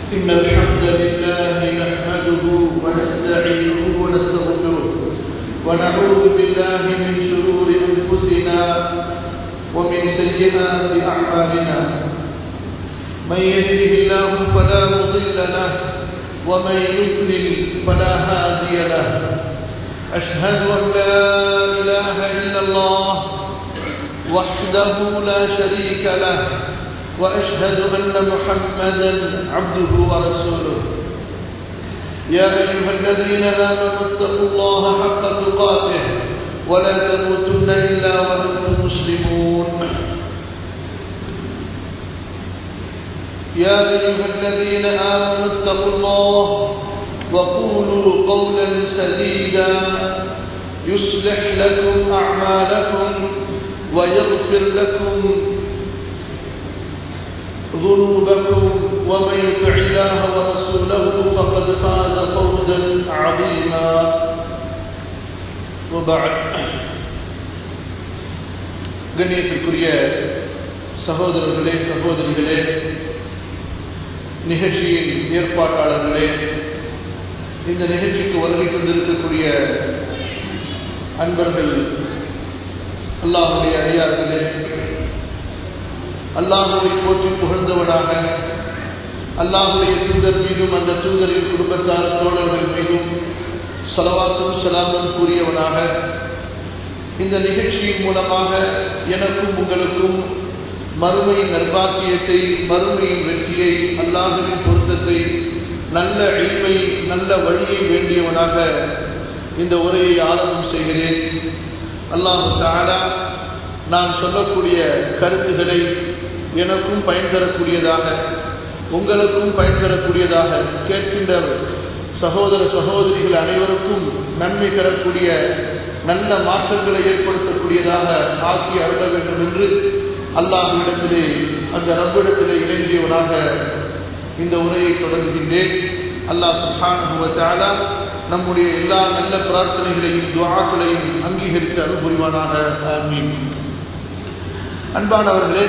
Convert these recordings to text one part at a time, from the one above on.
إن الحمد لله نحمده ونستعينه ونستغفره ونعوذ بالله من شرور أنفسنا ومن سيئات أعمالنا من يهده الله فلا مضل له ومن يضلل فلا هادي له أشهد أن لا إله إلا الله وحده لا شريك له وأشهد أن محمدا عبده ورسوله يا أيها الذين آمنوا اتقوا الله حق تقاته ولا تموتن إلا وأنتم مسلمون يا أيها الذين آمنوا اتقوا الله وقولوا قولا سديدا يصلح لكم أعمالكم ويغفر لكم ذنوبكم ومن يطع الله ورسوله فقد فاز فوزا عظيما وبعد கண்ணியத்திற்குரிய சகோதரர்களே சகோதரிகளே நிகழ்ச்சியின் ஏற்பாட்டாளர்களே இந்த நிகழ்ச்சிக்கு வருகை கொண்டிருக்கக்கூடிய அன்பர்கள் அல்லாஹுடைய அடியார்களே அல்லாஹுவை போற்றி புகழ்ந்தவனாக அல்லாஹுடைய தூதர் மீதும் அந்த தூதரின் குடும்பத்தார் தோழர்கள் மீதும் சலவாத்தும் சலாமும் கூறியவனாக இந்த நிகழ்ச்சியின் மூலமாக எனக்கும் உங்களுக்கும் மறுமையின் நர்பாக்கியத்தை மறுமையின் வெற்றியை அல்லாஹுவின் பொருத்தத்தை நல்ல எளிமை நல்ல வழியை வேண்டியவனாக இந்த உரையை ஆரம்பம் செய்கிறேன் அல்லாஹு தாலா நான் சொல்லக்கூடிய கருத்துக்களை எனக்கும் பயன் தரக்கூடியதாக உங்களுக்கும் பயன் தரக்கூடியதாக கேட்கின்ற சகோதர சகோதரிகள் அனைவருக்கும் நன்மை தரக்கூடிய நல்ல மாற்றங்களை ஏற்படுத்தக்கூடியதாக ஆக்கி அருள வேண்டும் என்று அல்லாஹிடத்திலே அந்த ரப்பிடத்திலே இணங்கியவனாக இந்த உரையை தொடங்குகின்றேன் அல்லாஹ் சுஹானுவத்தாலா நம்முடைய எல்லா நல்ல பிரார்த்தனைகளையும் துவாக்களையும் அங்கீகரித்து அனுபுரிவானாக ஆமீன் அன்பானவர்களே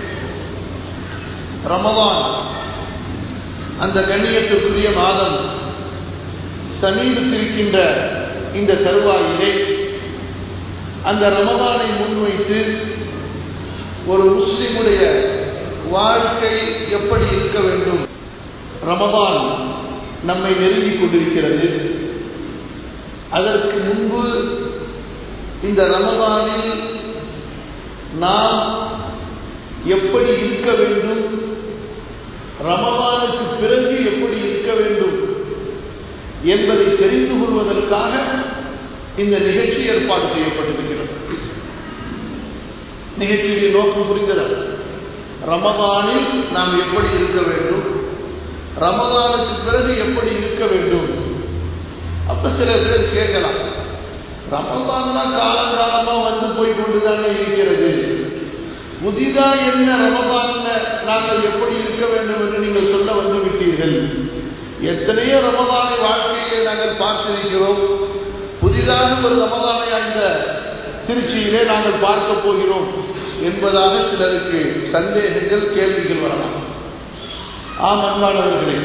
ரமவான் அந்த கண்ணியத்திற்குரிய மாதம் சமீபத்திருக்கின்ற இந்த தருவாயிலே அந்த ரமவானை முன்வைத்து ஒரு முஸ்லிமுடைய வாழ்க்கை எப்படி இருக்க வேண்டும் ரமவான் நம்மை நெருங்கிக் கொண்டிருக்கிறது அதற்கு முன்பு இந்த ரமதானில் நாம் எப்படி இருக்க வேண்டும் ரமதானுக்கு பிறகு எப்படி இருக்க வேண்டும் என்பதை தெரிந்து கொள்வதற்காக இந்த நிகழ்ச்சி ஏற்பாடு செய்யப்பட்டிருக்கிறது நிகழ்ச்சியின் நோக்கம் புரிந்தது ரமதானில் நாம் எப்படி இருக்க வேண்டும் ரமதானுக்கு பிறகு எப்படி இருக்க வேண்டும் அப்ப சில பேர் கேட்கலாம் ரமதான் தான் காலங்காலமா வந்து போய் கொண்டுதானே இருக்கிறது புதிதா என்ன ரமதான் நாங்கள் எப்படி இருக்க வேண்டும் என்று நீங்கள் சொல்ல வந்து விட்டீர்கள் எத்தனையோ ரமதானை வாழ்க்கையிலே நாங்கள் பார்த்திருக்கிறோம் புதிதாக ஒரு ரமதானை அந்த திருச்சியிலே நாங்கள் பார்க்க போகிறோம் என்பதாக சிலருக்கு சந்தேகங்கள் கேள்விகள் வரலாம் ஆம் அன்பானவர்களே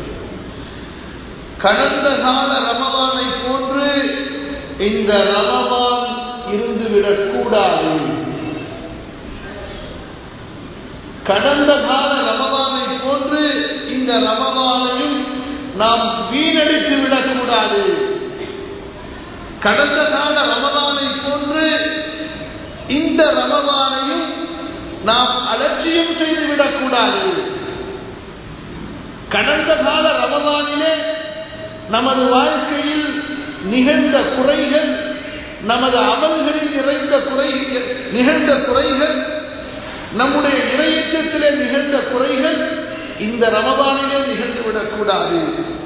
கடந்த கால ரமதானை போன்று இந்த ரமதான் இருந்துவிடக் கூடாது கடந்த கால ரமதானை போன்று இந்த ரமதானையும் நாம் வீணடித்து விடக்கூடாது கடந்த கால ரமதானை போன்று இந்த ரமதானையும் நாம் அலட்சியம் செய்துவிடக்கூடாது கடந்த கால ரமதானிலே நமது வாழ்க்கையில் நிகழ்ந்த குறைகள் நமது அமல்களில் நிறைந்த குறை நிகழ்ந்த குறைகள் நம்முடைய இறையற்றத்திலே நிகழ்ந்த குறைகள் இந்த ரமதானிலே நிகழ்ந்துவிடக்கூடாது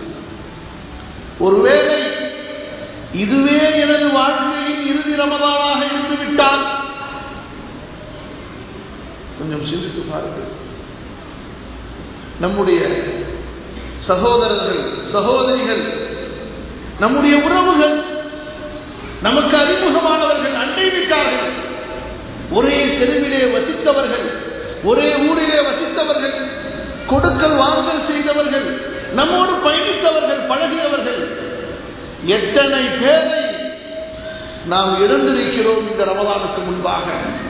ஒருவேளை இதுவே எனது வாழ்க்கையின் இறுதி ரமதானாக இருந்துவிட்டால் கொஞ்சம் சிந்தித்து பாருங்கள் நம்முடைய சகோதரர்கள் சகோதரிகள் நம்முடைய உறவுகள் நமக்கு அறிமுகமானவர்கள் அண்டை விட்டார்கள் ஒரே தெருவிலே வசித்தவர்கள் ஒரே ஊரிலே வசித்தவர்கள் கொடுக்கல் வாங்கல் செய்தவர்கள் நம்மோடு பயணித்தவர்கள் பழகியவர்கள் எத்தனை பேரை நாம் இழந்திருக்கிறோம் இந்த ரமதானுக்கு முன்பாக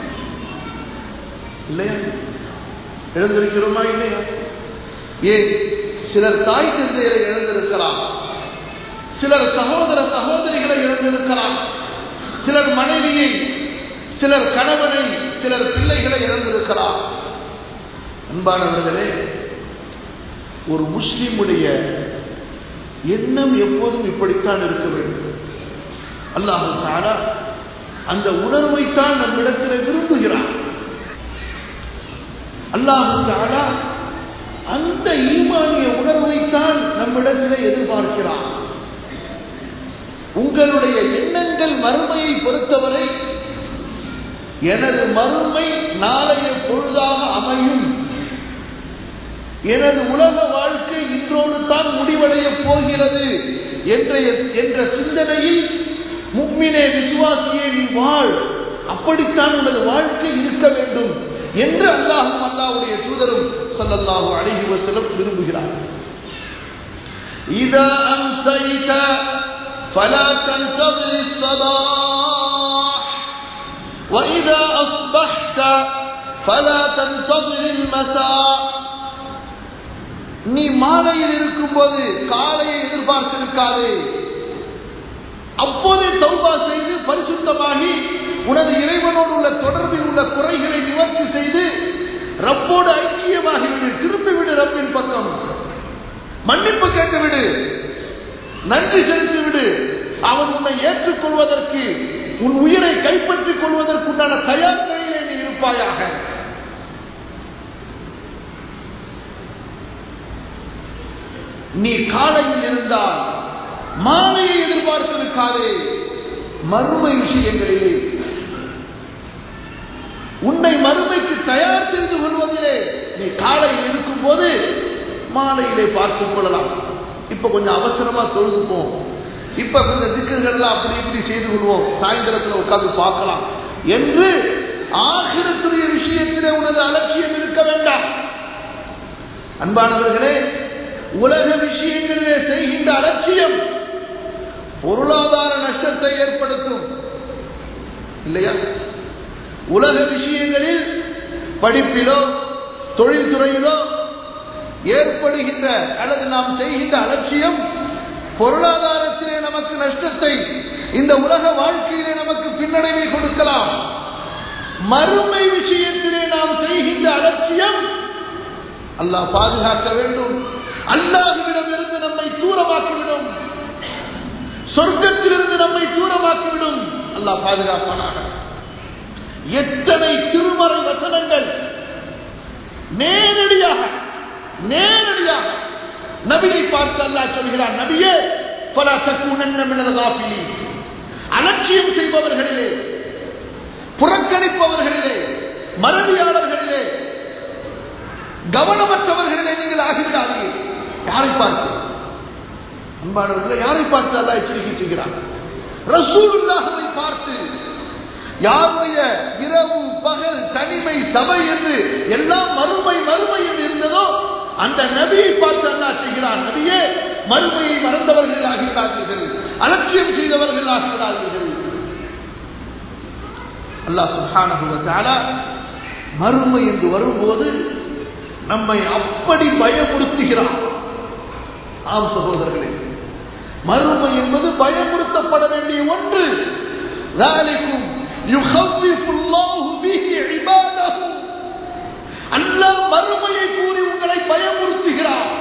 இல்லையா இழந்திருக்கிறோமா இல்லையா ஏன் சிலர் தாய் தந்தையரை இழந்திருக்கலாம் சிலர் சகோதர சகோதரிகளை இழந்திருக்கலாம் சிலர் மனைவியை சிலர் கணவனை சிலர் பிள்ளைகளை இழந்திருக்கலாம் அன்பானவர்களே ஒரு முஸ்லிமுடைய எண்ணம் எப்போதும் இப்படித்தான் இருக்க வேண்டும் அல்லாஹு தாலா அந்த உணர்வைத்தான் நம்மிடத்தில் விரும்புகிறார் அல்லாஹு தாலா அந்த ஈமானிய உணர்வைத்தான் நம்மிடத்தில் எதிர்பார்க்கிறார் உங்களுடைய எண்ணங்கள் மறுமையை பொறுத்தவரை எனது மறுமை நாளைய பொழுதாக அமையும் எனது உலக வாழ்க்கை இன்றோடு தான் முடிவடைய போகிறது என்ற என்ற சிந்தனையில் முக்மினே விசுவாசியே நீ வாழ் அப்படித்தான் உனது வாழ்க்கை இருக்க வேண்டும் என்று அல்லாஹும் அல்லாவுடைய தூதரும் சொல்லல்லாஹு அழகி வசலம் விரும்புகிறார் إذا أمسيت فلا تنتظر الصباح وإذا أصبحت فلا تنتظر المساء நீ மாலையில் இருக்கும்போது காலையை எதிர்பார்த்திருக்காதே அப்போதே தௌபா செய்து பரிசுத்தமாகி உனது இறைவனோடு உள்ள தொடர்பில் உள்ள குறைகளை நிவர்த்தி செய்து ரப்போடு ஐக்கியமாகிவிடு திரும்பிவிடு ரப்பின் பக்கம் மன்னிப்பு கேட்டுவிடு நன்றி செலுத்திவிடு அவன் உன்னை ஏற்றுக்கொள்வதற்கு உன் உயிரை கைப்பற்றிக் கொள்வதற்குண்டான தயார் நிலையிலே நீ இருப்பாயாக நீ காலையில் இருந்தால் மாலையை எதிர்பார்த்திருக்காதே மறுமை விஷயங்களிலே உன்னை மறுமைக்கு தயார் செய்து கொள்வதிலே நீ காலையில் இருக்கும் போது மாலையிலே பார்த்துக் கொள்ளலாம் இப்ப கொஞ்சம் அவசரமா தொழுதுப்போம் இப்ப கொஞ்சம் திக்குகள்லாம் அப்படி இப்படி செய்து கொள்வோம் சாயந்தரத்தில் உட்கார்ந்து பார்க்கலாம் என்று ஆகிரத்துடைய விஷயத்திலே உனது அலட்சியம் இருக்க வேண்டாம் அன்பானவர்களே உலக விஷயங்களிலே செய்கின்ற அலட்சியம் பொருளாதார நஷ்டத்தை ஏற்படுத்தும் இல்லையா உலக விஷயங்களில் படிப்பிலோ தொழில்துறையிலோ ஏற்படுகின்ற அல்லது நாம் செய்கின்ற அலட்சியம் பொருளாதாரத்திலே நமக்கு நஷ்டத்தை இந்த உலக வாழ்க்கையிலே நமக்கு பின்னடைவை கொடுக்கலாம் மறுமை விஷயத்திலே நாம் செய்கின்ற அலட்சியம் அல்லாஹ் பாதுகாக்க வேண்டும் அல்லாஹுவிடமிருந்து நம்மை தூரமாக்கிவிடும் சொர்க்கத்திலிருந்து நம்மை தூரமாக்கிவிடும் அல்லாஹ் பாதுகாப்பானாக எத்தனை திருமறை வசனங்கள் நேரடியாக நேரடியாக நபியை பார்த்து அல்லாஹ் சொல்கிறார் நபியே பல சக்குனி அலட்சியம் செய்பவர்களிலே புறக்கணிப்பவர்களிலே மறதியாளர்களிலே கவனமற்றவர்களிலே நீங்கள் ஆகிவிடாதீர்கள் யாரை பார்த்து அன்பானவர்களை யாரை பார்த்து அல்லா எச்சரிக்கை செய்கிறார் ரசூலுல்லாஹவை பார்த்து யாருடைய இரவு பகல் தனிமை சபை என்று எல்லாம் மறுமை மறுமை என்று இருந்ததோ அந்த நபியை பார்த்து அல்லா செய்கிறார் நபியே மறுமையை மறந்தவர்கள் ஆகிறார்கள் அலட்சியம் செய்தவர்கள் ஆகிறார்கள் அல்லாஹ் சுஹான மறுமை என்று வரும்போது நம்மை அப்படி பயமுறுத்துகிறார் ஆம் சகோதரர்களே மறுமை என்பது பயமுறுத்தப்பட வேண்டிய ஒன்று அல்லாஹ் மறுமையை கூறி உங்களை பயமுறுத்துகிறார்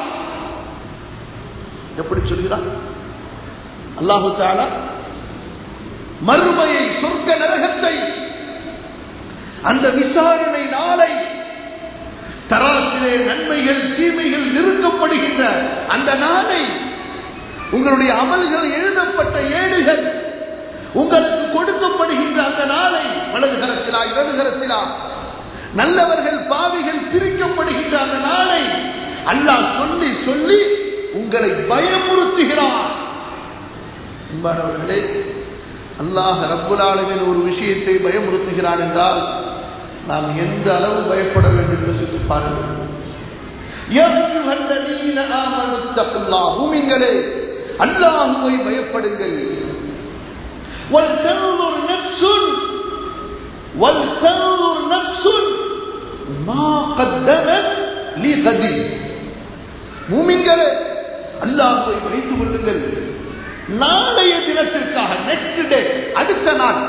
எப்படி சொல்கிறார் அல்லாஹு தாலா மறுமையை சொர்க்க நரகத்தை அந்த விசாரணை நாளை தராசிலே நன்மைகள் தீமைகள் நிறுத்தப்படுகின்ற அந்த நாளை உங்களுடைய அமல்கள் எழுதப்பட்ட ஏடுகள் உங்களுக்கு கொடுக்கப்படுகின்ற அந்த நாளை வலது கரத்திலா இடது கரத்திலா நல்லவர்கள் பாவிகள் பிரிக்கப்படுகின்ற அந்த நாளை அல்லாஹ் சொல்லி சொல்லி உங்களை பயமுறுத்துகிறார் அன்பானவர்களே அல்லாஹ் ரப்புலாளவின் ஒரு விஷயத்தை பயமுறுத்துகிறான் என்றால் நாம் எந்த அளவு பயப்பட வேண்டும் யோசித்து பாருங்கள் يا أيها الذين آمنوا ஃபத்தகுல்லா பூமிங்களே அல்லாஹுவை பயப்படுங்கள் وَلْتَنظُرْ نَفْسٌ وَلْتَنظُرْ نَفْسٌ مَا قَدَّمَتْ لِغَدٍ மூமின்களே அல்லாஹ்வை வைத்துக் கொள்ளுங்கள் நாளைய தினத்திற்காக நெக்ஸ்ட் டே அடுத்த நாள்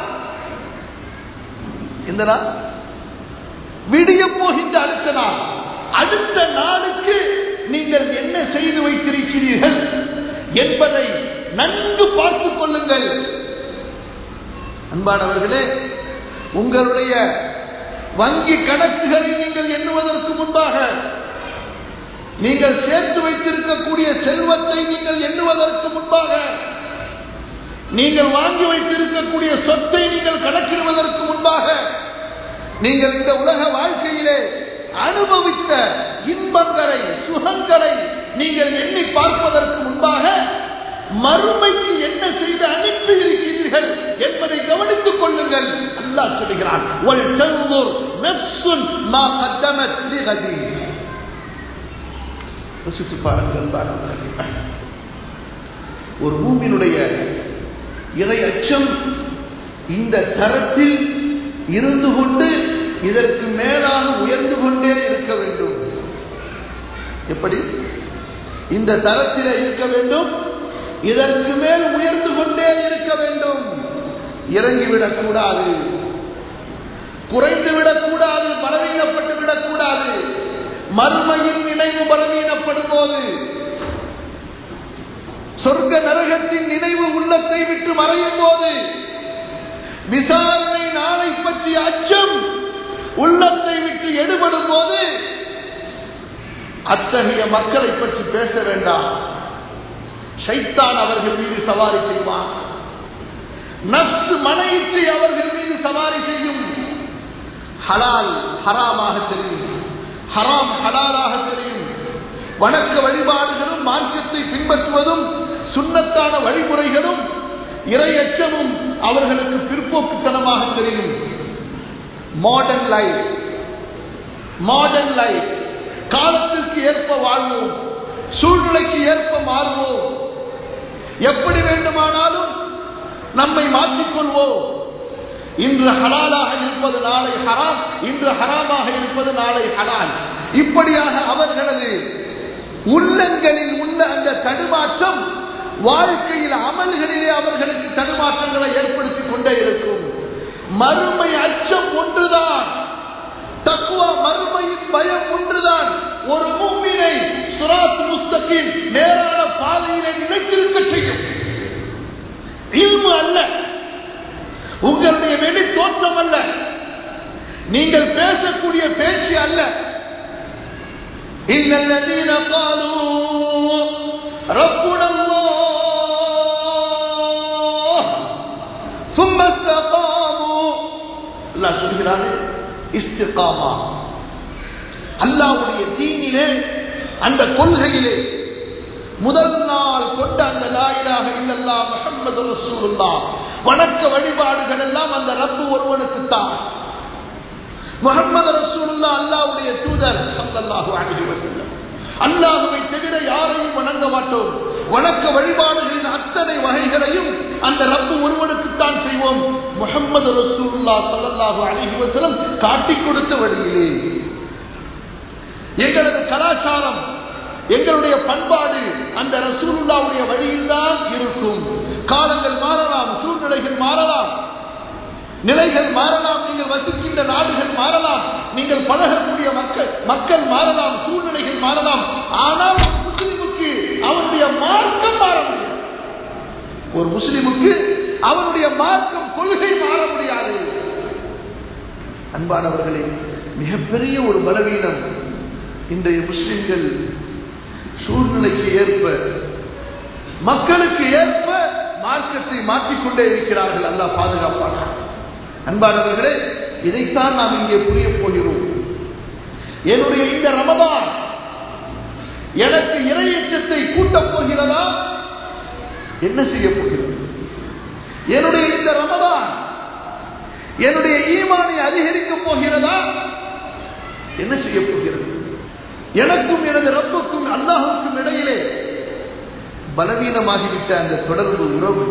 எந்த நாள் விடிய போகின்ற அடுத்த நாள் அடுத்த நாளுக்கு நீங்கள் என்ன செய்து வைத்திருக்கிறீர்கள் என்பதை நன்கு பார்த்துக் கொள்ளுங்கள் அன்பானவர்களே உங்களுடைய வங்கி கணக்குகளை நீங்கள் எண்ணுவதற்கு முன்பாக நீங்கள் சேர்த்து வைத்திருக்கக்கூடிய செல்வத்தை நீங்கள் எண்ணுவதற்கு முன்பாக நீங்கள் வாங்கி வைத்திருக்கக்கூடிய சொத்தை நீங்கள் கணக்கிடுவதற்கு முன்பாக நீங்கள் இந்த உலக வாழ்க்கையிலே அனுபவித்த இன்பங்களை சுகங்களை நீங்கள் எண்ணி பார்ப்பதற்கு முன்பாக மறுமைக்கு என்ன செய்து அனுப்பி இருக்கிறீர்கள் என்பதை கவனித்துக் கொள்ளுங்கள் அல்லாஹ் சொல்கிறான் "வல் தன்துர் நஃப்சுன் மா கத்தமத் லிகதி." யோசித்து பாருங்கள் பாருங்கள் ஒரு பூமியினுடைய இறை அச்சம் இந்த தரத்தில் இருந்து கொண்டு இதற்கு மேலாக உயர்ந்து கொண்டே இருக்க வேண்டும் எப்படி இந்த தரத்தில் இருக்க வேண்டும் இதற்கு மேல் உயர்ந்து கொண்டே இருக்க வேண்டும் இறங்கிவிடக் கூடாது குறைந்து விடக்கூடாது பலவீனப்பட்டு விடக்கூடாது மர்மையின் நினைவு பலவீனப்படும் போது சொர்க்க நரகத்தின் நினைவு உள்ளத்தை விட்டு மறையும் போது விசாரணை நாளை பற்றிய அச்சம் உள்ளத்தை விட்டு எடுபடும் போது அத்தகைய மக்களை பற்றி பேச வேண்டாம் ஷைத்தான் அவர்கள் மீது சவாரி செய்வான் நப்சு மனையிட்டு அவர்கள் மீது சவாரி செய்யும் ஹலால் ஹராமாக தெரியும் ஹராம் ஹலாலாக தெரியும் வணக்க வழிபாடுகளும் மார்க்கத்தை பின்பற்றுவதும் சுண்ணத்தான வழிமுறைகளும் இரையச்சமும் அவர்களுக்கு பிற்போக்குத்தனமாக தெரியும் மாடர்ன் லைஃப் மாடர்ன் லைஃப் காலத்திற்கு ஏற்ப வாழ்வோம் சூழ்நிலைக்கு ஏற்ப மாறுவோம் எப்படி வேண்டுமானாலும் நம்மை மாற்றிக்கொள்வோம் இன்று ஹலாலாக இருப்பது நாளை ஹராம் இன்று ஹராமாக இருப்பது நாளை ஹலால் இப்படியாக அவர்களது உள்ளங்களில் உள்ள அந்த தடுமாற்றம் வாழ்க்கையில் அமல்களிலே அவர்களுக்கு தடுமாற்றங்களை ஏற்படுத்திக் கொண்டே இருக்கும் மறுமை அச்சம் ஒன்றுதான் தக்குவா மறுமையின் பயம் ஒன்றுதான் ஒரு மூமினை சுராத் முஸ்தகின் நேரான பாதையிலே நிலைத்திருக்க செய்யும் இல்மு அல்ல உங்களுடைய வெளி தோற்றம் அல்ல நீங்கள் பேசக்கூடிய பேச்சு அல்ல إن الذين قالوا ربنا الله ثم استقاموا الله சொல்கிறாரு இஸ்திகாமா அல்லாவுடைய தீனிலே அந்த கொள்கையிலே முதல் நாள் கொண்ட அந்த லாயிலாக இல்லல்லா முகமது ரசூலுல்லா வணக்க வழிபாடுகள் எல்லாம் அந்த ரப்பு ஒருவனுக்கு தான் முகமது ரசூலுல்லா அல்லாவுடைய தூதர் சல்லல்லாஹு அலைஹி வஸல்லம் அல்லாஹுவை தவிர யாரையும் வணங்க மாட்டோம் வணக்க வழிபாடுகளின் அத்தனை வகைகளையும் அந்த ரப்பு ஒருவனுக்குத்தான் செய்வோம் முகமது ரசூலுல்லா சல்லல்லாஹு அலைஹி வஸல்லம் காட்டிக் கொடுத்த வழியிலே எங்களது கலாச்சாரம் எங்களுடைய பண்பாடு அந்த ரசூலுல்லாவுடைய வழியில்தான் இருக்கும் காலங்கள் மாறலாம் சூழ்நிலைகள் மாறலாம் நிலைகள் மாறலாம் நீங்கள் வசிக்கின்ற நாடுகள் மாறலாம் நீங்கள் பழகக்கூடிய மக்கள் மக்கள் மாறலாம் சூழ்நிலைகள் மாறலாம் ஆனால் ஒரு முஸ்லிமுக்கு அவனுடைய மார்க்கம் மாற முடியாது ஒரு முஸ்லிமுக்கு அவனுடைய மார்க்கம் கொள்கை மாற முடியாது அன்பானவர்களே மிகப்பெரிய ஒரு பலவீனம் இன்றைய முஸ்லிம்கள் சூழ்நிலைக்கு ஏற்ப மக்களுக்கு ஏற்ப மார்க்கத்தை மாற்றிக்கொண்டே இருக்கிறார்கள் அல்லாஹ் பாதுகாப்பாக அன்பானவர்களே இதைத்தான் நாம் இங்கே புரிய போகிறோம் என்னுடைய இந்த ரமதான் எனக்கு இறையச்சத்தை கூட்டப் போகிறதா என்ன செய்ய போகிறது என்னுடைய இந்த ரமதான் என்னுடைய ஈமானை அதிகரிக்கப் போகிறதா என்ன செய்ய போகிறது எனக்கும் எனது ரப்புக்கும் அல்லாஹுக்கும் இடையிலே பலவீனமாகிவிட்ட அந்த தொடர்பு உறவு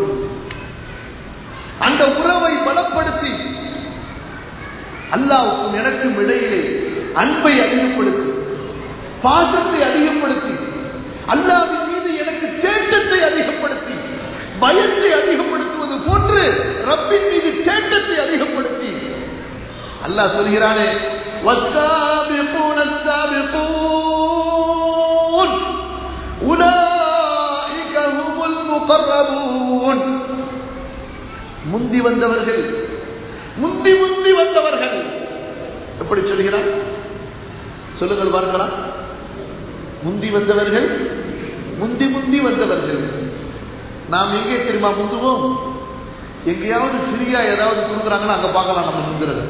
அந்த உறவை பலப்படுத்தி அல்லாவுக்கும் எனக்கும் இடையிலே அன்பை அதிகப்படுத்தி பாசத்தை அதிகப்படுத்தி அல்லாவின் மீது எனக்கு தேட்டத்தை அதிகப்படுத்தி பயத்தை அதிகப்படுத்துவது போன்று ரப்பின் மீது தேட்டத்தை அதிகப்படுத்தி அல்லாஹ் சொல்கிறானே والسابقون السابقون أولئك هم المقربون முந்தி வந்தவர்கள் முந்தி முந்தி வந்தவர்கள் எப்படி சொல்கிறார் சொல்லுங்கள் பார்க்கலாம் முந்தி வந்தவர்கள் முந்தி முந்தி வந்தவர்கள் நாம் எங்கே தெரியுமா முந்துவோம் எங்கேயாவது ஃப்ரீயா ஏதாவது கொடுக்குறாங்கன்னா அங்க பார்க்கலாம் நம்ம முந்துறது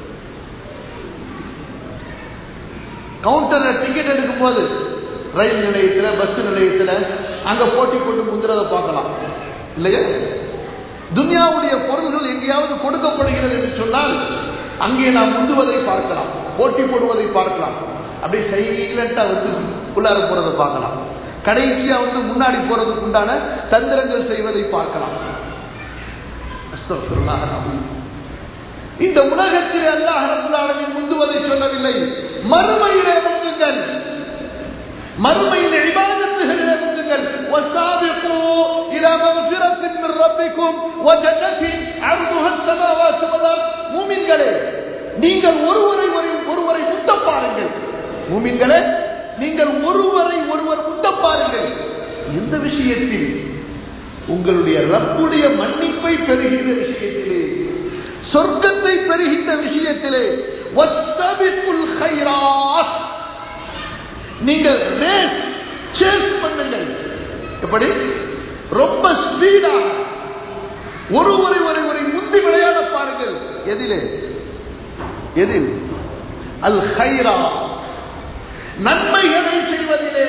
கவுண்டர்ல டிக்கெட் எடுக்கும் போது ரயில் நிலையத்துல பஸ் நிலையத்துல அங்க போட்டி போட்டு முந்துறத பார்க்கலாம் இல்லையா துன்யாவுடைய பொருள்கள் எங்கேயாவது கொடுக்கப்படுகிறது என்று சொன்னால் அங்கே நாம் முந்துவதை பார்க்கலாம் போட்டி போடுவதை பார்க்கலாம் அப்படியே சைலண்டா வந்து உள்ளார போறதை பார்க்கலாம் கடைசியா வந்து முன்னாடி போறதுக்கு உண்டான தந்திரங்கள் செய்வதை பார்க்கலாம் அஸ்தக்ஃபிருல்லாஹ் அல்-அஸீம். இந்த உலகத்திலே அல்லாஹ் ரப்பல் ஆலமீன் முந்துவதை சொல்லவில்லை மறுமையிலே முந்துங்கள் மறுமையிலே இபாதத்துகளிலே முந்துங்கள் வசாபிqu இலா மக்ஃபிரத்தின் மின் ரப்பிக்கும் வஜன்னத்தின் அர்துஹா السماوات والارض மூமின்களே நீங்கள் ஒருவரை ஒரு- ஒருவரை முத்த பாருங்கள் மூமின்களே நீங்கள் ஒருவரை ஒருவர் முத்த பாருங்கள் எந்த விஷயத்தில் உங்களுடைய ரப்புடைய மன்னிப்பை பெறுகின்ற விஷயத்திலே சொர்க்கத்தை பெறுகின்ற விஷயத்திலே வஸ்தபிக்குல் கைராத் நீங்கள் ரேஸ் சேஸ் பண்ணுங்கள் எப்படி ரொம்ப ஸ்பீடா ஒருவரை ஒருவரை முந்தி விளையாட பாருங்கள் எதிலே எதில் அல் ஹைரா நன்மைகளை செய்வதிலே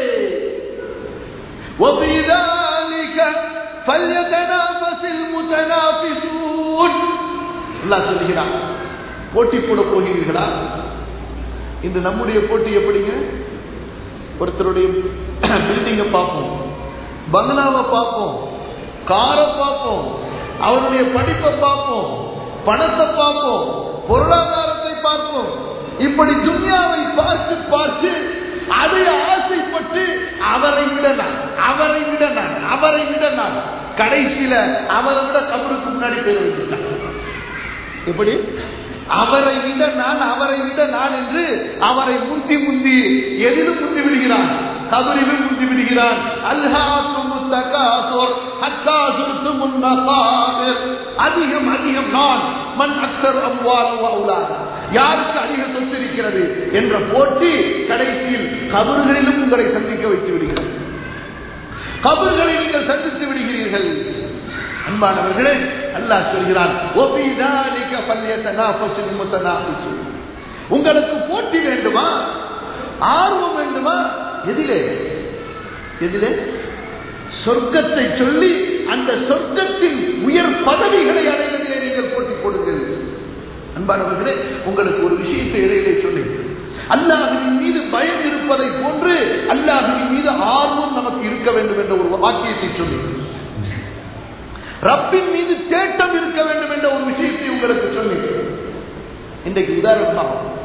وفي ذلك فليتنافس المتنافسون அல்லாஹ் சொல்கிறான் போட்டி போட போகிறீர்களா இந்த நம்முடைய போட்டி எப்படிங்க ஒருத்தருடைய பில்டிங்கை பார்ப்போம் பங்களாவை பார்ப்போம் காரை பார்ப்போம் அவருடைய படிப்பை பார்ப்போம் பணத்தை பார்ப்போம் பொருளாதாரத்தை பார்ப்போம் இப்படி துன்யாவை பார்த்து பார்த்து அதை ஆசைப்பட்டு அவரை விட நான் அவரை விட நான் அவரை விட நான் கடைசியில அவரை விட கபருக்கு முன்னாடி பேர் வச்சுட்டான் எப்படி அவரை விட நான் அவரை விட நான் என்று அவரை முந்தி முந்தி எதிலும் முந்தி விடுகிறான் கபரிலும் முந்தி விடுகிறான் அல்ஹாக்கும் தகாசுர் ஹத்தா சுர்துமுன் மகாபிர் அதிகம் அதிகம் நான் மன் அக்தர் அம்வால வௌலாத யாருக்கு அதிக சொத்து இருக்கிறது என்ற போட்டி கடைசியில் கபறுகளிலும் உங்களை சந்திக்க வைத்து விடுகிறது கபர்களை நீங்கள் சந்தித்து விடுகிறீர்கள் அன்பானவர்களே அல்லாஹ் சொல்கிறான் "ஒபி தாலிக ஃபல்யதனாஃபஸுல் முத்தனாஃபிஸூன்." உங்களுக்கு போட்டி வேண்டுமா ஆர்வம் வேண்டுமா எதிலே எதிலே சொர்க்கத்தை சொல்லி அந்த சொர்க்கத்தின் உயர் பதவிகளை அடைவதிலே நீங்கள் போட்டி போடுங்கள் அன்பானவர்களே உங்களுக்கு ஒரு விஷயத்தை இடையிலே சொல்லி அல்லாஹுவின் மீது பயம் இருப்பதை போன்று அல்லாஹுவின் மீது ஆர்வம் நமக்கு இருக்க வேண்டும் என்ற ஒரு வாக்கியத்தை சொல்லி ரப்பின் மீது தேட்டம் இருக்க வேண்டும் என்ற ஒரு விஷயத்தை உங்களுக்கு சொல்லி இன்றைக்கு உதாரணமா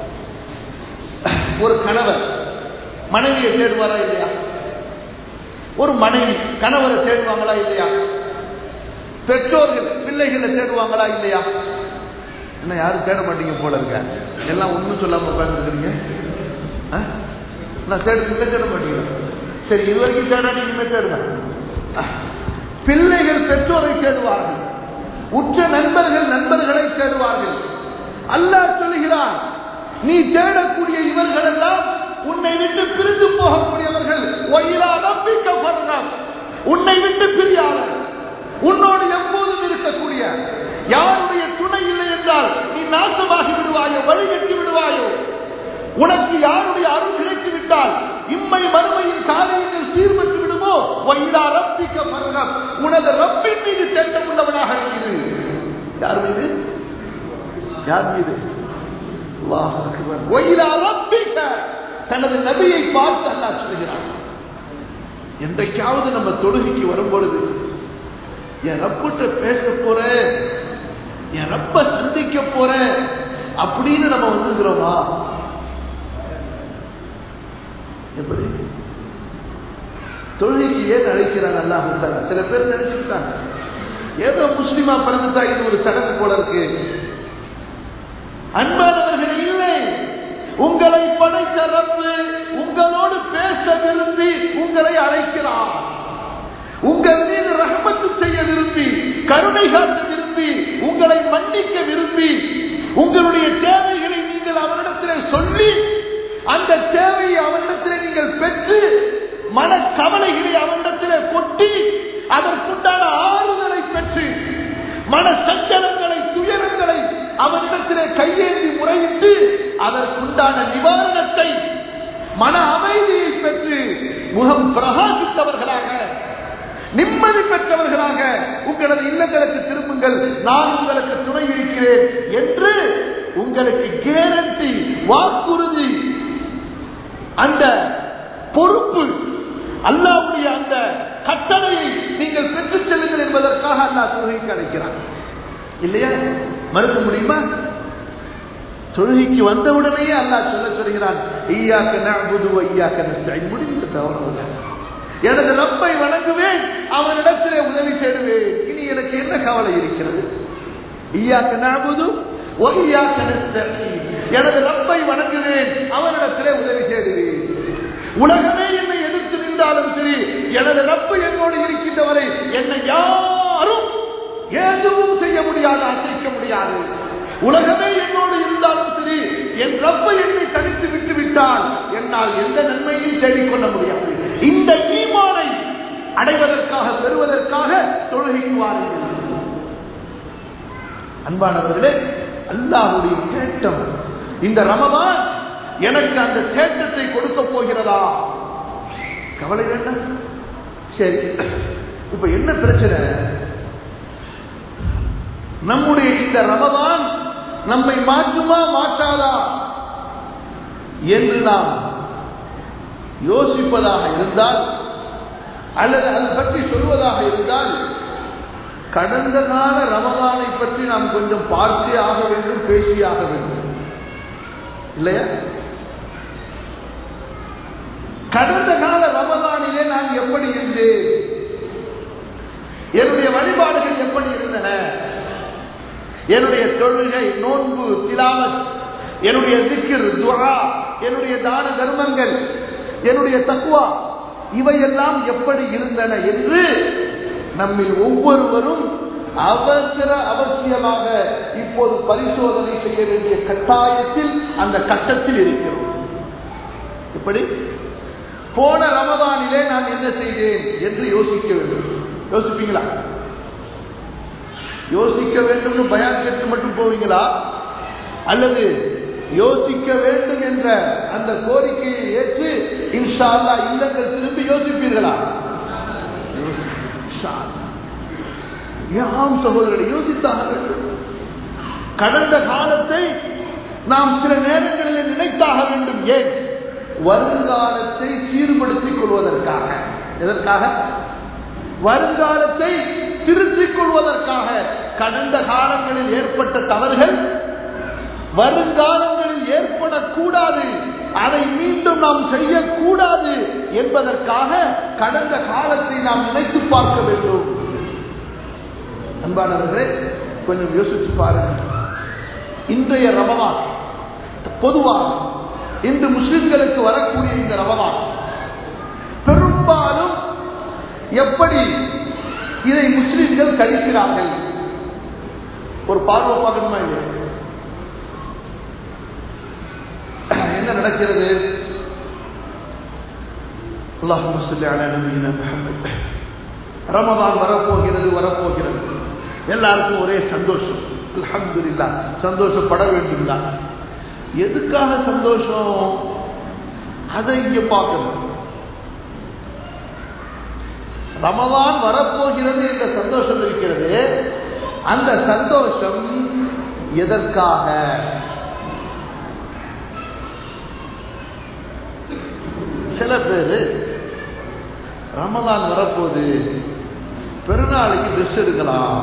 ஒரு கணவர் மனைவியை தேடுவாரா இல்லையா ஒரு மனைவி கணவரை தேடுவாங்களா இல்லையா பெற்றோர்கள் பிள்ளைகளை தேடுவாங்களா இல்லையா என்ன யாரும் தேட மாட்டீங்க போல இருக்க எல்லாம் ஒண்ணும் சொல்லாம உட்காந்துருக்கீங்க நான் தேடுறீங்க தேட மாட்டீங்க சரி இது வரைக்கும் தேடாட்டி இனிமே தேடுங்க அஹ். பிள்ளைகள் பெற்றோரை தேடுவார்கள் உற்ற நண்பர்கள் நண்பர்களை தேடுவார்கள் அல்லாஹ் சொல்லுகிறான் நீ தேடக்கூடிய இவர்கள் எல்லாம் உன்னை விட்டு பிரிந்து போகக்கூடியவர்கள் ஒயிலா நம்பிக்கை உன்னை விட்டு பிரியாளர் உன்னோடு எப்போதும் இருக்கக்கூடிய யாருடைய துணை இல்லை என்றால் நீ நாசமாகி விடுவாயோ வழிகட்டி விடுவாயோ உனக்கு யாருடைய அருள் கிடைத்து விட்டால் இம்மை மறுமையின் காரியங்கள் சீர்பட்டு விடுமோ வயிறா ரப்பிக்க மரணம் உனது ரப்பின் மீது தேட்டம் உள்ளவனாக இருக்கிறது யார் மீது யார் மீது அல்லாஹ் அக்பர். வயிறா ரப்பிக்க தனது நபியை பார்த்து அல்லாஹ் சொல்கிறான் என்றைக்காவது நம்ம தொழுகைக்கு வரும் பொழுது என் ரப்பிட்ட பேச போறேன் என் ரப்ப சந்திக்க போறேன் அப்படின்னு நம்ம வந்துக்கிறோமா எப்படி தொழுகைக்கு ஏன் அழைக்கிறான் அல்லாஹ் தஆலா? சில பேர் நினைச்சுக்கிட்டாங்க ஏதோ முஸ்லிமா பிறந்துட்டா இது ஒரு சடங்கு போல இருக்கு அன்பானவர்கள் இல்லை உங்களை படைத்த ரப்பு உங்களோடு பேச விரும்பி உங்களை அழைக்கிறார் உங்கள் மீது ரஹமத்து செய்ய விரும்பி கருணை காட்ட விரும்பி உங்களை மன்னிக்க விரும்பி உங்களுடைய தேவைகளை நீங்கள் அவரிடத்திலே சொல்லி அந்த தேவையை அவரிடத்திலே நீங்கள் பெற்று மன கவலைகளை அவரிடத்திலே கொட்டி அதற்குண்டான ஆறுதலை பெற்று மன சஞ்சலங்களை துயரங்களை அவரிடத்திலே கையேந்தி முறையிட்டு அதற்குண்டான நிவாரணத்தை மன அமைதியை பெற்று முகம் பிரகாசித்தவர்களாக நிம்மதி பெற்றவர்களாக உங்களது இல்லங்களுக்கு திரும்புங்கள் நான் உங்களுக்கு துணை இருக்கிறேன் என்று உங்களுக்கு கேரண்டி வாக்குறுதி அந்த பொறுப்பு அல்லாவுடைய அந்த கட்டளையை நீங்கள் பெற்றுச் செல்லுங்கள் என்பதற்காக அல்லாஹ் தொழுகைக்கு அழைக்கிறார் இல்லையா மறுக்க முடியுமா தொழுகைக்கு வந்தவுடனேயே அல்லாஹ் சொல்ல சொல்கிறான் ஐயாக்க நஅபுது வ ஐயாக்க நஸ்தஈன் முடிந்து தவறு எனது ரப்பை வணங்குவேன் அவனிடத்திலே உதவி தேடுவேன் இனி எனக்கு என்ன கவலை இருக்கிறது ஐயாக்க நஅபுது வ ஐயாக்க நஸ்தஈன் எனது ரப்பை வணங்குவேன் அவனிடத்திலே உதவி தேடுவேன் உலகமே என்னை எதிர்த்து நின்றாலும் சரி எனது ரப்பு என்னோடு இருக்கின்றவரை என்னை யாரும் எதுவும் செய்ய முடியாது அசைக்க முடியாது உலகமே என்னோடு இருந்தாலும் சரி என் ரப்பை என்னை தனித்து விட்டு விட்டால் என்னால் எந்த நன்மையும் தேடிக்கொள்ள முடியாது இந்த ஈமானை அடைவதற்காக பெறுவதற்காக தொழுகைக்கு வாருங்கள் அன்பானவர்களே அல்லாஹுடைய தேட்டம் இந்த ரமதான் எனக்கு அந்த தேட்டத்தை கொடுக்க போகிறதா கவலை வேண்டாம் சரி இப்ப என்ன பிரச்சனை நம்முடைய இந்த ரமதான் நம்மை மாற்றுமா மாற்றாதா என்று நாம் யோசிப்பதாக இருந்தால் அல்லது அது பற்றி சொல்வதாக இருந்தால் கடந்த கால ரமதானை பற்றி நாம் கொஞ்சம் பார்த்தே ஆக வேண்டும் பேசியே ஆக வேண்டும் இல்லையா கடந்த கால ரமதானிலே நான் எப்படி இருந்தேன் என்னுடைய வழிபாடுகள் எப்படி இருந்தன என்னுடைய தொழுகை நோன்பு திலாவத் என்னுடைய திக்கிர் துவா என்னுடைய தான தர்மங்கள் என்னுடைய தக்குவா இவையெல்லாம் எப்படி இருந்தன என்று நம்மில் ஒவ்வொருவரும் அவசர அவசியமாக இப்போது பரிசோதனை செய்ய வேண்டிய கட்டாயத்தில் அந்த கட்டத்தில் இருக்கிறோம் எப்படி போன ரமதானிலே நான் என்ன செய்தேன் என்று யோசிக்க வேண்டும் யோசிப்பீங்களா யோசிக்க வேண்டும் பயான் கேட்டு மட்டும் போவீங்களா அல்லது யோசிக்க வேண்டும் என்ற அந்த கோரிக்கையை ஏற்று இன்ஷா அல்லா இல்லங்கள் திரும்பி யோசிப்பீர்களா இன்ஷா அல்லாஹ். ஆம் சகோதரரை யோசித்தாக வேண்டும் கடந்த காலத்தை நாம் சில நேரங்களில் நினைத்தாக வேண்டும் ஏன் வருங்காலத்தை சீர்படுத்திக் கொள்வதற்காக எதற்காக வருங்காலத்தை திருத்திக் கொள்வதற்காக கடந்த காலங்களில் ஏற்பட்ட தவறுகள் வருங்காலங்களில் ஏற்படக்கூடாது அதை மீண்டும் நாம் செய்யக்கூடாது என்பதற்காக கடந்த காலத்தை நாம் நினைத்து பார்க்க வேண்டும் அன்பானவர்களே கொஞ்சம் யோசிச்சு பாருங்கள் இன்றைய ரமவான் பொதுவாக இன்று முஸ்லிம்களுக்கு வரக்கூடிய இந்த ரமவான் பெரும்பாலும் எப்படி இதை முஸ்லிம்கள் கழிக்கிறார்கள் ஒரு பார்வை பார்க்கணுமா இல்லையா என்ன நடக்கிறது اللهم صل على نبينا محمد ரமதான் வரப்போகிறது வரப்போகிறது எல்லாருக்கும் ஒரே சந்தோஷம் அல்ஹம்துலில்லா சந்தோஷப்பட வேண்டும் தான் எதுக்காக சந்தோஷம் அதை இங்க பார்க்கணும் ரமதான் வரப்போகிறது என்ற சந்தோஷம் இருக்கிறது அந்த சந்தோஷம் எதற்காக சில பேர் ரமதான் வரப்போகுது பெருநாளைக்கு ட்ரெஸ் எடுக்கலாம்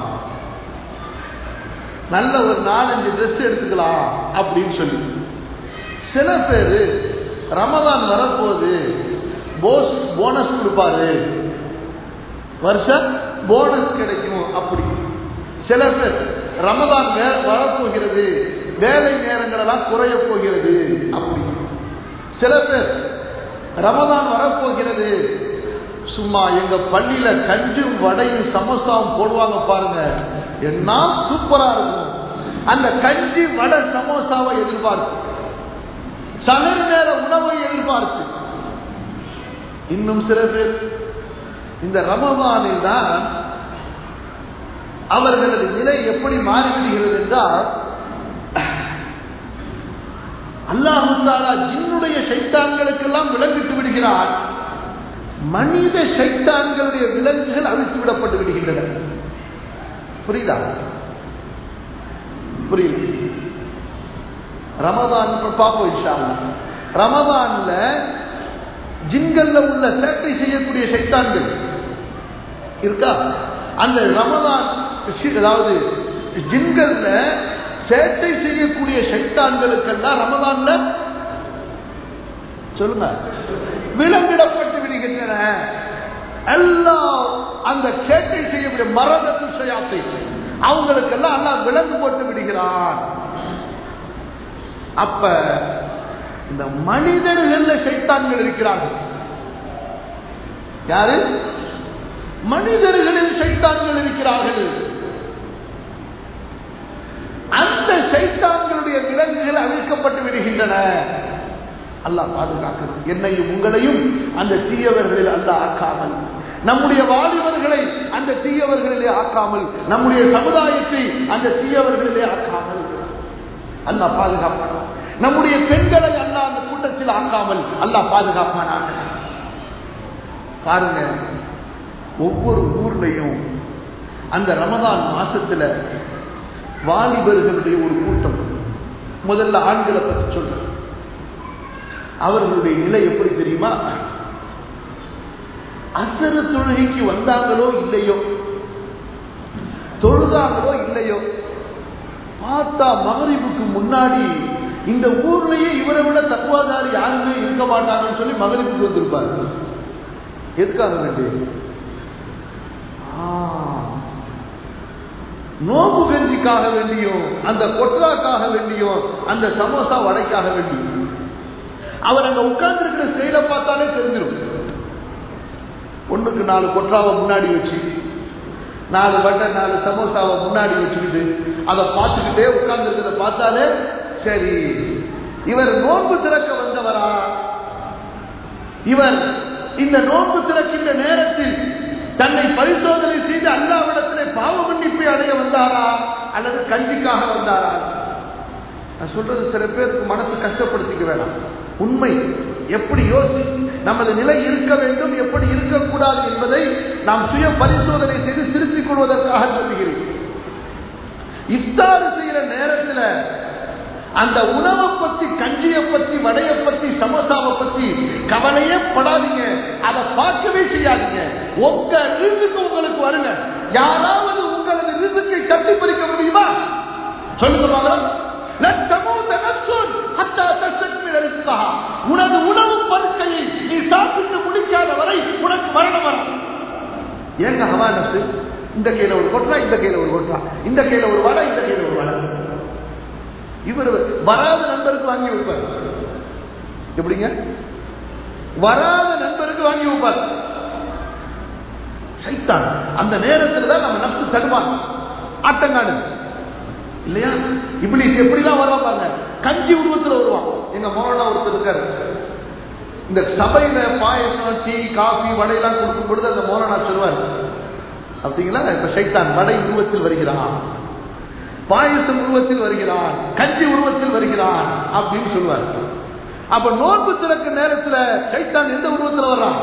நல்ல ஒரு நாலஞ்சு ட்ரெஸ் எடுத்துக்கலாம் அப்படின்னு சொல்லி சில பேர் ரமதான் வரப்போகுது போஸ் போனஸ் கொடுப்பாரு வருஷம் போனஸ் கிடைக்கும் அப்படி சில பேர் ரமதான் வே- வரப்போகிறது வேலை நேரங்கள் எல்லாம் குறைய போகிறது அப்படி சில பேர் ரமதான் வரப்போகிறது சும்மா எங்க பள்ளியில கஞ்சும் வடையும் சமோசாவும் போடுவாங்க பாருங்க என்ன சூப்பரா இருக்கும் அந்த கஞ்சி வடை சமோசாவை எதிர்பார்த்து சகர் நேர உணவை எதிர்பார்த்து இன்னும் சில பேர் இந்த ரமதானில் தான் அவர்களது நிலை எப்படி மாறிவிடுகிறது என்றால் அல்லாஹு தாலா ஜின்னுடைய சைத்தான்களுக்கெல்லாம் விலங்கிட்டு விடுகிறார் மனித சைத்தான்களுடைய விலங்குகள் அழித்து விடப்பட்டு விடுகின்றன புரியுதா புரியல ரமதான் இப்ப பார்ப்போம் இன்ஷா அல்லாஹ். ரமதான்ல ஜின்கள்ல உள்ள சேட்டை செய்யக்கூடிய சைத்தான்கள் இருக்கா அந்த ரமதான் ஷி- அதாவது ஜின்கள்ல சேட்டை செய்யக்கூடிய சைத்தான்களுக்கெல்லாம் ரமதான்ல சொல்லுங்க விலங்கிடப்பட்டு விடுகின்றன எல்லாம் அந்த சேட்டை செய்யக்கூடிய மரதத்து செய்யாத்தை அவங்களுக்கெல்லாம் எல்லாம் விலங்கு போட்டு விடுகிறான் அப்ப இந்த மனிதர்கள்ல சைத்தான்கள் இருக்கிறார்கள் யாரு மனிதர்களில் சைத்தான்கள் இருக்கிறார்கள் அந்த சைத்தான்களுடைய விலங்குகள் அவிழ்க்கப்பட்டு விடுகின்றன அல்லாஹ் பாதுகாக்கணும் என்னையும் உங்களையும் அந்த தீயவர்களில் அல்லாஹ் ஆக்காமல் நம்முடைய வாலிபர்களை அந்த தீயவர்களிலே ஆக்காமல் நம்முடைய சமுதாயத்தை அந்த தீயவர்களிலே ஆக்காமல் அல்லாஹ் பாதுகாப்பானா நம்முடைய பெண்களை அல்லாஹ் அந்த கூட்டத்தில் ஆக்காமல் அல்லாஹ் பாதுகாப்பானாக பாருங்க ஒவ்வொரு ஊர்லயும் அந்த ரமதான் மாசத்துல வாலிபர்களுடைய ஒரு கூட்டம் முதல்ல ஆண்களை பத்தி சொல்றேன் அவர்களுடைய நிலை எப்படி தெரியுமா அசர தொழுகைக்கு வந்தாங்களோ இல்லையோ தொழுதாங்களோ இல்லையோ பார்த்தா மகரிபுக்கு முன்னாடி இந்த ஊர்லயே இவரை விட தத்துவாதாரி யாருமே இருக்க மாட்டாங்கன்னு சொல்லி மகரிபுக்கு வந்திருப்பாரு எதுக்காக வேண்டி ஆ, நோம்பு கஞ்சிக்காக வேண்டியும் அந்த கொட்ராக்காக வேண்டியும் அந்த சமோசா வடைக்காக வேண்டியும் அவர் அங்க உட்கார்ந்து இருக்கிற செயலை பார்த்தாலே தெரிஞ்சிடும் ஒண்ணுக்கு நாலு கொட்ராவை முன்னாடி வச்சு நாலு வடை நாலு சமோசாவை முன்னாடி வச்சுக்கிட்டு அதை பார்த்துக்கிட்டே உட்கார்ந்து இருக்கிறத பார்த்தாலே சரி இவர் நோன்பு திறக்க வந்தவரா இவர் இந்த நோன்பு திறக்கின்ற நேரத்தில் தன்னை பரிசோதனை செய்து அல்லாவிடத்திலே பாவ மன்னிப்பை அடைய வந்தாரா அல்லது கல்விக்காக வந்தாரா நான் சொல்றது சில பேருக்கு மனசு கஷ்டப்படுத்திக்க வேணாம் உண்மை எப்படி யோசி நமது நிலை இருக்க வேண்டும் எப்படி இருக்கக்கூடாது என்பதை நாம் சுய பரிசோதனை செய்து திருத்திக் கொள்வதற்காக சொல்லுகிறேன் இஃப்தார் செய்யற நேரத்தில் அந்த உணவை பத்தி கஞ்சியை பத்தி வடையை பத்தி சமோசாவை பத்தி கவலையே படாதீங்க அதை பார்க்கவே செய்யாதீங்க உங்க ரிசுக்கு உங்களுக்கு வருங்க யாராவது உங்களது ரிசுக்கை தட்டி பறிக்க முடியுமா சொல்லுங்க பார்க்கலாம் லன் தமூத நஃப்சுன் ஹத்தா தஸ்தக்மில ரிஸ்கஹா. உனது உணவு பருக்கையை நீ சாப்பிட்டு முடிக்காத வரை உனக்கு மரணம் வரும் ஏங்க ஹவா நப்சு இந்த கையில ஒரு கொட்டா இந்த கையில ஒரு கொட்டா இந்த கையில ஒரு வடை இந்த கையில ஒரு வடை இவர் வராத நண்பருக்கு வாங்கி வைப்பார் எப்படிங்க வராத நண்பருக்கு வாங்கி வைப்பார் சைத்தான் அந்த நேரத்தில் தான் நம்ம நப்சு தடுவாங்க ஆட்டங்காடு இல்லையா இப்படி எப்படிலாம் வருவான் பாருங்க கஞ்சி உருவத்தில் வருவான் எங்க மோனா ஒருத்தர் இருக்காரு இந்த சபையில பாயசம் டீ காஃபி வடையெல்லாம் கொடுக்கும் பொழுது அந்த மோனா சொல்லுவார் அப்படிங்களா இப்ப சைத்தான் வடை உருவத்தில் வருகிறான் பாயசம் உருவத்தில் வருகிறான் கஞ்சி உருவத்தில் வருகிறான் அப்படின்னு சொல்லுவார் அப்ப நோன்பு திறக்க நேரத்துல சைத்தான் எந்த உருவத்தில் வர்றான்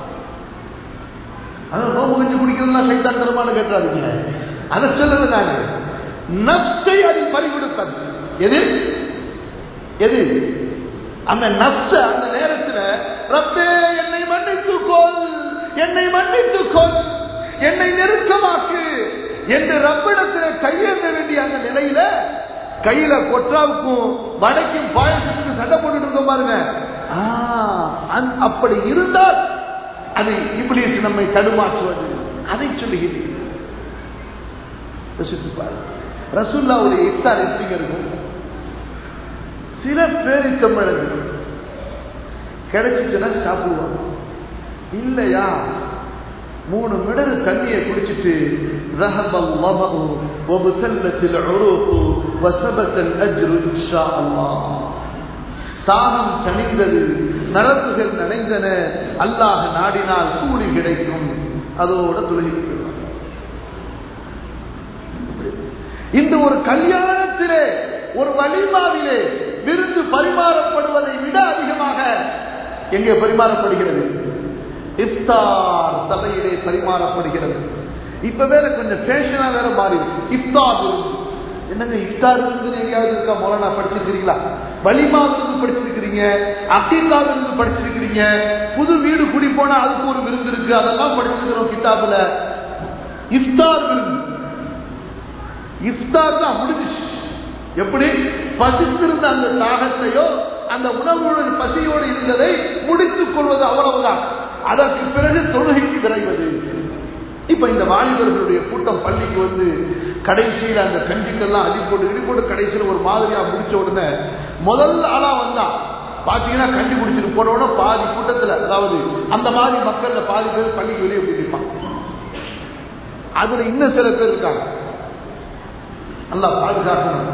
அதான் நோம்பு கஞ்சி குடிக்கிறதுலாம் சைத்தான் தருமானு கேட்டாருங்க அதை சொல்லல நானு நப்சை அதில் பறிகொடுத்தது எது எது அந்த நப்ச அந்த நேரத்தில் ரப்பே என்னை மன்னித்துக்கொள் என்னை மன்னித்துக் கொள் என்னை நெருக்கமாக்கு என்று ரப்பிடத்தில் கையேற்ற வேண்டிய அந்த நிலையில கையில கொற்றாவுக்கும் வடக்கும் பாயசத்துக்கும் சண்டை போட்டுட்டு இருக்கோம் பாருங்க ஆ, அந்த- அப்படி இருந்தால் அதை இப்ளீஸ் நம்மை தடுமாற்றுவது அதை சொல்லுகிறேன் யோசித்து பாருங்க ரசூல்லாவுடைய இஃப்தார் எப்படிங்க இருக்கும் சில பேரித்தமிழர்கள் கிடைச்சிச்சுன்னா சாப்பிடுவாங்க இல்லையா மூணு மிடரு தண்ணியை குடிச்சிட்டு ذهب الظمأ وابتلت العروق وثبت الأجر إن شاء الله தாகம் தணிந்தது நரம்புகள் நனைந்தன அல்லாஹ் நாடினால் கூலி கிடைக்கும் அதோட தொழுகை இந்த ஒரு கல்யாணத்திலே ஒரு வழிமாவிலே விருந்து பரிமாறப்படுவதை விட அதிகமாக எங்கே பரிமாறப்படுகிறது இஃப்தார் சபையிலே பரிமாறப்படுகிறது இப்ப வேற கொஞ்சம் ஃபேஷனா வேற மாறி இருக்கு. இஃப்தார் விருந்து. என்னங்க இஃப்தார் விருந்து எங்கேயாவது இருக்கா மௌலானா படிச்சிருக்கிறீங்களா வலிமா விருந்து படிச்சிருக்கிறீங்க அக்கீகா விருந்து படிச்சிருக்கிறீங்க புது வீடு குடி போனா அதுக்கு ஒரு விருந்து இருக்கு அதெல்லாம் படிச்சிருக்கிறோம் கிதாபுல இஃப்தார் விருந்து இஃப்தார் தான் முடிஞ்சிச்சு எப்படி பசித்திருந்த அந்த தாகத்தையோ அந்த உணவுடன் பசியோடு இருந்ததை முடித்துக் கொள்வது அவ்வளவுதான் அதற்கு பிறகு தொழுகைக்கு விரைவது இப்ப இந்த வாலிபர்களுடைய கூட்டம் பள்ளிக்கு வந்து கடைசியில் அந்த கஞ்சிக்கெல்லாம் அடி போட்டு இடி போட்டு கடைசியில் ஒரு மாதிரியா முடிச்ச உடனே முதல் ஆளா வந்தான் பாத்தீங்கன்னா கஞ்சி குடிச்சிட்டு போன உடனே பாதி கூட்டத்துல அதாவது அந்த மாதிரி மக்கள்ல பாதி பேர் பள்ளிக்கு வெளியே போய் நிற்பான் அதுல இன்னும் சில பேர் இருக்காங்க நல்லா பாதுகாக்கணும்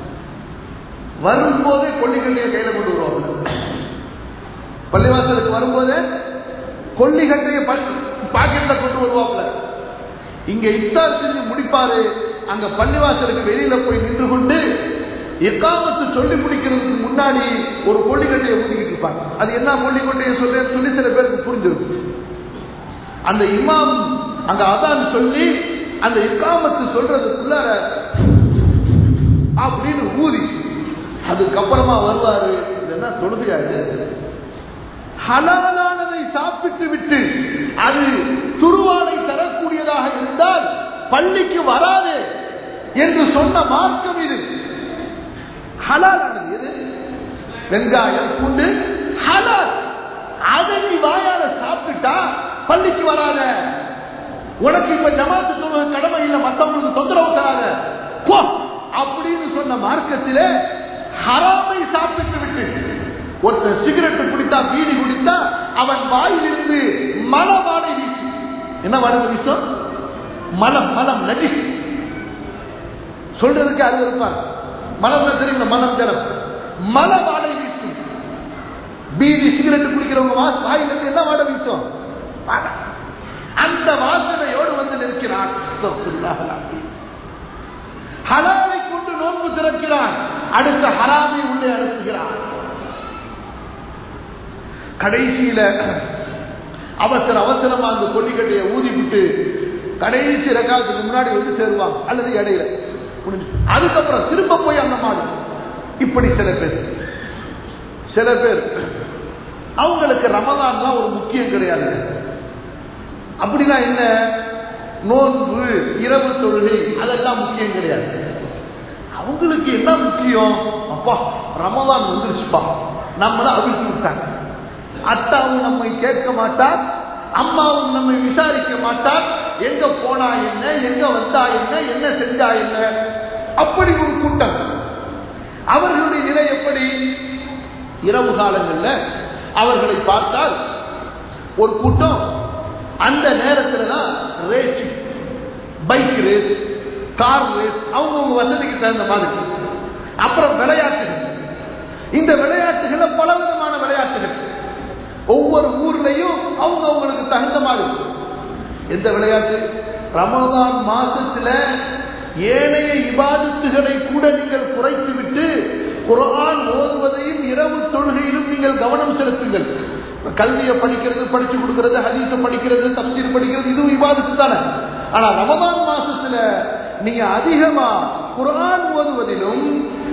வரும்போதே கொல்லிக்கண்ணியை கையில கொண்டு வருவாங்க பள்ளிவாசலுக்கு வரும்போதே கொல்லிக்கட்டையை பாக்கெட்ல கொண்டு வருவாப்ல இங்க இஃப்தார் செஞ்சு முடிப்பாரு அங்க பள்ளிவாசலுக்கு வெளியில போய் நின்று கொண்டு எக்காமத்து சொல்லி முடிக்கிறதுக்கு முன்னாடி ஒரு கொல்லிக்கட்டையை ஊதிக்கிட்டு இருப்பாங்க அது என்ன கொல்லிக்கட்டையை சொல்ல சொல்லி சில பேருக்கு புரிஞ்சிருக்கும் அந்த இமாம் அங்க அதான் சொல்லி அந்த இக்காமத்து சொல்றதுக்குள்ளார அப்படின்னு ஊதி அதுக்கப்புறமா வருவாரு என்ன தொழுகையா இது ஹலாலானதை சாப்பிட்டு விட்டு அது துருவாடை தரக்கூடியதாக இருந்தால் பள்ளிக்கு வராது என்று சொன்ன மார்க்கம் இது ஹலாலானது எது வெங்காயம் பூண்டு ஹலால் அதை நீ வாயால சாப்பிட்டுட்டா பள்ளிக்கு வராத உனக்கு இப்ப ஜமாத்து தொழுகை கடமை இல்லை மற்றவங்களுக்கு தொந்தரவு தராத போ அப்படின்னு சொன்ன மார்க்கத்திலே ஹராமை சாப்பிட்டு விட்டு ஒருத்தர் சிகரெட் குடித்தா பீடி குடித்தா அவன் வாயிலிருந்து மல வாடை வீசும் என்ன வாடை வீசும் மலம் மலம் நஜி சொல்றதுக்கு அது இருப்பாங்க மலம் தெரியுங்களா மலம் ஜலம் மல வாடை வீசும் பீடி சிகரெட் குடிக்கிறவங்க வா- வாயிலிருந்து என்ன வாடை வீசும் வாடை. அந்த வாசனையோடு வந்து நிற்கிறான் அஸ்தக்ஃபிருல்லாஹ் அல்-அலீம். ஹலாலை கொண்டு நோன்பு திறக்கிறான் அடுத்த ஹராமை உள்ளே அனுப்புகிறான் கடைசியில அவசர அவசரமா அந்த கொல்லிக்கட்டையை ஊதிவிட்டு கடைசி ரக்காலத்துக்கு முன்னாடி வந்து சேருவாங்க அல்லது இடையில முடிஞ்சு. அதுக்கப்புறம் திரும்ப போய் அந்த மாதிரி இப்படி சில பேர் சில பேர் அவங்களுக்கு ரமதான்லாம் ஒரு முக்கியம் கிடையாது அப்படின்னா என்ன நோன்பு இரவு தொழுகை அதெல்லாம் முக்கியம் கிடையாது அவங்களுக்கு என்ன முக்கியம் அப்பா ரமதான் வந்துருச்சுப்பா நம்மள அவிழ்த்து விட்டாங்க அத்தாவும் நம்மை கேட்க மாட்டார் அம்மாவும் நம்மை விசாரிக்க மாட்டார் எங்க போனா என்ன எங்க வந்தா என்ன என்ன செஞ்சா என்ன அப்படி ஒரு கூட்டம் அவர்களுடைய நிலை எப்படி இரவு காலங்கள்ல அவர்களை பார்த்தால் ஒரு கூட்டம் அந்த நேரத்துல தான் race bike race car race அவங்கவுங்க வசதிக்கு தகுந்த மாதிரி அப்புறம் விளையாட்டுகள் இந்த விளையாட்டுகள்ல பல விதமான விளையாட்டுகள் ஒவ்வொரு ஊர்லயும் அவங்க அவங்களுக்கு தகுந்த மாதிரி எந்த விளையாட்டு ரமதான் மாசத்துல ஏனைய இபாதத்துகளை கூட நீங்கள் குறைத்து விட்டு குரான் ஓதுவதையும் இரவு தொழுகையிலும் நீங்கள் கவனம் செலுத்துங்கள் கல்வியை படிக்கிறது படிச்சு கொடுக்கிறது ஹதீஸை படிக்கிறது தப்சீர் படிக்கிறது இதுவும் இபாதத்து தானே ஆனா ரமதான் மாசத்துல நீங்க அதிகமா குரான் ஓதுவதிலும்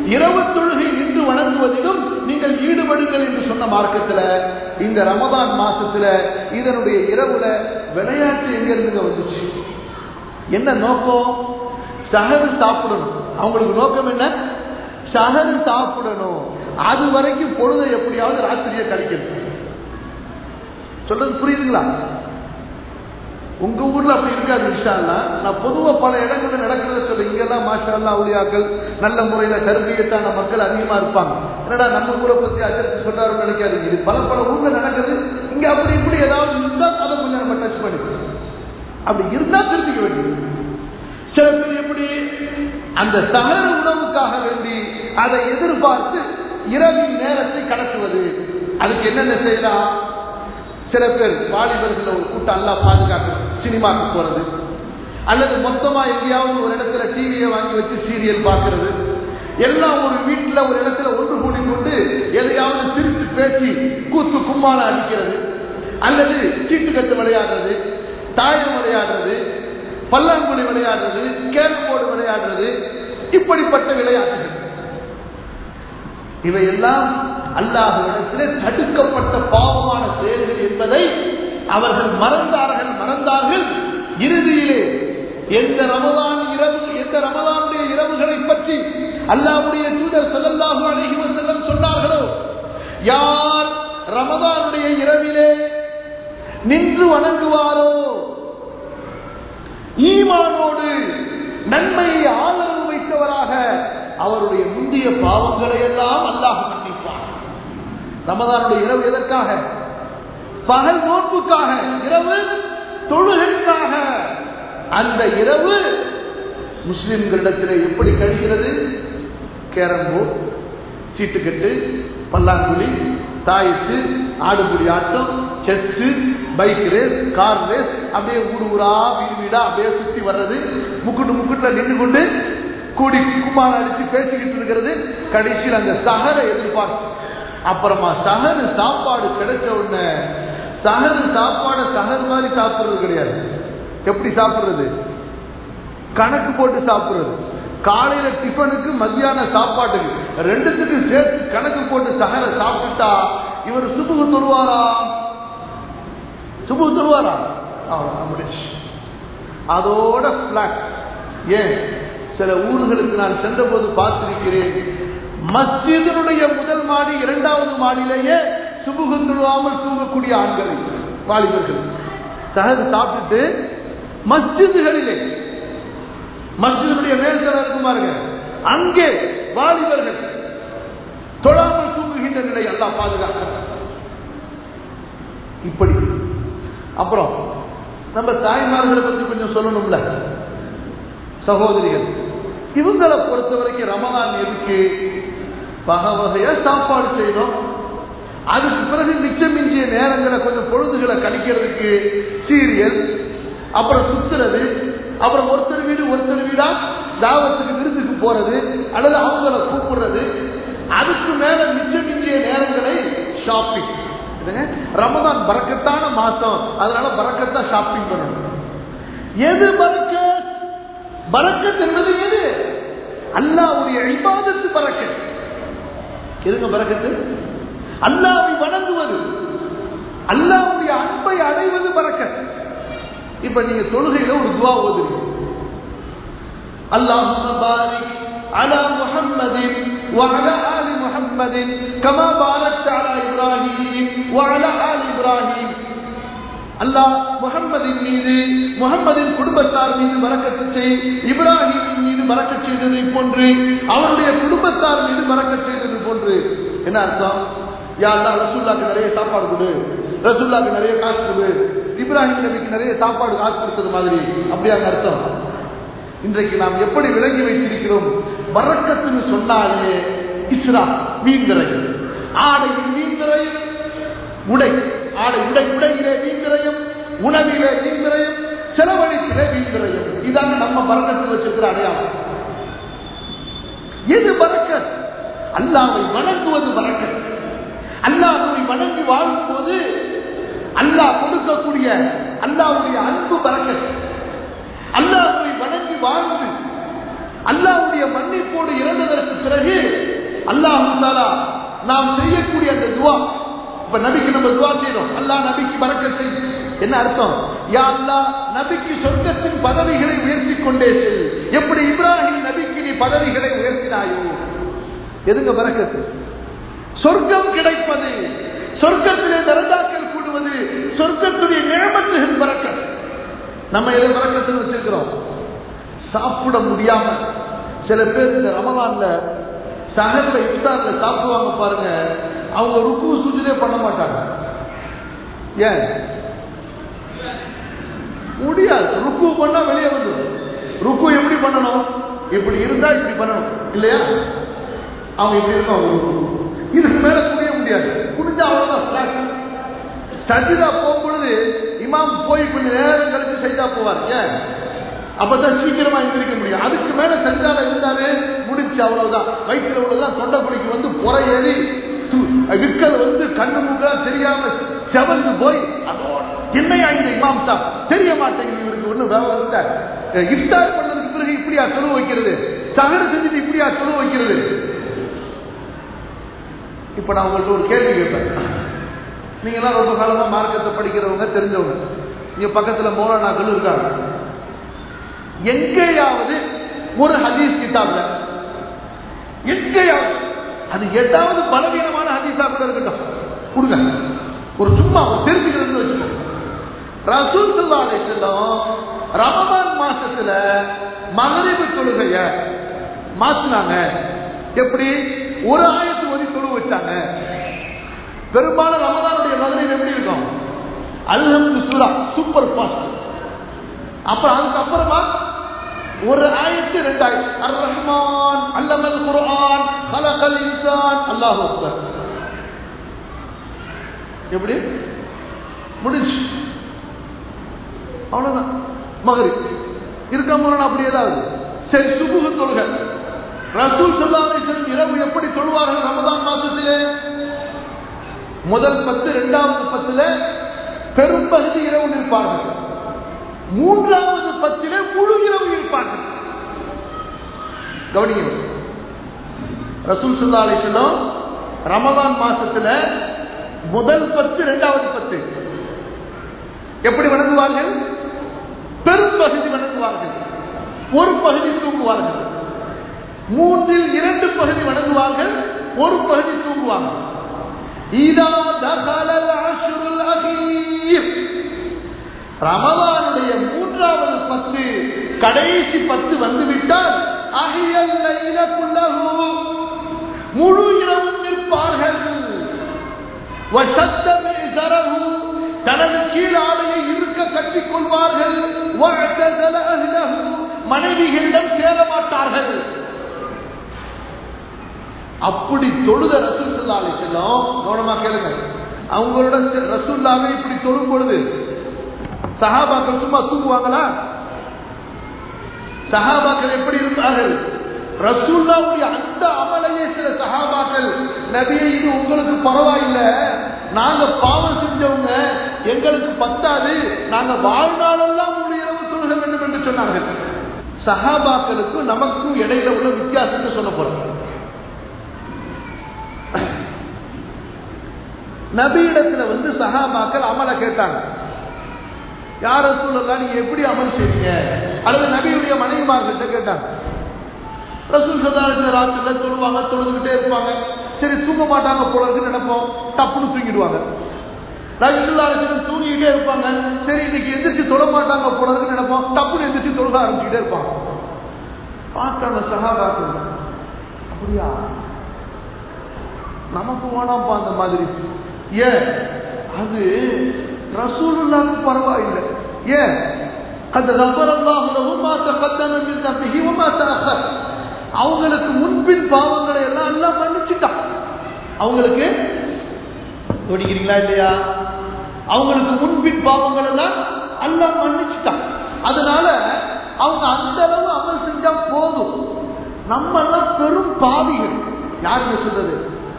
இரவு தொழுகை நின்று வணங்குவதிலும் நீங்கள் ஈடுபடுங்கள் என்று சொன்ன மார்க்கத்துல இந்த ரமதான் மாசத்துல இதனுடைய இரவுல விளையாட்டு எங்க இருந்துங்க வந்துச்சு என்ன நோக்கம் சஹரு சாப்பிடணும் அவங்களுக்கு நோக்கம் என்ன சஹரு சாப்பிடணும் அது வரைக்கும் பொழுதை எப்படியாவது ராத்திரியை கழிக்கணும் சொல்றது புரியுதுங்களா உங்க ஊர்ல அப்படி இருக்காது விஷயம்னா நான் பொதுவா பல இடங்கள்ல நடக்கிறத சொல்ல இங்கெல்லாம் மாஷா அல்லா அவுளியாக்கள் நல்ல முறையில கருவியத்தான மக்கள் அதிகமா இருப்பாங்க என்னடா நம்ம ஊரை பத்தி அச்சரித்து சொல்றாரு நினைக்காதீங்க இது பல பல ஊர்ல நடக்குது இங்க அப்படி இப்படி ஏதாவது இருந்தா அதை கொஞ்சம் நம்ம டச் பண்ணிக்கலாம் அப்படி இருந்தா திருத்திக்க வேண்டியது சில பேர் எப்படி அந்த சகல உணவுக்காக வேண்டி அதை எதிர்பார்த்து இரவின் நேரத்தை கடத்துவது அதுக்கு என்னென்ன செய்யலாம் சில பேர் வாலிபர்கள் ஒரு கூட்டம் அல்லா பாதுகாக்கணும் சினிமாக்கு போறது அல்லது மொத்தமா எங்கேயாவது ஒரு இடத்துல டிவியை வாங்கி வச்சு சீரியல் பார்க்கறது எல்லாம் ஒரு வீட்டில் ஒரு இடத்துல ஒன்று கூடிக்கொண்டு எதையாவது சிரித்து பேசி கூத்து கும்மால அடிக்கிறது அல்லது சீட்டுக்கட்டு விளையாடுறது தாயம் விளையாடுறது பல்லாங்குழி விளையாடுறது கேரம் போர்டு விளையாடுறது இப்படிப்பட்ட விளையாட்டுகள் இவையெல்லாம் அல்லாஹ்விடத்திலே தடுக்கப்பட்ட பாவமான செயல்கள் என்பதை அவர்கள் மறந்தார்கள் மறந்தார்கள் இறுதியிலே எந்த ரமதான் இரவு எந்த ரமதானுடைய இரவுகளை பற்றி அல்லாஹ்வுடைய தூதர் ஸல்லல்லாஹு அலைஹி வஸல்லம் சொன்னார்களோ யார் ரமதானுடைய இரவிலே நின்று வணங்குவாரோ ஈமானோடு நன்மையை ஆதரவு வைத்தவராக அவருடைய முந்தைய பாவங்களை எல்லாம் அல்லாஹ் மன்னிப்பார் ரமதானுடைய இரவு எதற்காக பகல் நோன்புக்காக இரவு தொழுகைக்காக அந்த இரவு முஸ்லிம்களிடத்தில் எப்படி கழிகிறது கேரம்போர்ட் சீட்டுக்கட்டு பல்லாங்குழி தாயத்து ஆடுபுடி ஆட்டம் chess bike race car race அப்படியே ஊடு ஊரா வீடு வீடா அப்படியே சுத்தி வர்றது முக்குட்டு முக்குட்டுல நின்று கொண்டு கூடி கும்மாரம் அடிச்சு பேசிக்கிட்டு இருக்கிறது கடைசியில் அந்த சகரை எதிர்பார்த்து அப்புறமா சகரு சாப்பாடு கிடைச்ச உடனே சகரு சாப்பாடை சகர் மாதிரி சாப்பிடுறது கிடையாது எப்படி சாப்பிடுறது கணக்கு போட்டு சாப்பிடுறது காலையில டிஃபனுக்கு மத்தியான சாப்பாட்டுக்கு ரெண்டுத்துக்கு சேர்த்து கணக்கு போட்டு சகர சாப்பிட்டா இவர் சுபுகு தொழுவாரா சுபுகு தொழுவாரா அவ்வளவுதான் முடிச்சு அதோட பிளாட் ஏன் சில ஊர்களுக்கு நான் சென்றபோது பார்த்திருக்கிறேன் மஸ்ஜிதனுடைய முதல் மாடி இரண்டாவது மாடியிலேயே சுபுகு தொழுவாமல் தூங்கக்கூடிய ஆண்களை வாலிபர்கள் சகது சாப்பிட்டுட்டு மஸ்ஜிதுகளிலே மஸ்ஜிதனுடைய மேல்தர இருக்கும் பாருங்க அங்கே வாலிபர்கள் தொழாமல் தூங்குகின்ற நிலை எல்லாம் பாதுகாக்க இப்படி அப்புறம் நம்ம தாய்மார்களை பத்தி கொஞ்சம் சொல்லணும்ல சகோதரிகள் இவங்களை பொறுத்த வரைக்கும் ரமலான் எதுக்கு வகை வகையா சாப்பாடு செய்யணும் அதுக்கு பிறகு மிச்சமிஞ்சிய நேரங்களை கொஞ்சம் பொழுதுகளை கழிக்கிறதுக்கு சீரியல் அப்புறம் சுத்துறது அப்புறம் ஒருத்தர் வீடு ஒருத்தர் வீடா தாவத்துக்கு விருந்துக்கு போறது அல்லது அவங்கள கூப்பிடுறது அதுக்கு மேல மிச்சமிஞ்சிய நேரங்களை ஷாப்பிங் ரமதான் பறக்கத்தான மாசம் அதனால பறக்கத்தா ஷாப்பிங் பண்ணணும் எது பறக்க பறக்கத் என்பது எது அல்லாவுடைய இபாதத்து பறக்கத் எதுங்க பறக்கத்து அல்லாவை வணங்குவது அல்லாவுடைய அன்பை அடைவது பறக்கத் இப்ப நீங்க தொழுகையில ஒரு துவா ஓதுறீங்க اللهم بارك على محمد وعلى آل محمد كما باركت على إبراهيم وعلى آل إبراهيم அல்லாஹ் முகம்மதின் மீது முகம்மதின் குடும்பத்தார் மீது மறக்கத்து செய் இப்ராஹிமின் மீது மறக்க செய்ததை போன்று அவருடைய குடும்பத்தார் மீது மறக்க செய்தது போன்று என்ன அர்த்தம் யாருன்னா ரசூல்லாக்கு நிறைய சாப்பாடு கொடு ரசூல்லாக்கு நிறைய காசு கொடு இப்ராஹிம் நபிக்கு நிறைய சாப்பாடு காசு கொடுத்தது மாதிரி அப்படியாங்க அர்த்தம் இன்றைக்கு நாம் எப்படி விளங்கி வைத்திருக்கிறோம் வரக்கத்துன்னு சொன்னாலே இஸ்ரா வீண்திரையும் ஆடையில் வீண்திரையும் உடை ஆடை உடை உடையிலே வீண்திரையும் உணவிலே வீண்திரையும் செலவழிப்பிலே வீண்திரையும் இதாங்க நம்ம பறக்கத்தில் வச்சிருக்கிற அடையாளம் எது பறக்கத் அல்லாவை வணங்குவது பறக்கத் அல்லாஹை வணங்கி வாழும் போது அல்லாஹ் கொடுக்கக்கூடிய அல்லாவுடைய அன்பு பறக்கத் அல்லாஹை வணங்கி வாழ்ந்து அல்லாஹ்வுடைய மன்னிப்போடு இறந்ததற்கு பிறகு அல்லாஹ் தாலா நாம் செய்யக்கூடிய அந்த துவா இப்ப நபிக்கு நம்ம துவா செய்யறோம் அல்லாஹ் நபிக்கு பறக்க செய் என்ன அர்த்தம் யா அல்லாஹ் நபிக்கு சொர்க்கத்தின் பதவிகளை உயர்த்தி கொண்டே செல் எப்படி இப்ராஹிம் நபிக்கு நீ பதவிகளை உயர்த்தினாயோ எதுங்க பறக்கத்து சொர்க்கம் கிடைப்பது சொர்க்கத்திலே தரதாக்கள் கூடுவது சொர்க்கத்துடைய நியமத்துகள் பறக்க நம்ம எதை பறக்கத்தில் வச்சிருக்கிறோம் சாப்பிட முடியாம சில பேர் இந்த ரமலான்ல சகர்ல இஃப்தார்ல சாப்பிடுவாங்க பாருங்க அவங்க ருக்கு சுஜிதே பண்ண மாட்டாங்க ஏன் முடியாது ருக்கு பண்ணா வெளியே வந்துடும் ருக்கு எப்படி பண்ணணும் இப்படி இருந்தா இப்படி பண்ணணும் இல்லையா அவங்க இப்படி இருக்கும் அவங்க ருக்கு இதுக்கு மேல புரிய முடியாது புரிஞ்சா அவ்வளவுதான் சஜிதா போகும்பொழுது இமாம் போய் கொஞ்ச நேரம் கழிச்சு சஜிதா போவார் ஏன் அப்பதான் சீக்கிரமா எந்திரிக்க முடியும் அதுக்கு மேல சஜிதால இருந்தாலே முடிச்சு அவ்வளவுதான் வயிற்றுல உள்ளதான் தொண்டை குடிக்கு வந்து புற ஏறி விற்கள் வந்து கண்ணு மூக்கெல்லாம் தெரியாம செவந்து போய் அதோட என்னையா இந்த இமாம் தான் தெரிய மாட்டேங்குது இவருக்கு ஒண்ணு விவரம் இல்ல இஃப்தார் பண்ணதுக்கு பிறகு இப்படியா சொல்ல வைக்கிறது சகடு செஞ்சுட்டு இப்படியா சொல்ல வைக்கிறது இப்ப நான் உங்கள்ட்ட ஒரு கேள்வி கேட்பேன் நீங்க எல்லாம் ரொம்ப காலமா மார்க்கத்தை படிக்கிறவங்க தெரிஞ்சவங்க இங்க பக்கத்துல மோலானாக்கள் இருக்காங்க எங்கேயாவது ஒரு ஹதீஸ் கிட்டாப்ல எங்கேயாவது அது எதாவது பலவீனமான ஹதீஸா கூட இருக்கட்டும் கொடுங்க ஒரு சும்மா ஒரு தெரிஞ்சுக்கிறது வச்சுக்கோங்க ரசூல் சல்லா அலிஸ்லாம் ரமதான் மாசத்துல மகரிபு தொழுகைய மாத்தினாங்க எப்படி ஒரு ஆயத்து ஒதி தொழு வச்சாங்க பெரும்பாலும் ரமதானுடைய மகரிப் எப்படி இருக்கும் அல்ஹம்து சூரா சூப்பர் ஃபாஸ்ட் அப்புறம் அதுக்கப்புறமா ஒரு ஆயத்து ரெண்டு ஆயத்து அர் ரஹ்மான் அல்லமல் குர்ஆன் கலகல் இன்சான் அல்லாஹ் அக்பர் எப்படி முடிஞ்சு அவ்வளவுதான் மகரிப் இருக்க முரண் அப்படி ஏதாவது சரி சுபுகு தொழுக ரசூல் சல்லாஹ் இரவு எப்படி தொழுவார்கள் ரமதான் மாசத்திலே முதல் பத்து இரண்டாவது பத்துல பெரும்பகுதி இரவு நிற்பார்கள் மூன்றாவது பத்திலே முழு இரவு இருப்பார்கள் கவனிங்க ரசூல் சுல்லா அலிஸ்லாம் ரமதான் மாசத்துல முதல் பத்து இரண்டாவது பத்து எப்படி வணங்குவார்கள் பெரும்பகுதி வணங்குவார்கள் ஒரு பகுதி தூங்குவார்கள் மூன்றில் இரண்டு பகுதி வணங்குவார்கள் ஒரு பகுதி தூங்குவார்கள் இதா தகலல் அஷ்ருல் அகீர் ரமதானுடைய மூன்றாவது பத்து கடைசி பத்து வந்துவிட்டால் அகியல் லைலகுல்லஹு முழு இரவும் நிற்பார்கள் வசத்தமே தரகு தனது கீழாடையை இருக்க கட்டிக் கொள்வார்கள் வஅதல அஹ்லஹு மனைவிகளிடம் சேர மாட்டார்கள் அப்படி தொழுத ரசூல் சல்லா செல்லும் கவனமா கேளுங்க அவங்களோட ரசூல்லாவே இப்படி தொழும் பொழுது சஹாபாக்கள் சும்மா தூங்குவாங்களா சஹாபாக்கள் எப்படி இருந்தார்கள் ரசூல்லாவுடைய அந்த அமலையே சில சஹாபாக்கள் நபியை இது உங்களுக்கு பரவாயில்லை நாங்க பாவம் செஞ்சவங்க எங்களுக்கு பத்தாது நாங்க வாழ்நாளெல்லாம் ஒரு இரவு தொழுக வேண்டும் என்று சொன்னார்கள் சஹாபாக்களுக்கும் நமக்கும் இடையில உள்ள வித்தியாசத்தை சொல்ல போறோம் நபியிடத்துல வந்து சஹாபாக்கள் அமலை கேட்டாங்க யார சூழல்லாம் நீங்க எப்படி அமல் செய்வீங்க அல்லது நபியுடைய மனைவிமார்கிட்ட கேட்டாங்க ரசூல் சதாரத்தில் ராத்திரில தொழுவாங்க தொழுதுகிட்டே இருப்பாங்க சரி தூங்க மாட்டாங்க போல இருக்குன்னு நினைப்போம் டப்புன்னு தூங்கிடுவாங்க ரசூல்லாரத்தில் தூங்கிக்கிட்டே இருப்பாங்க சரி இன்னைக்கு எந்திரிச்சு தொழ மாட்டாங்க போல இருக்குன்னு நினைப்போம் டப்புன்னு எந்திரிச்சு தொழுக ஆரம்பிச்சுக்கிட்டே இருப்பாங்க பார்த்தாங்க சகாபாக்கள் அப்படியா நமக்கு வேணாம்ப்பா அந்த மாதிரி ஏன் அது ரசூலுல்லாவுக்கு பரவாயில்லை ஏன் அந்த ரப்பரல்லாஹுலவும் மாத்த கத்தனும் தம்பியும் மாத்த அவங்களுக்கு முன்பின் பாவங்களை எல்லாம் எல்லாம் மன்னிச்சுட்டான் அவங்களுக்கு கவனிக்கிறீங்களா இல்லையா அவங்களுக்கு முன்பின் பாவங்கள் எல்லாம் எல்லாம் மன்னிச்சுட்டான் அதனால அவங்க அந்த அளவு அமல் செஞ்சா போதும் நம்ம எல்லாம் பெரும் பாவிகள் யாருங்க சொல்றது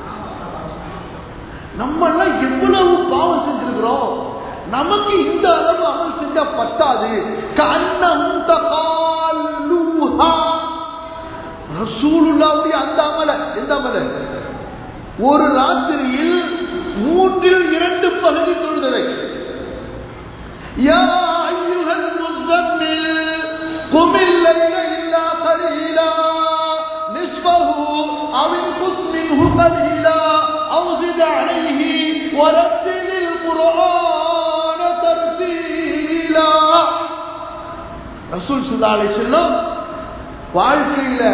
நம்ம எல்லாம் எவ்வளவு பாவம் செஞ்சிருக்கிறோம் நமக்கு இந்த அளவு அமல் செஞ்சா பத்தாது கண்ணம் ரசூலுல்லாவுடைய அந்த அமல எந்த அமல ஒரு ராத்திரியில் மூன்றில் இரண்டு பகுதி தொழுதலை யா அய்யுஹல் முஸம்மில் قم الليل إلا قليلا نصفه أو انقص منه قليلا أو زد عليه ورتل القرآن ترتيلا ரசூல் சுல்லா அலை செல்லம் வாழ்க்கையில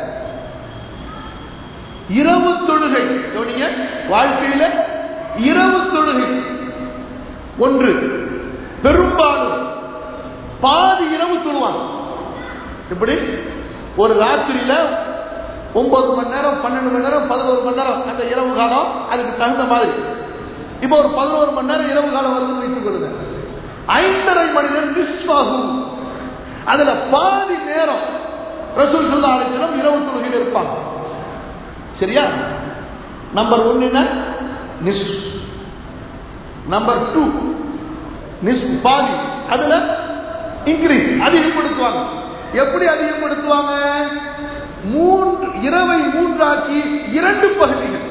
இரவு தொழுகை கவனிங்க வாழ்க்கையில இரவு தொழுகை ஒன்று பெரும்பாலும் பாதி இரவு தொழுவாங்க எப்படி ஒரு ராத்திரியில ஒன்பது மணி நேரம் பன்னெண்டு மணி நேரம் பதினோரு மணி நேரம் அந்த இரவு காலம் அதுக்கு தகுந்த மாதிரி இப்போ ஒரு பதினோரு மணி நேரம் இரவு காலம் வருதுன்னு வைத்துக் கொள்ளுங்க ஐந்தரை மணி நேரம் நிஸ்வாகும் அதுல பாதி நேரம் ரசூல் சொல்லா அழைச்சிடம் இரவு தொழுகையில் இருப்பாங்க சரியா நம்பர் ஒன்னு என்ன நிஸ் நம்பர் டூ நிஸ் பாதி அதுல இன்க்ரீஸ் அதிகப்படுத்துவாங்க எப்படி அதிகப்படுத்துவாங்க மூன்று இரவை மூன்றாக்கி இரண்டு பகுதிகள்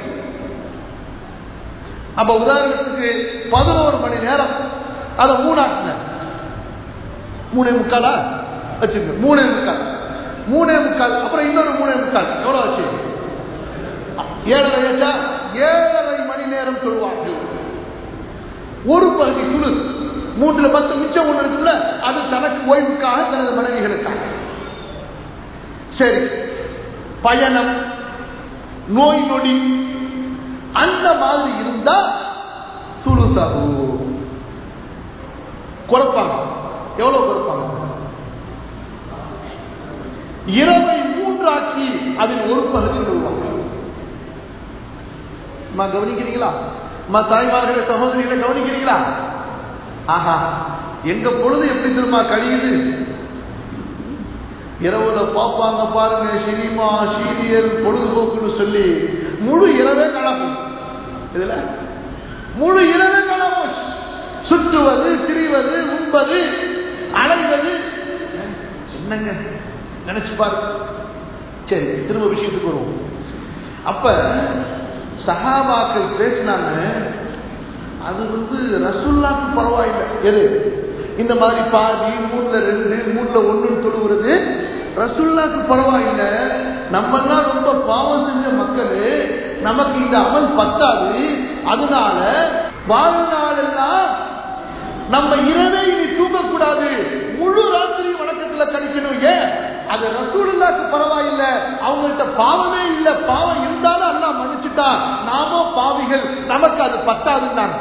அப்ப உதாரணத்துக்கு பதினோரு மணி நேரம் அதை மூணாக்குங்க மூணே முக்காலா வச்சுங்க மூணே முக்கால் மூணே முக்கால் அப்புறம் இன்னொரு மூணே முக்கால் எவ்வளவு ஆச்சு ஏழரை ஆச்சா ஏழரை மணி நேரம் சொல்லுவார்கள் ஒரு பகுதி குழு மூன்றுல பத்து மிச்சம் ஒண்ணு இருக்குல்ல அது தனக்கு ஓய்வுக்காக தனது மனைவிகளுக்காக சரி பயணம் நோய் நொடி அந்த மாதிரி இருந்தா சுழுசாகு குறைப்பாங்க எவ்வளவு குறைப்பாங்க இரவை மூன்றாக்கி அதில் ஒரு பகுதி சொல்லுவாங்க அம்மா கவனிக்கிறீங்களா அம்மா தாய்மார்களை சகோதரிகளை கவனிக்கிறீங்களா ஆஹா எங்க பொழுது எப்படி தெரியுமா கழியுது இரவுல பார்ப்பாங்க பாருங்க சினிமா சீரியல் பொழுதுபோக்குன்னு சொல்லி முழு இரவே கலப்பும் இதுல முழு இரவே கலப்பும் சுற்றுவது திரிவது உண்பது அலைவது என்னங்க நினைச்சு பாருங்க சரி திரும்ப விஷயத்துக்கு வருவோம் அப்ப சஹாபாக்கள் பேசினாங்க அது வந்து ரசுல்லாக்கு பரவாயில்லை எது இந்த மாதிரி பாதி மூணுல ரெண்டு மூணுல ஒண்ணு தொழுகிறது ரசுல்லாக்கு பரவாயில்லை நம்ம எல்லாம் ரொம்ப பாவம் செஞ்ச மக்கள் நமக்கு இந்த அமல் பத்தாது அதனால வாழ்நாளெல்லாம் நம்ம இரவே இனி தூங்கக்கூடாது முழு ராத்திரி வணக்கத்துல கழிக்கணும் ஏன் அது ரசூலுல்லாக்கு பரவாயில்லை அவங்கள்ட்ட பாவமே இல்ல பாவம் இருந்தாலும் அல்லா மன்னிச்சுட்டான் நாமோ பாவிகள் நமக்கு அது பத்தாதுன்னாங்க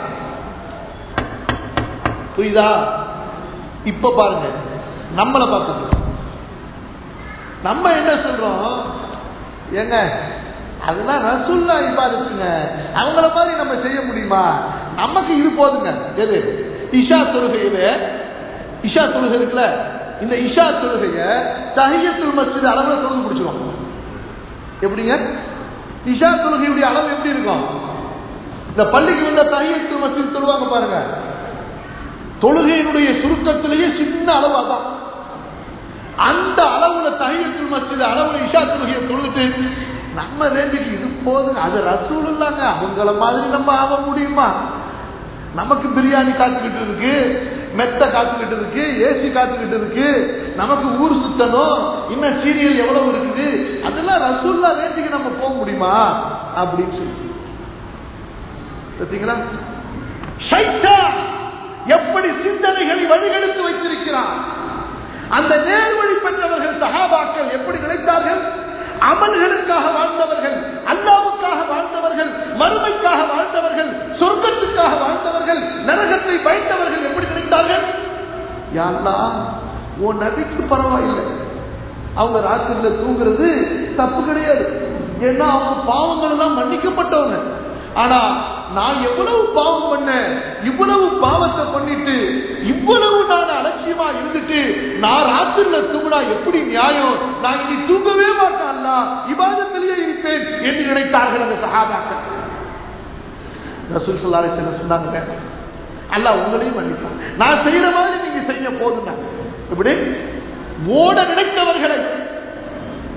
புரியுதா இப்ப பாருங்க நம்மளை பார்க்கணும் நம்ம என்ன சொல்றோம் ஏங்க அதெல்லாம் ரசுல்லா இபாதத்துங்க அவங்கள மாதிரி நம்ம செய்ய முடியுமா நமக்கு இது போதுங்க எது இஷா தொழுகையில இஷா தொழுகை இருக்குல்ல இந்த இஷா தொழுகைய தஹியத்துல் மஸ்ஜித் அளவுல தொழுது பிடிச்சிரும் எப்படிங்க இஷா தொழுகையுடைய அளவு எப்படி இருக்கும் இந்த பள்ளிக்கு வந்த தஹியத்துல் மஸ்ஜித் தொழுவாங்க பாருங்க தொழுகையினுடைய சுருக்கத்திலேயே சின்ன அளவு அதான் அந்த அளவுல தஹியத்துல் மஸ்ஜித் அளவுல இஷா தொழுகையை தொழுதுட்டு நம்ம ரேஞ்சுக்கு இது போதுங்க அது ரசூல் இல்லாங்க அவங்கள மாதிரி நம்ம ஆக முடியுமா நமக்கு பிரியாணி காத்துக்கிட்டு இருக்கு மெத்த காத்துக்கிட்டு இருக்கு ஏசி காத்துக்கிட்டு இருக்கு நமக்கு ஊர் சுத்தணும் இன்னும் சீரியல் எவ்வளவு இருக்குது அதெல்லாம் ரசூல்லா ரேஞ்சுக்கு நம்ம போக முடியுமா அப்படின்னு சொல்லி பார்த்தீங்களா ஷைத்தான் எப்படி சிந்தனைகளை வழிகெடுத்து வைத்திருக்கிறான் அந்த நேர்வழி பெற்றவர்கள் சகாபாக்கள் எப்படி நினைத்தார்கள் அமல்களுக்காக வாழ்ந்தவர்கள் அல்லாவுக்காக வாழ்ந்தவர்கள் மறுமைக்காக வாழ்ந்தவர்கள் சொர்க்கத்துக்காக வாழ்ந்தவர்கள் நரகத்தை பயந்தவர்கள் எப்படி நினைத்தார்கள் யாருலா உன் நபிக்கு பரவாயில்லை அவங்க ராத்திரில தூங்குறது தப்பு கிடையாது ஏன்னா அவங்க பாவங்கள் எல்லாம் மன்னிக்கப்பட்டவங்க ஆனா நான் எவ்வளவு பாவம் பண்ண இவ்வளவு பாவத்தை பண்ணிட்டு இவ்வளவு நான் அலட்சியமா இருந்துட்டு நான் ராத்திரில தூங்கினா எப்படி நியாயம் நான் இனி தூங்கவே மாட்டான்ல இவாதத்திலேயே இருப்பேன் என்று நினைத்தார்கள் அந்த சகாபாக்கள் ரசூல் சொல்லாரை சொன்னாங்க அல்ல உங்களையும் மன்னிப்பான் நான் செய்யற மாதிரி நீங்க செய்ய போதுங்க இப்படி ஓட நினைத்தவர்களை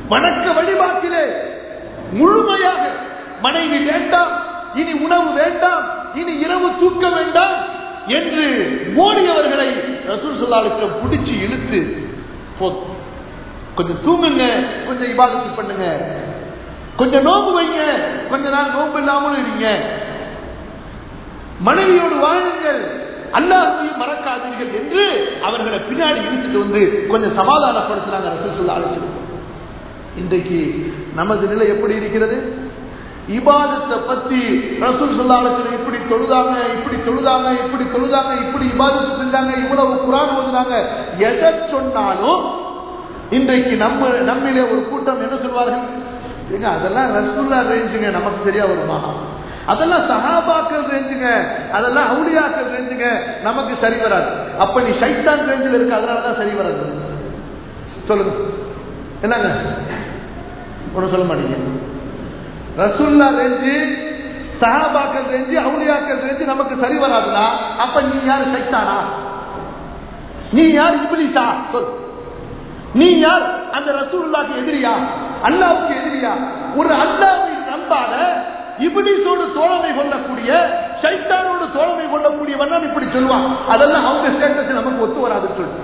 வணக்க வழிபாட்டிலே முழுமையாக மனைவி வேண்டாம் இனி உணவு வேண்டாம் இனி இரவு தூக்க வேண்டாம் என்று ஓடியவர்களை ரசூல் சொல்லாளுக்கு பிடிச்சு இழுத்து போ- கொஞ்சம் தூங்குங்க கொஞ்சம் இபாதத்து பண்ணுங்க கொஞ்சம் நோம்பு வைங்க கொஞ்ச நாள் நோம்பு இல்லாமலும் இருங்க மனைவியோடு வாழுங்கள் அல்லாஹையும் மறக்காதீர்கள் என்று அவர்களை பின்னாடி இழுத்துட்டு வந்து கொஞ்சம் சமாதானப்படுத்தினாங்க ரசூல் சொல்லா இன்றைக்கு நமது நிலை எப்படி இருக்கிறது இபாதத்தை பத்தி ரசூல் சொல்லாலத்தில் இப்படி தொழுதாங்க இப்படி தொழுதாங்க இப்படி தொழுதாங்க இப்படி இபாதத்து செஞ்சாங்க இவ்வளவு குரான் ஓதுனாங்க எதை சொன்னாலும் இன்றைக்கு நம்ம நம்மிலே ஒரு கூட்டம் என்ன சொல்வார்கள் ஏங்க அதெல்லாம் ரசூல்லா ரேஞ்சுங்க நமக்கு சரியா வருமா அதெல்லாம் சஹாபாக்கள் ரேஞ்சுங்க அதெல்லாம் அவுளியாக்கள் ரேஞ்சுங்க நமக்கு சரி வராது அப்ப நீ சைத்தான் ரேஞ்சில் இருக்கு அதனாலதான் சரி வராது சொல்லுங்க என்னங்க ஒன்றும் சொல்ல மாட்டீங்க ரசூல்லா ரேஞ்சு சஹாபாக்கள் ரேஞ்சு அவுளியாக்கள் ரேஞ்சு நமக்கு சரி வராதுனா அப்ப நீ யார் சைத்தானா நீ யார் இபிலிசா சொல் நீ யார் அந்த ரசூலுல்லாக்கு எதிரியா அல்லாவுக்கு எதிரியா ஒரு அல்லாவை நம்பாத இபிலிசோடு தோழமை கொள்ளக்கூடிய சைத்தானோடு தோழமை கொள்ளக்கூடியவன் தான் இப்படி சொல்லுவான் அதெல்லாம் அவங்க ஸ்டேட்டஸ் நமக்கு ஒத்து வராதுன்னு சொல்லு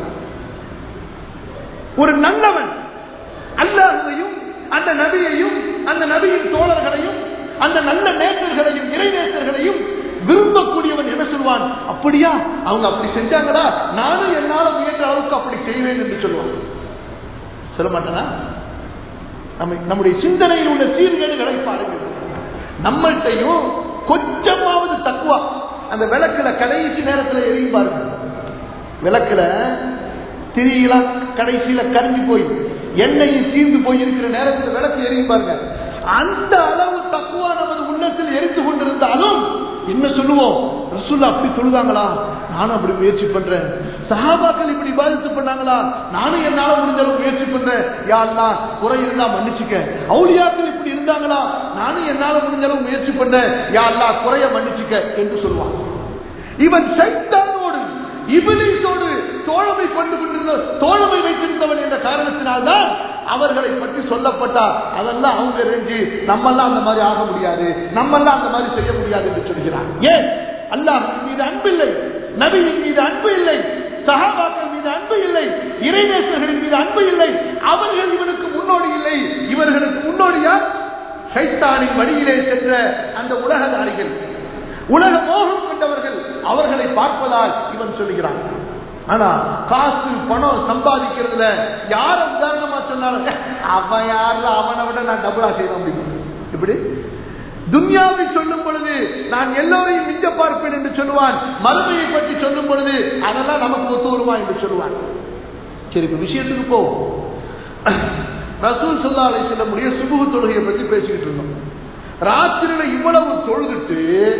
ஒரு நல்லவன் அல்லாஹையும் அந்த நபியையும் அந்த நபியின் தோழர்களையும் அந்த நல்ல நேசர்களையும் இறை நேசர்களையும் விரும்பக்கூடியவன் என்ன சொல்வான் அப்படியா அவங்க அப்படி செஞ்சாங்களா நானும் என்னால முயன்ற அளவுக்கு அப்படி செய்வேன் என்று சொல்லுவான் சொல்ல மாட்டேனா நம்ம நம்முடைய சிந்தனையில் உள்ள சீர்கேடுகளை பாருங்கள் நம்மள்கிட்டையும் கொஞ்சமாவது தக்குவா அந்த விளக்குல கடைசி நேரத்தில் எரியும் பாருங்க விளக்குல திரியெல்லாம் கடைசியில கரைஞ்சு போய் எண்ணெயும் தீர்ந்து போய் இருக்கிற நேரத்தில் விளக்கு எரியும் பாருங்க அந்த அளவு தக்குவா நமது உள்ளத்தில் எரித்து கொண்டிருந்தாலும் என்ன சொல்லுவோம் ரசூல்லா அப்படி சொல்லுதாங்களா நானும் அப்படி முயற்சி பண்றேன் சஹாபாக்கள் இப்படி பாதித்து பண்ணாங்களா நானும் என்னால முடிஞ்ச அளவு முயற்சி பண்றேன் யாருனா குறை இருந்தா மன்னிச்சுக்க அவுளியாக்கள் இப்படி இருந்தாங்களா நானும் என்னால முடிஞ்ச அளவு முயற்சி பண்றேன் யாருனா குறைய மன்னிச்சுக்க என்று சொல்லுவான் இவன் சைத்தானோடு இபிலிசோடு தோழமை கொண்டு கொண்டிருந்த தோழமை வைத்திருந்தவன் என்ற காரணத்தினால்தான் அவர்களை பற்றி சொல்லப்பட்டார் அதெல்லாம் அவங்க ரெஞ்சு நம்மெல்லாம் அந்த மாதிரி ஆக முடியாது நம்மெல்லாம் அந்த மாதிரி செய்ய முடியாது என்று சொல்கிறார் ஏன் அல்லாஹ் மீது அன்பில்லை நபியின் மீது அன்பு இல்லை சகாபாக்கள் மீது அன்பு இல்லை இறைநேசர்களின் மீது அன்பு இல்லை அவர்கள் இவனுக்கு முன்னோடி இல்லை இவர்களுக்கு முன்னோடியா சைத்தானின் வழியிலே சென்ற அந்த உலகதாரிகள் உலக மோகம் கொண்டவர்கள் அவர்களை பார்ப்பதால் இவன் சொல்லுகிறான் ஆனா காசு பணம் சம்பாதிக்கிறதுல யார உதாரணமா சொன்னாலும் "ஏ, அவன் யாருல அவனை விட நான் டபுளா செய்ய முடியும் இப்படி துன்யாவை சொல்லும் பொழுது நான் எல்லோரையும் மிஞ்ச பார்ப்பேன் என்று சொல்லுவான் மறுமையை பற்றி சொல்லும் பொழுது அதெல்லாம் நமக்கு ஒத்து வருமா என்று சொல்லுவான் சரி இப்ப விஷயத்துக்கு போவோம் ரசூல் சொல்லா அலை செல்லமுடைய சுபுகு தொழுகையை பற்றி பேசிக்கிட்டு இருந்தோம் ராத்திரியில இவ்வளவு தொழுதுட்டு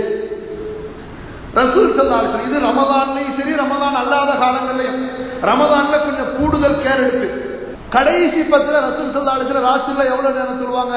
ரசூல் சல்லாஹ் இது ரமதான்லையும் சரி ரமதான் அல்லாத காலங்கள்லையும் ரமதான்ல கொஞ்சம் கூடுதல் கேர் எடுத்து கடைசி பத்துல ரசூல் சல்லாஹ் ராத்திரில எவ்வளவு நேரம் சொல்லுவாங்க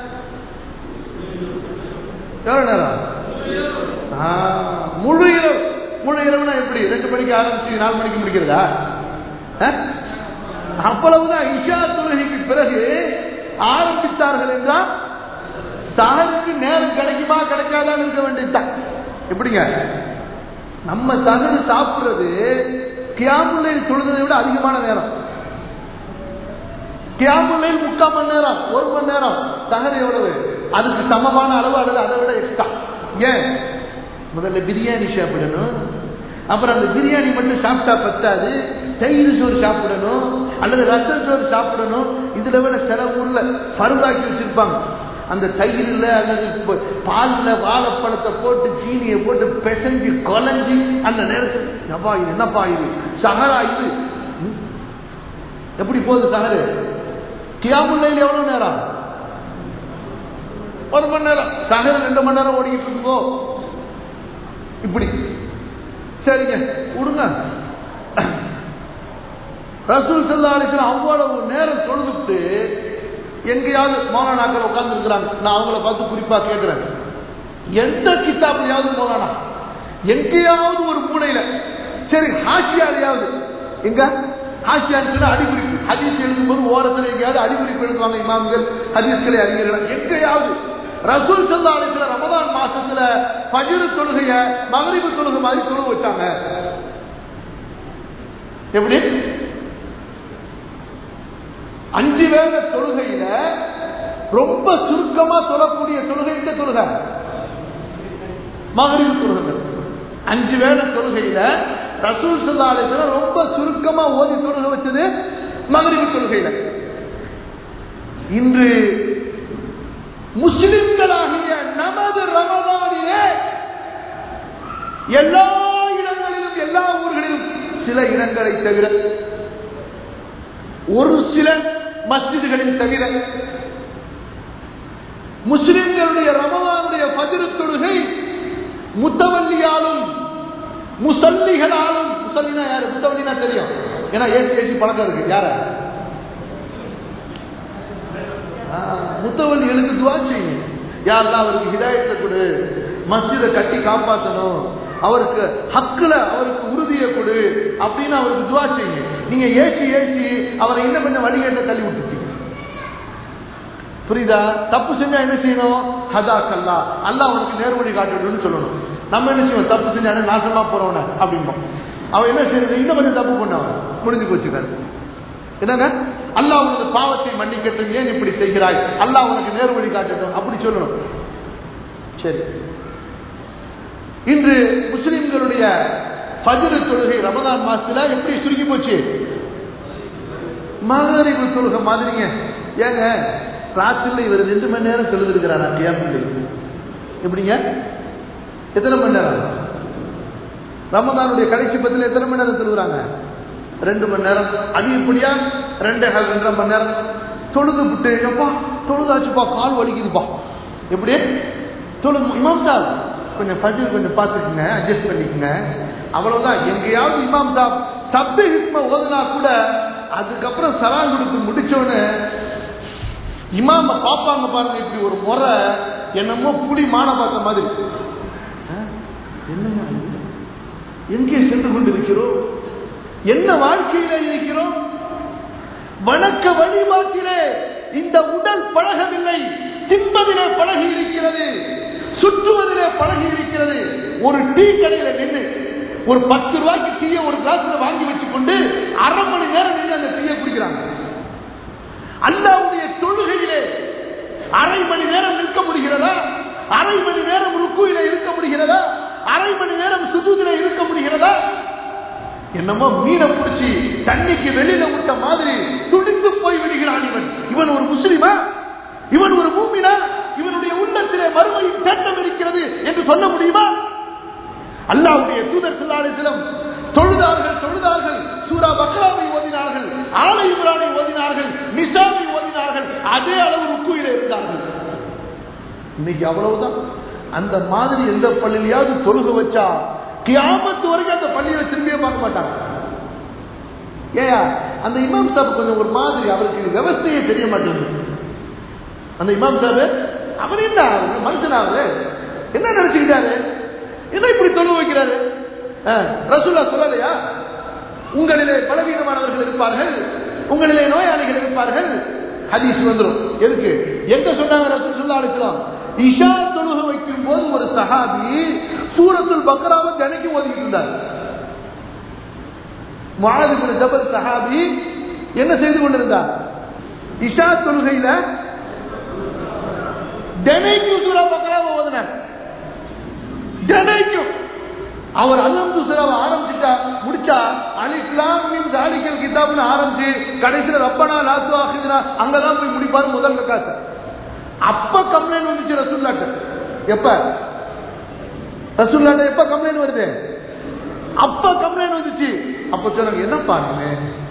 எவ்வளவு நேரம் ஆ, முழு இரவு முழு இரவுனா எப்படி ரெண்டு மணிக்கு ஆரம்பிச்சு நாலு மணிக்கு முடிக்கிறதா ஆ? அவ்வளவுதான் இஷா தொழுகைக்கு பிறகு ஆரம்பித்தார்கள் என்றால் சகருக்கு நேரம் கிடைக்குமா கிடைக்காதான்னு இருக்க வேண்டியதுதான் எப்படிங்க நம்ம சகரு சாப்பிடுறது கியாமுல்லையில் தொழுதை விட அதிகமான நேரம் கியாமுல்லையில் முக்கால் மணி நேரம் ஒரு மணி நேரம் சகரு எவ்வளவு அதுக்கு சமமான அளவு அல்லது அதை விட எக்ஸ்ட்ரா ஏன் முதல்ல பிரியாணி சாப்பிடணும் அப்புறம் அந்த பிரியாணி மட்டும் சாப்பிட்டா பத்தாது தயிர் சோறு சாப்பிடணும் அல்லது ரத்த சோறு சாப்பிடணும் இதுல விட சில ஊர்ல பருதாக்கி வச்சிருப்பாங்க அந்த தயிரில் அல்லது ப- பால்ல வாழைப்பழத்தை போட்டு சீனியை போட்டு பிசைஞ்சு கொலைஞ்சு அந்த நேரத்தில் எப்பா இது என்னப்பா இது சகரா இது ம்? எப்படி போகுது சகரு கியாமுல்லையில் எவ்வளவு நேரம் ஒரு மணி நேரம் சகரு ரெண்டு மணி நேரம் ஓடிக்கிட்டு இருக்குதோ இப்படி சரிங்க விடுங்க ரசூல் சல்லா அலிஸ்லாம் அவ்வளவு நேரம் தொழுதுட்டு எங்கேயாவது மௌலானாக்கள் உட்கார்ந்து இருக்கிறாங்க நான் அவங்கள பார்த்து குறிப்பா கேட்கிறேன் எந்த கிட்டாப்லையாவது மௌலானா எங்கேயாவது ஒரு மூலையில சரி ஹாஷியாலையாவது எங்க ஹாஷியான்னு சொன்னா அடிக்குறிப்பு ஹதீஸ் எழுதும்போது ஓரத்தில் எங்கேயாவது அடிக்குறிப்பு எழுதுவாங்க இமாம்கள் ஹதீஸ்களை அறிஞர்கள் எங்கேயாவது ரசூல் சல்லா அலிஸ்ல ரமதான் மாசத்துல பஜிரு தொழுகைய மகரிபு தொழுகை மாதிரி தொழுக வச்சாங்க எப்படி அஞ்சு வேளை தொழுகையில ரொம்ப சுருக்கமா தொழக்கூடிய தொழுகை இந்த தொழுகை மகரிபு தொழுகை அஞ்சு வேளை தொழுகையில ரசூல் சல்லா அலிஸ்ல ரொம்ப சுருக்கமா ஓதி தொழுகை வச்சது மகரிபு தொழுகையில இன்று முஸ்லிம்களாகிய நமது ரமதானிலே எல்லா இடங்களிலும் எல்லா ஊர்களிலும் சில இடங்களை தவிர ஒரு சில மஸ்ஜிதுகளில் தவிர முஸ்லிம்களுடைய ரமதானுடைய பதிரு தொழுகை முத்தவல்லியாலும் முசல்லிகளாலும் முசல்லினா யாரு முத்தவல்லினா தெரியும் ஏன்னா ஏசி ஏசி பழக்கம் இருக்கு யார முத்தவல்லிகளுக்கு துவா செய்யுங்க யாரெல்லாம் அவருக்கு ஹிதாயத்தை கொடு மஸ்ஜிதை கட்டி காப்பாற்றணும் அவருக்கு ஹக்குல அவருக்கு உறுதியை கொடு அப்படின்னு அவருக்கு துவா செய்யுங்க நீங்க ஏசி ஏசி அவரை இன்னும் கொஞ்சம் வழிகேட்ட தள்ளி விட்டுட்டீங்க புரியுதா தப்பு செஞ்சா என்ன செய்யணும் ஹதா கல்லா அல்லா அவனுக்கு நேர்வழி காட்டணும்னு சொல்லணும் நம்ம என்ன செய்வோம் தப்பு செஞ்சா நாசமா போறவன அப்படிம்போம் அவன் என்ன செய்யறது இன்னும் கொஞ்சம் தப்பு பண்ணவன் முடிஞ்சு போச்சுக்காரு என்னங்க அல்லாஹ் உனக்கு பாவத்தை மன்னிக்கட்டும் ஏன் இப்படி செய்கிறாய் அல்லாஹ் உனக்கு நேர்வழி காட்டட்டும் அப்படி சொல்லணும் சரி இன்று முஸ்லிம்களுடைய ஃபஜ்ரு தொழுகை ரமதான் மாசத்துல எப்படி சுருங்கி போச்சு மகரிபு தொழுகை மாதிரிங்க ஏங்க ராத்திரில இவர் ரெண்டு மணி நேரம் தொழுதுருக்கிறாரா கேப்பிள்ளை எப்படிங்க எத்தனை மணி நேரம் ரமதானுடைய கடைசி பத்துல எத்தனை மணி நேரம் தொழுகிறாங்க ரெண்டு மணி நேரம் அதிகப்படியா ரெண்டே கால் ரெண்டரை மணி நேரம் தொழுது விட்டு எப்பா தொழுதாச்சுப்பா கால் வலிக்குதுப்பா எப்படி தொழுது இமாம் சாப் கொஞ்சம் ஃபஜில் கொஞ்சம் பார்த்துக்குங்க அட்ஜஸ்ட் பண்ணிக்கங்க அவ்வளவுதான் எங்கேயாவது இமாம் சாப் சப்த ஹிஸ்ம ஓதுனா கூட அதுக்கப்புறம் சலான் கொடுத்து முடிச்சோன்னு இமாம பார்ப்பாங்க பாருங்க இப்படி ஒரு முறை என்னமோ புடி மான பார்த்த மாதிரி என்னங்க எங்கே சென்று கொண்டிருக்கிறோம் என்ன வாழ்க்கையில இருக்கிறோம் வணக்க வழிபாட்டிலே இந்த உடல் பழகவில்லை தின்பதிலே பழகி இருக்கிறது சுற்றுவதிலே பழகி இருக்கிறது ஒரு டீ கடையில நின்று ஒரு பத்து ரூபாய்க்கு டீயை ஒரு கிளாஸ்ல வாங்கி வச்சுக்கொண்டு அரை மணி நேரம் நின்று அந்த டீயை குடிக்கிறாங்க அல்லாவுடைய தொழுகையிலே அரை மணி நேரம் நிற்க முடிகிறதா அரை மணி நேரம் ருக்குயில இருக்க முடிகிறதா அரை மணி நேரம் சுஜூதில இருக்க முடிகிறதா என்னமோ மீனை பிடிச்சி தண்ணிக்கு வெளியில விட்ட மாதிரி துடித்து போய் விடுகிறான் இவன் இவன் ஒரு முஸ்லிமா இவன் ஒரு மூமினா இவனுடைய உள்ளத்திலே மறுமையின் தேட்டம் இருக்கிறது என்று சொல்ல முடியுமா அல்லாவுடைய தூதர் சிலாலிசிலம் தொழுதார்கள் தொழுதார்கள் சூரா பக்ராவை ஓதினார்கள் ஆலை இம்ரானை ஓதினார்கள் நிசாவை ஓதினார்கள் அதே அளவு ருக்குயில இருந்தார்கள் இன்னைக்கு அவ்வளவுதான் அந்த மாதிரி எந்த பள்ளியிலையாவது தொழுக வச்சா கியாமத்து வரைக்கும் அந்த பள்ளியில திரும்பியே பார்க்க மாட்டாங்க ஏயா அந்த இமாம் சாப் கொஞ்சம் ஒரு மாதிரி அவருக்கு விவசாயே தெரிய மாட்டேங்குது அந்த இமாம் சாப் அவர் என்ன மனுஷனாவது என்ன நினைச்சுக்கிட்டாரு என்ன இப்படி தொழு வைக்கிறாரு ரசூல்லா சொல்லலையா உங்களிலே பலவீனமானவர்கள் இருப்பார்கள் உங்களிலே நோயாளிகள் இருப்பார்கள் ஹதீஸ் வந்துடும் எதுக்கு எங்க சொன்னாங்க ரசூல் சொல்லா அழைக்கலாம் இஷா தொழுக வைக்கும் போது ஒரு சஹாபி சூரத்துல் பக்ராவை ஜனக்கி ஓதிக்கிட்டு இருந்தார் மாதிரி ஜபல் சஹாபி என்ன செய்து கொண்டிருந்தார் இஷா தொழுகையில தினைக்கும் சூரா பக்ராவை ஓதினார் தினைக்கும் அவர் அல்லம் துசராவை ஆரம்பிச்சுட்டா முடிச்சா அலிஸ்லாம் மின் தாலிக்கல் கிதாப்னு ஆரம்பிச்சு கடைசியில ரப்பனா லாத்து ஆகுதுனா அங்கதான் போய் முடிப்பாரு முதல் காசு அப்ப கம்ப்ளைண்ட் வந்துச்சு ரசூல்லாட்ட எப்ப ரசூல்லாட்ட எப்ப கம்ப்ளைண்ட் வருது அப்ப கம்ப்ளைண்ட் வந்துச்சு அப்ப சொன்னாங்க என்ன பாருங்க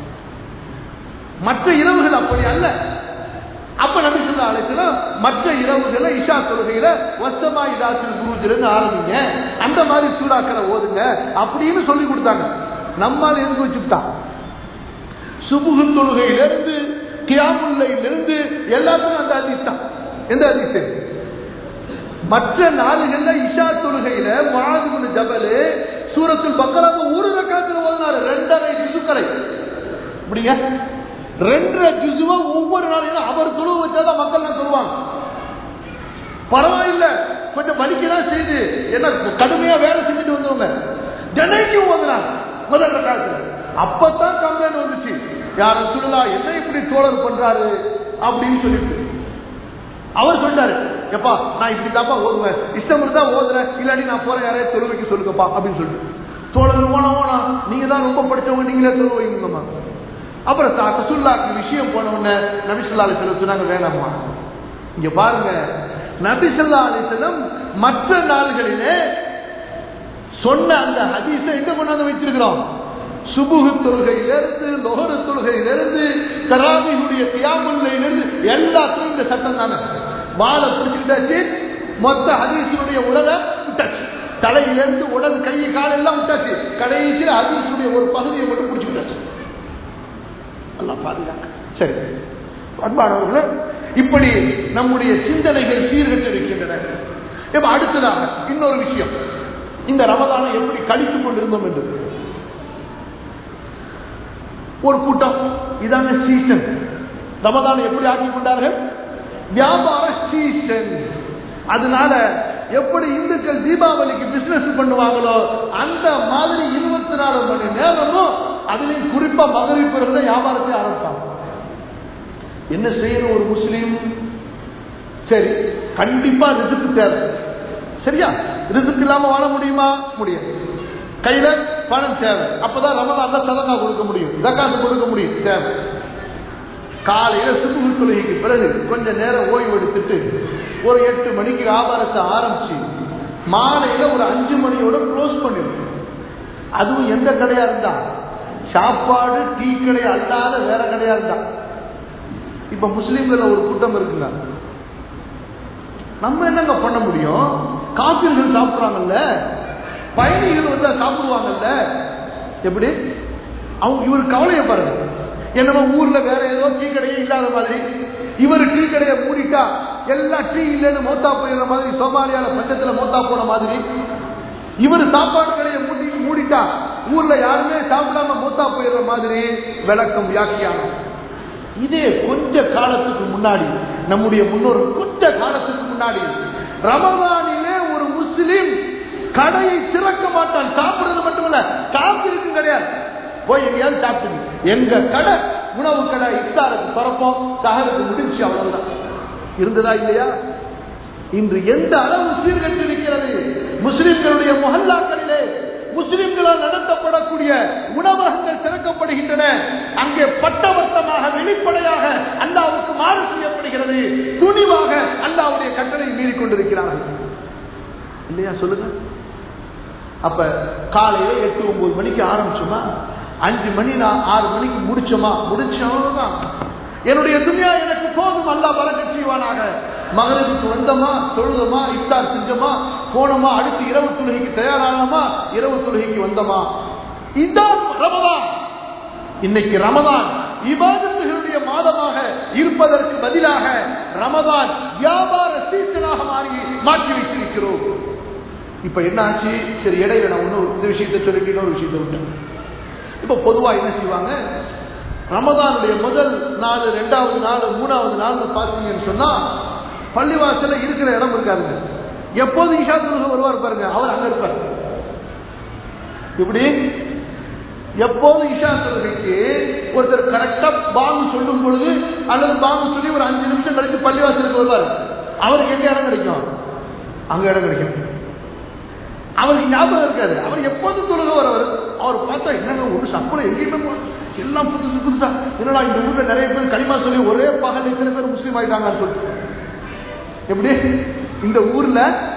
மற்ற இரவுகள் அப்படி அல்ல அப்ப நபி சொல்லா அழைச்சுனா மற்ற இரவுகள இஷா தொழுகையில வசமா இதாத்தில் குருஜிலிருந்து ஆரம்பிங்க அந்த மாதிரி சூறாக்களை ஓதுங்க அப்படின்னு சொல்லி கொடுத்தாங்க நம்மால் எதுக்கு வச்சுட்டான் சுபுகு தொழுகையிலிருந்து கியாமுல்லையிலிருந்து எல்லாத்துக்கும் அந்த அதிஸ் தான் எந்த அதிஸ் மற்ற நாடுகள்ல இஷா தொழுகையில மாதுகுனு ஜபலு சூரத்தில் பக்கராக ஒரு ரக்காத்துல ஓதினாரு ரெண்டரை சிசுக்களை இப்படிங்க ரெண்டரை ஜுசுவா ஒவ்வொரு நாளையும் அவர் தொழுவு வச்சாதான் மக்கள் எல்லாம் சொல்லுவாங்க பரவாயில்ல கொஞ்சம் வலிக்கதான் செய்து என்ன கடுமையா வேலை செஞ்சுட்டு வந்தவங்க தினைக்கும் ஓதுனாங்க முதல் காலத்துல அப்பதான் கம்ப்ளைண்ட் வந்துச்சு யார சொல்லலாம் என்ன இப்படி தோழர் பண்றாரு அப்படின்னு சொல்லிட்டு அவர் சொன்னாரு எப்பா நான் இப்படி தாப்பா ஓதுவேன் இஷ்டம் இருந்தா ஓதுறேன் இல்லாட்டி நான் போறேன் யாரையும் தொழுவைக்கு சொல்லுங்கப்பா அப்படின்னு சொல்லிட்டு தோழர் ஓனா ஓனா நீங்க தான் ரொம்ப படிச்சவங்க நீங்களே தொழு வைங்கம்மா அப்புறம் ரசுல்லாக்கு விஷயம் போன உடனே நபிசுல்லா அலிஸ்லம் சொன்னாங்க வேணாமா இங்க பாருங்க நபிசுல்லா அலிஸ்லம் மற்ற நாள்களிலே சொன்ன அந்த ஹதீஸை எங்க கொண்டாந்து வைத்திருக்கிறோம் சுபுகு தொழுகையிலிருந்து லோகர தொழுகையிலிருந்து தராபியுடைய தியாமுல்லையிலிருந்து எல்லாத்துக்கும் இந்த சட்டம் தானே வாழை பிடிச்சுக்கிட்டாச்சு மொத்த ஹதீஸினுடைய உடலை விட்டாச்சு தலையிலிருந்து உடல் கை கால் எல்லாம் விட்டாச்சு கடைசியில் ஹதீஸுடைய ஒரு பகுதியை மட்டும் பிடிச்சுக்கிட்டாச்சு எல்லாம் பாதுகாக்க சரி அன்பானவர்களே இப்படி நம்முடைய சிந்தனைகள் சீர்கட்டு இருக்கின்றன இப்ப அடுத்ததாக இன்னொரு விஷயம் இந்த ரமதானை எப்படி கழித்துக் கொண்டிருந்தோம் என்று ஒரு கூட்டம் இதான சீசன் ரமதானை எப்படி ஆக்கிக் கொண்டார்கள் வியாபார சீசன் அதனால எப்படி இந்துக்கள் தீபாவளிக்கு பிசினஸ் பண்ணுவாங்களோ அந்த மாதிரி இருபத்தி நாலு மணி நேரமும் அதுலயும் குறிப்பா மகரி பிறகு வியாபாரத்தை ஆரம்பித்தாங்க என்ன செய்யணும் ஒரு முஸ்லீம் சரி கண்டிப்பா ரிசுக்கு தேவை சரியா ரிசுக்கு இல்லாம வாழ முடியுமா முடியாது கையில பணம் தேவை அப்பதான் ரமதான் சதங்கா கொடுக்க முடியும் ஜக்காத்து கொடுக்க முடியும் தேவை காலையில சுபுகு தொழுகைக்கு பிறகு கொஞ்ச நேரம் ஓய்வு எடுத்துட்டு ஒரு எட்டு மணிக்கு வியாபாரத்தை ஆரம்பிச்சு மாலையில ஒரு அஞ்சு மணியோட க்ளோஸ் பண்ணிடும் அதுவும் எந்த கடையா இருந்தா சாப்பாடு டீ கடை அல்லாத வேற கடையா இருந்தா இப்ப முஸ்லீம்கள் ஒரு கூட்டம் இருக்குங்க நம்ம என்னங்க பண்ண முடியும் காப்பீர்கள் சாப்பிடுறாங்கல்ல பயணிகள் வந்து சாப்பிடுவாங்கல்ல எப்படி அவங்க இவர் கவலையை பாருங்க என்னமோ ஊர்ல வேற ஏதோ டீ கடையே இல்லாத மாதிரி இவர் டீ கடையை மூடிட்டா எல்லாம் டீ இல்லைன்னு மோத்தா போயிடுற மாதிரி சோமாலியால பஞ்சத்துல மோத்தா போன மாதிரி இவர் சாப்பாடு கடையை மூடி மூடிட்டா ஊர்ல யாருமே சாப்பிடாம மூத்தா போயிடுற மாதிரி விளக்கம் வியாக்கியானம் இதே கொஞ்ச காலத்துக்கு முன்னாடி நம்முடைய முன்னோர் கொஞ்ச காலத்துக்கு முன்னாடி ரமதானிலே ஒரு முஸ்லிம் கடையை திறக்க மாட்டான் சாப்பிடுறது மட்டுமல்ல சாப்பிட்டு கிடையாது போய் எங்கேயாவது சாப்பிட்டு எங்க கடை உணவு கடை இஃப்தாருக்கு திறப்போம் சகருக்கு முடிஞ்சு அவ்வளவுதான் இருந்ததா இல்லையா இன்று எந்த அளவு சீர்கட்டு இருக்கிறது முஸ்லிம்களுடைய முகல்லாக்களிலே முஸ்லிம்களால் நடத்தப்படக்கூடிய உணவகங்கள் திறக்கப்படுகின்றன அங்கே பட்டவர்த்தமாக வெளிப்படையாக அல்லாவுக்கு மாறு செய்யப்படுகிறது துணிவாக அல்லாவுடைய கட்டளை மீறி கொண்டிருக்கிறார்கள் இல்லையா சொல்லுங்க அப்ப காலையில எட்டு ஒன்பது மணிக்கு ஆரம்பிச்சோமா அஞ்சு மணி நான் ஆறு மணிக்கு முடிச்சோமா முடிச்சோம்தான் என்னுடைய துணியா எனக்கு போதும் அல்லா பலக்க செய்வானாக மகரவுக்கு வந்தோமா தொழுதமா இஃப்தார் செஞ்சோமா போனோமா அடுத்து இரவு தொழுகைக்கு தயாரானோமா இரவு தொழுகைக்கு வந்தோமா இதான் ரமதான் இன்னைக்கு ரமதான் இபாதத்துகளுடைய மாதமாக இருப்பதற்கு பதிலாக ரமதான் வியாபார சீசனாக மாறி மாற்றி வைத்திருக்கிறோம் இப்ப என்ன ஆச்சு சரி இடையில நான் ஒண்ணு இந்த விஷயத்தை சொல்லிட்டு இன்னொரு விஷயத்தை விட்டேன் இப்ப பொதுவா என்ன செய்வாங்க ரமதானுடைய முதல் நாலு ரெண்டாவது நாள் மூணாவது நாள் பார்த்தீங்கன்னு சொன்னா பள்ளிவாசல இருக்கிற இடம் இருக்காருங்க எப்போது இஷா தொழுகை வருவார் பாருங்க அவர் அங்க இருப்பார் இப்படி எப்போது இஷா தொழுகைக்கு ஒருத்தர் கரெக்டா பாங்கு சொல்லும் பொழுது அல்லது பாங்கு சொல்லி ஒரு அஞ்சு நிமிஷம் கழிச்சு பள்ளிவாசலுக்கு வருவார் அவருக்கு எங்க இடம் கிடைக்கும் அங்க இடம் கிடைக்கும் அவருக்கு ஞாபகம் இருக்காது அவர் எப்போது தொழுக வரவர் அவர் பார்த்தா என்னங்க ஒரு சப்பளம் எங்கேயுமே எல்லாம் புதுசு புதுசா என்னடா இந்த ஊர்ல நிறைய பேர் களிமா சொல்லி ஒரே பகல் இத்தனை பேர் முஸ்லீம் ஆயிட்டாங்கன்னு சொல்லிட்டு எப்படி இந்த ஊர்ல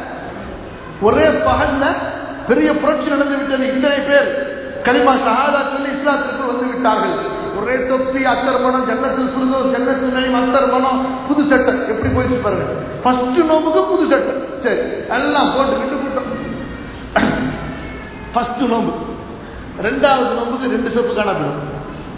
ஒரே பகல்ல பெரிய புரட்சி நடந்து விட்டது இத்தனை பேர் களிமா சஹாதா சொல்லி இஸ்லாத்திற்கு வந்து விட்டார்கள் ஒரே தொப்பி அத்தர்மணம் ஜன்னத்தில் சுருதோ ஜன்னத்தில் நயம் அத்தர்மணம் புது சட்டம் எப்படி போயிட்டு பாருங்க ஃபர்ஸ்ட் நோம்புக்கு புது சட்டம் சரி எல்லாம் போட்டு விட்டு கூட்டம் ஃபர்ஸ்ட் நோம்பு ரெண்டாவது நோம்புக்கு ரெண்டு செப்பு காணா போயிடும்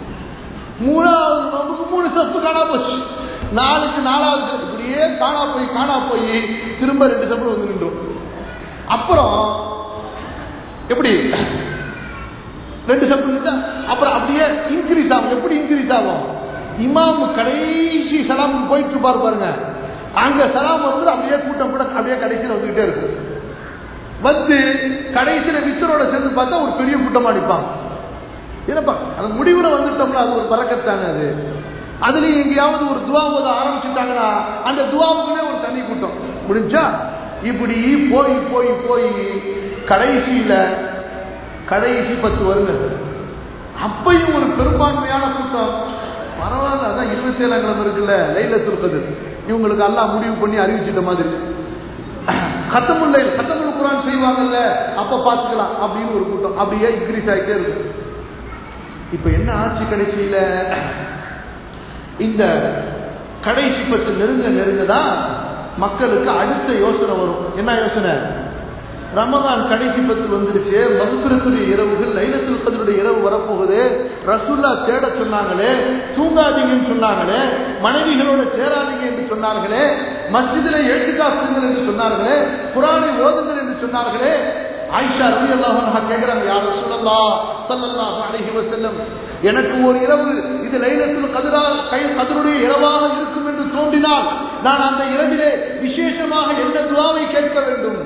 மூணாவது நோம்புக்கு மூணு செப்பு காணா போச்சு நாளுக்கு நாலாவது இப்படியே காணா போய் காணா போய் திரும்ப ரெண்டு செப்பு வந்து நின்றோம் அப்புறம் எப்படி ரெண்டு செப்பு நின்றா அப்புறம் அப்படியே இன்க்ரீஸ் ஆகும் எப்படி இன்க்ரீஸ் ஆகும் இமாம் கடைசி சலாம் போயிட்டு இருப்பாரு பாருங்க அங்க சலாம் வரும்போது அப்படியே கூட்டம் கூட அப்படியே கடைசியில் வந்துகிட்டே இருக்கு வந்து கடைசியில வித்தரோட சேர்ந்து பார்த்தா ஒரு பெரிய கூட்டமா நிற்பாங்க என்னப்பா அந்த முடிவுல வந்துட்டோம்னா அது ஒரு பறக்கத்தாங்க அது அதுலயும் எங்கேயாவது ஒரு துவா ஓத ஆரம்பிச்சுட்டாங்கன்னா அந்த துவாவுக்குமே ஒரு தனி கூட்டம் முடிஞ்சா இப்படி போய் போய் போய் கடைசியில கடைசி பத்து வருங்க அப்பையும் ஒரு பெரும்பான்மையான கூட்டம் பரவாயில்ல அதான் இருபத்தி ஏழாம் கிழமை இருக்குல்ல லைல துருக்கது இவங்களுக்கு எல்லாம் முடிவு பண்ணி அறிவிச்சிட்ட மாதிரி கத்தமுல்லை கத்தமுல் குரான் செய்வாங்கல்ல அப்ப பாத்துக்கலாம் அப்படின்னு ஒரு கூட்டம் அப்படியே இன்க்ரீஸ் ஆகிட்டே இருக்கு இப்ப என்ன ஆச்சு கடைசியில இந்த கடைசி பத்து நெருங்க நெருங்கதான் மக்களுக்கு அடுத்த யோசனை வரும் என்ன யோசனை ரமதான் கடைசி பத்து வந்துருச்சு மதுபிரத்துடைய இரவுகள் லைலத்துல் கதருடைய இரவு வரப்போகுது ரசுல்லா தேட சொன்னாங்களே தூங்காதீங்கன்னு சொன்னாங்களே மனைவிகளோட சேராதீங்க என்று சொன்னார்களே மஸ்ஜிதில் எழுத்துக்காப்புங்கள் என்று சொன்னார்களே குரானை ஓதுங்கள் என்று சொன்னார்களே ஆயிஷா ரவி அல்லாஹ் கேட்கிறாங்க யார் சொல்லலா சல்லல்லாஹு அலைஹி வஸல்லம் எனக்கு ஒரு இரவு இது லைலத்துல் கதிரா கை கதருடைய இரவாக இருக்கும் என்று தோன்றினால் நான் அந்த இரவிலே விசேஷமாக என்ன துவாவை கேட்க வேண்டும்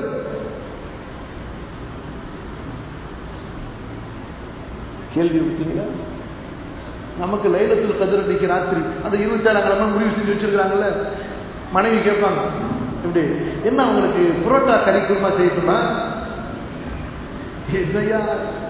கேள்வி விட்டீங்களா நமக்கு லைலத்துல் கதிர் இன்னைக்கு ராத்திரி அந்த இருபத்தி ஏழாம் கிழமை முடிவு செஞ்சு வச்சிருக்காங்கல்ல மனைவி கேட்பாங்க இப்படி என்ன அவங்களுக்கு புரோட்டா கறி குருமா செய்யட்டுமா என்னையா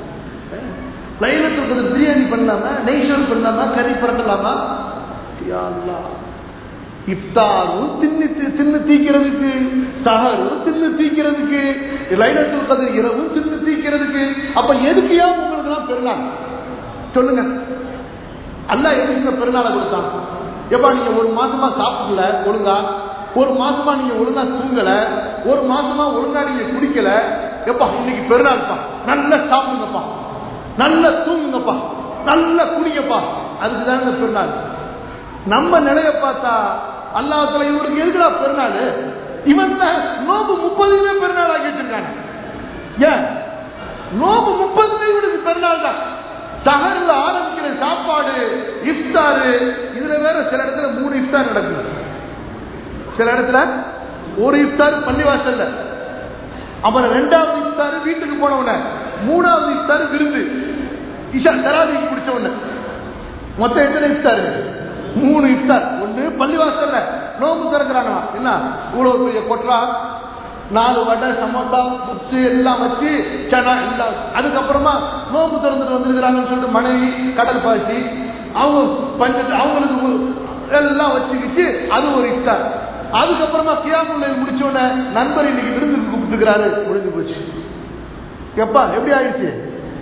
லைலத்துல் கதிர் பிரியாணி பண்ணலாமா நெய்ஷோர் பண்ணலாமா கறி பரட்டலாமா யா அல்லாஹ். இப்தாரும் தின்னு தி- தின்னு தீக்கிறதுக்கு சஹரும் தின்னு தீக்கிறதுக்கு லைலத்துல் கதிர் இரவும் தின்னு தீக்கிறதுக்கு அப்ப எதுக்குயா உங்களுக்கு எல்லாம் பெருநாள் சொல்லுங்க அல்லாஹ் எதுக்கு இந்த பெருநாளை கொடுத்தான் எப்பா நீங்க ஒரு மாசமா சாப்பிடல ஒழுங்கா ஒரு மாசமா நீங்க ஒழுங்கா தூங்கல ஒரு மாசமா ஒழுங்கா நீங்க குடிக்கல எப்பா இன்னைக்கு பெருநாள்ப்பா நல்லா சாப்பிடுங்கப்பா நல்லா தூங்குங்கப்பா நல்லா குடிங்கப்பா அதுக்கு தான் இந்த பெருநாள் நம்ம நிலைய பார்த்தா அல்லாஹ் இவருக்கு எதுக்குடா பெருநாள் இவன் தான் நோம்பு முப்பதுமே பெருநாள் ஆக்கி வச்சிருக்காங்க ஏன் நோம்பு முப்பதுமே இவனுக்கு பெருநாள் தான் சகரில் ஆரம்பிக்கிற சாப்பாடு இஃப்தாரு இதுல வேற சில இடத்துல மூணு இஃப்தார் நடக்குது சில இடத்துல ஒரு இஃப்தார் பள்ளிவாசல்ல அப்புறம் ரெண்டாவது இஃப்தார் வீட்டுக்கு போனவன மூணாவது இஃப்தார் விருந்து இஷா தராவிக்கு பிடிச்ச உடனே மொத்தம் எத்தனை இஃப்தார் மூணு இஃப்தார் ஒன்று பள்ளிவாசல்ல நோம்பு திறக்கிறாங்களாம் என்ன இவ்வளவு பெரிய கொட்டா நாலு வடை சமோசா முத்து எல்லாம் வச்சு சனா எல்லாம் அதுக்கப்புறமா நோம்பு திறந்துட்டு வந்திருக்கிறாங்கன்னு சொல்லிட்டு மனைவி கடல் பாசி அவங்க பஞ்சத்து அவங்களுக்கு எல்லாம் வச்சுக்கிச்சு அது ஒரு இஃப்தார் அதுக்கப்புறமா கியாமுல்லை முடிச்ச உடனே நண்பர் இன்னைக்கு விருந்துக்கு கூப்பிட்டுக்கிறாரு முடிஞ்சு போச்சு எப்பா எப்படி ஆயிடுச்சு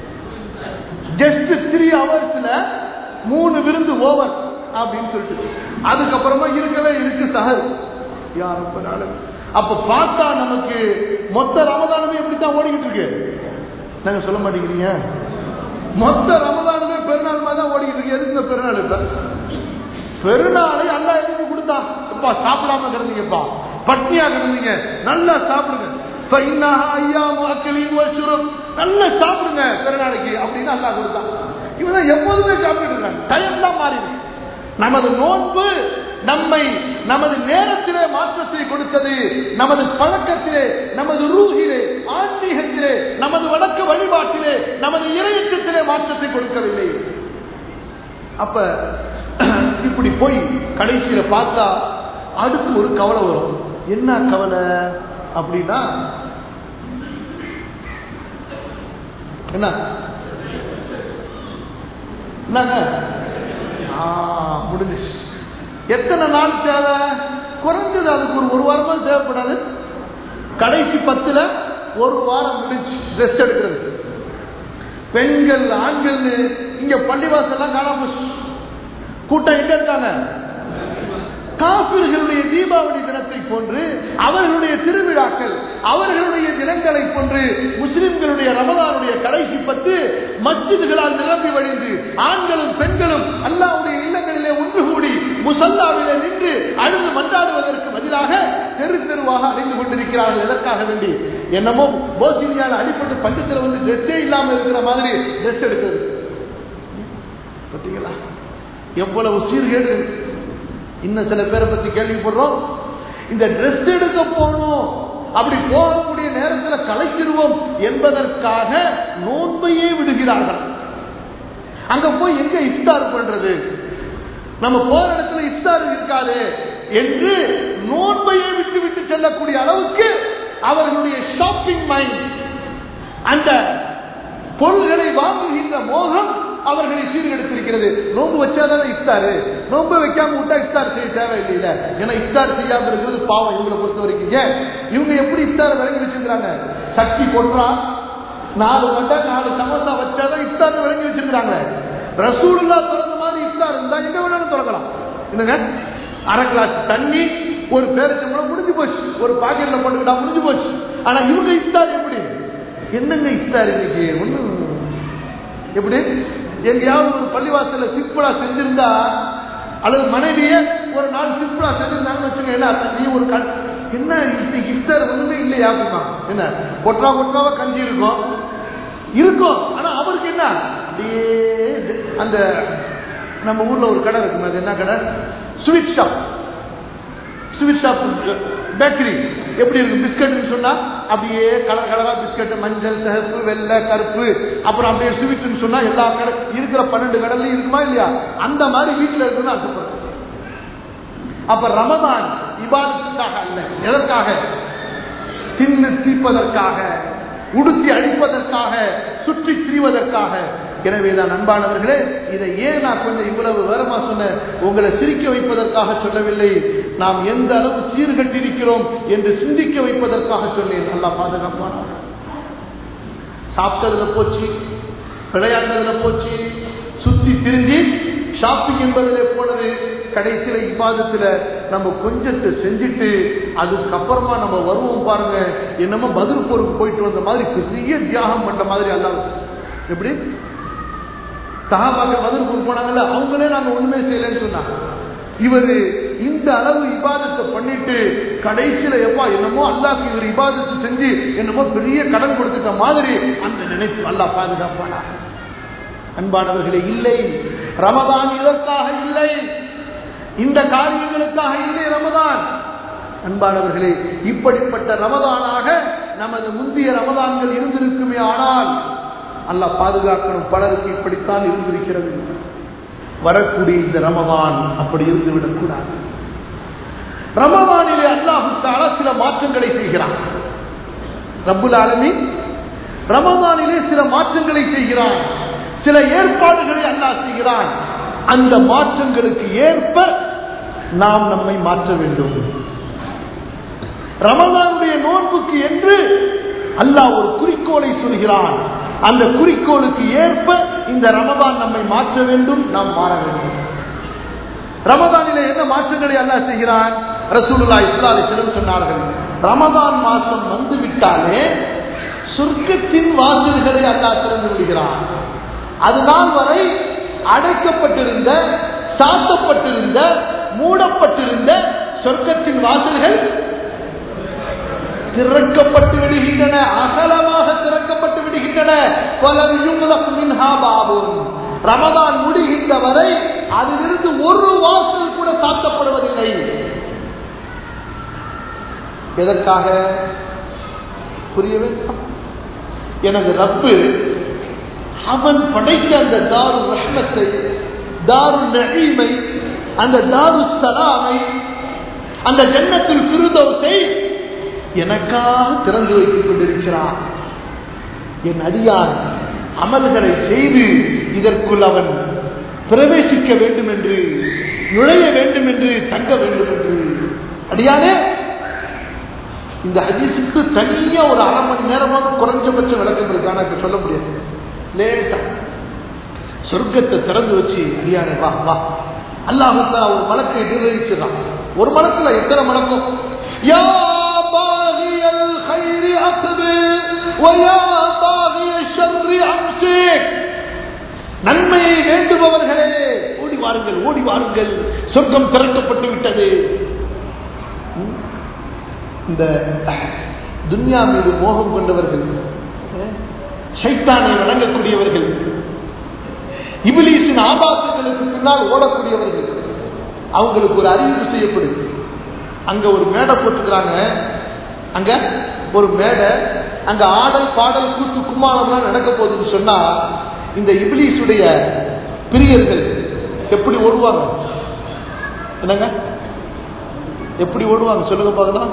ஜஸ்ட் த்ரீ ஹவர்ஸ்ல மூணு விருந்து ஓவர் அப்படின்னு சொல்லிட்டு அதுக்கப்புறமா இருக்கவே இருக்கு சஹர் யார் ரொம்ப நாள் அப்ப பார்த்தா நமக்கு மொத்த ரமதானமே எப்படித்தான் ஓடிக்கிட்டு இருக்கு நாங்க சொல்ல மாட்டேங்கிறீங்க மொத்த ரமதானமே பெருநாள் மாதிரி தான் ஓடிக்கிட்டு இருக்கு எதுக்கு இந்த பெருநாள் இப்ப பெருநாளை அல்லா எதுக்கு கொடுத்தான் எப்பா சாப்பிடாம கிடந்தீங்கப்பா பட்னியா கிடந்தீங்க நல்லா சாப்பிடுங்க இப்ப இன்னாஹா ஐயாமு அக்கலின் வசுரம் நல்லா சாப்பிடுங்க பெருநாளைக்கு அப்படின்னு அல்லா கொடுத்தான் இவன் தான் எப்போதுமே சாப்பிட்டு இருக்காங்க டைம் தான் மாறிடுச்சு நமது நோன்பு நம்மை நமது நேரத்திலே மாற்றத்தை கொடுத்தது நமது பழக்கத்திலே நமது ரூகிலே ஆன்மீகத்திலே நமது வழக்க வழிபாட்டிலே நமது இறையற்றத்திலே மாற்றத்தை கொடுக்கவில்லை அப்ப இப்படி போய் கடைசியில பார்த்தா அடுத்து ஒரு கவலை வரும் என்ன கவலை அப்படின்னா என்ன என்னங்க ஆ, முடிஞ்சுச்சு எத்தனை நாள் தேவை குறைஞ்சது அதுக்கு ஒரு ஒரு வாரமா தேவைப்படாது கடைசி பத்துல ஒரு வாரம் முடிஞ்சு ரெஸ்ட் எடுக்கிறது பெண்கள் ஆண்கள் இங்க பள்ளிவாசல்லாம் காணாம போச்சு கூட்டம் எங்க இருக்காங்க காபிர்களுடைய தீபாவளி தினத்தை போன்று அவர்களுடைய திருவிழாக்கள் அவர்களுடைய தினங்களை போன்று முஸ்லிம்களுடைய ரமதானுடைய கடைசி பத்து மஸ்ஜிதுகளால் நிரம்பி வழிந்து ஆண்களும் பெண்களும் அல்லாவுடைய இல்லங்களிலே ஒன்று கூடி முசல்லாவிலே நின்று அழுது மன்றாடுவதற்கு பதிலாக தெரு தெருவாக அடைந்து கொண்டிருக்கிறார்கள் எதற்காக வேண்டி என்னமோ போசினியால் அடிப்பட்டு பஞ்சத்தில் வந்து ட்ரெஸ்ஸே இல்லாமல் இருக்கிற மாதிரி ட்ரெஸ் எடுக்கிறது பார்த்தீங்களா எவ்வளவு சீர்கேடு இன்னும் சில பேரை பத்தி கேள்விப்படுறோம் இந்த ட்ரெஸ் எடுக்க போகணும் அப்படி போகக்கூடிய நேரத்தில் கலைச்சிடுவோம் என்பதற்காக நோன்பையே விடுகிறார்கள் அங்க போய் எங்க இஃப்தார் பண்றது நம்ம போற இடத்துல இஃப்தார் இருக்காது என்று நோன்பையே விட்டு விட்டு செல்லக்கூடிய அளவுக்கு அவர்களுடைய ஷாப்பிங் மைண்ட் அந்த பொருள்களை வாங்குகின்ற மோகம் அவர்களை சீர்கெடுத்திருக்கிறது நோன்பு வச்சாதான் இஃப்தாரு நோன்பு வைக்காம விட்டா இஃப்தார் செய்ய தேவையில்லை ஏன்னா இஃப்தார் செய்யாம இருக்கிறது பாவம் இவங்களை பொறுத்த வரைக்கும் ஏன் இவங்க எப்படி இஃப்தார் விளங்கி வச்சிருக்காங்க சக்தி கொன்றா நாலு வண்டை நாலு சமோசா வச்சாதான் இஃப்தார் விளங்கி வச்சிருக்காங்க ரசூலுல்லா திறந்த மாதிரி இஃப்தார் இருந்தா எங்க வேணாலும் திறக்கலாம் என்னங்க அரை கிளாஸ் தண்ணி ஒரு பேரச்சம்பளம் முடிஞ்சு போச்சு ஒரு பாக்கெட்ல போட்டுக்கிட்டா முடிஞ்சு போச்சு ஆனா இவங்க இஃப்தார் எப்படி என்னங்க இஃப்தார் இன்னைக்கு ஒண்ணும் எப்படி எங்கேயாவது ஒரு பள்ளிவாசல்ல சிம்பிளா செஞ்சிருந்தா அல்லது மனைவியே ஒரு நாள் சிம்பிளா செஞ்சிருந்தாங்கன்னு வச்சுங்க என்ன அர்த்தம்? நீ ஒரு கண் என்ன இன்னைக்கு இஃப்தார் ஒண்ணுமே இல்லையா அப்படின்னா என்ன கொட்டா கொட்டாவா கஞ்சி இருக்கும் இருக்கும் ஆனா அவருக்கு என்ன அப்படியே அந்த நம்ம ஊர்ல ஒரு கடை இருக்கும் அது என்ன கடை sweet shop sweet shop bakery எப்படி இருக்கு பிஸ்கட்னு சொன்னா அப்படியே கலர் கலரா பிஸ்கட் மஞ்சள் சிகப்பு வெள்ளை கருப்பு அப்புறம் அப்படியே ஸ்வீட்னு சொன்னா எல்லா கடை இருக்கிற பன்னெண்டு கடல்லையும் இருக்குமா இல்லையா அந்த மாதிரி வீட்டுல இருக்குன்னு அர்த்தப்படுது அப்ப ரமதான் இபாதத்துக்காக அல்ல எதற்காக தின்னு தீப்பதற்காக உடுத்தி அடிப்பதற்காக சுற்றி திரிவதற்காக எனவேதான் அன்பானவர்களே இதை ஏன் நான் கொஞ்சம் இவ்வளவு வேறமா சொன்னேன் உங்களை சிரிக்க வைப்பதற்காக சொல்லவில்லை நாம் எந்த அளவு சீர்கட்டிருக்கிறோம் என்று சிந்திக்க வைப்பதற்காக சொன்னேன் நல்லா பாதுகாப்பான சாப்பிட்டதுல போச்சு விளையாடுறதுல போச்சு சுத்தி திரிஞ்சு ஷாப்பிங் என்பதிலே போனது கடைசியில இப்பாதத்துல நம்ம கொஞ்சத்தை செஞ்சுட்டு அதுக்கப்புறமா நம்ம வருவோம் பாருங்க என்னமோ பதில் போருக்கு போயிட்டு வந்த மாதிரி பெரிய தியாகம் பண்ண மாதிரி அல்ல எப்படி சகாபாக்கள் பதில் போருக்கு போனாங்கல்ல அவங்களே நாங்க ஒண்ணுமே செய்யலன்னு சொன்னாங்க இவரு இந்த அளவு இபாதத்தை பண்ணிட்டு கடைசியில எப்பா என்னமோ அல்லாஹ்க்கு இவர் இபாதத்தை செஞ்சு என்னமோ பெரிய கடன் கொடுத்துட்ட மாதிரி அந்த நினைப்பு அல்லாஹ் பாதுகாப்பானா அன்பானவர்களே இல்லை ரமதான் இதற்காக இல்லை இந்த காரியங்களுக்காக இல்லை ரமதான் அன்பானவர்களே இப்படிப்பட்ட ரமதானாக நமது முந்தைய ரமதான்கள் இருந்திருக்குமே ஆனால் அல்லாஹ் பாதுகாக்கணும் பலருக்கு இப்படித்தான் இருந்திருக்கிறது வரக்கூடிய இந்த ரமதான் அப்படி இருந்துவிடக் கூடாது ரமதானிலே அல்லாஹு தாலா சில மாற்றங்களை செய்கிறான் ரப்புல் ஆலமீன் ரமதானிலே சில மாற்றங்களை செய்கிறான் சில ஏற்பாடுகளை அல்லாஹ் செய்கிறான் அந்த மாற்றங்களுக்கு ஏற்ப நாம் நம்மை மாற்ற வேண்டும் ரமதானுடைய நோன்புக்கு என்று அல்லாஹ் ஒரு குறிக்கோளை சொல்கிறான் அந்த குறிக்கோளுக்கு ஏற்ப இந்த ரமதான் நம்மை மாற்ற வேண்டும் நாம் மாற வேண்டும் ரமதானிலே என்ன மாற்றங்களை அல்லாஹ் செய்கிறான் ரசூலுல்லா இஸ்லாலை சிலம் சொன்னார்கள் ரமதான் மாசம் வந்து விட்டாலே சொர்க்கத்தின் வாசல்களை அல்லாஹ் திறந்து விடுகிறான் அதுநாள் வரை அடைக்கப்பட்டிருந்த சாத்தப்பட்டிருந்த மூடப்பட்டிருந்த சொர்க்கத்தின் வாசல்கள் திறக்கப்பட்டு விடுகின்றன அகலமாக திறக்கப்பட்டு விடுகின்றன பலர் யும்லக் மின்ஹா பாபுன் ரமதான் முடிகின்ற வரை அதிலிருந்து ஒரு வாசல் கூட சாத்தப்படுவதில்லை எதற்காக புரியவே எனது ரப்பு அவன் படைத்த அந்த தாரு ரஹ்மத்தை தாரு நகீமை அந்த தாரு சலாமை அந்த ஜன்னத்தில் திருதோசை எனக்காக திறந்து வைத்துக் கொண்டிருக்கிறான் என் அடியான் அமல்களை செய்து இதற்குள் அவன் பிரவேசிக்க வேண்டும் என்று நுழைய வேண்டும் என்று தங்க வேண்டும் என்று அடியானே இந்த ஹதீஸுக்கு தனியா ஒரு அரை மணி நேரமாக குறைஞ்சபட்ச விளக்கம் இருக்கு ஆனா இப்ப சொல்ல முடியாது லேட்டா சொர்க்கத்தை திறந்து வச்சு அடியானே வா வா அல்லாஹுத்தா ஒரு மலக்கை நிர்வகிச்சிடறான் ஒரு மலத்துல எத்தனை மலக்கும் யா பாகியல் خير أقبل ويا باغي الشر أمسك நன்மையை வேண்டுபவர்களே ஓடி வாருங்கள் ஓடி வாருங்கள் சொர்க்கம் திறக்கப்பட்டு விட்டது இந்த துன்யா மீது மோகம் கொண்டவர்கள் சைத்தானை வணங்கக்கூடியவர்கள் இபிலீசின் ஆபாசங்களுக்கு பின்னால் ஓடக்கூடியவர்கள் அவங்களுக்கு ஒரு அறிவிப்பு செய்யப்படுது அங்க ஒரு மேடை போட்டுக்கிறாங்க அங்க ஒரு மேடை அங்க ஆடல் பாடல் கூத்து கும்மாளம்லாம் நடக்க போகுதுன்னு சொன்னா இந்த இபிலீஸுடைய பிரியர்கள் எப்படி ஓடுவாங்க என்னங்க எப்படி ஓடுவாங்க சொல்லுங்க பார்க்கலாம்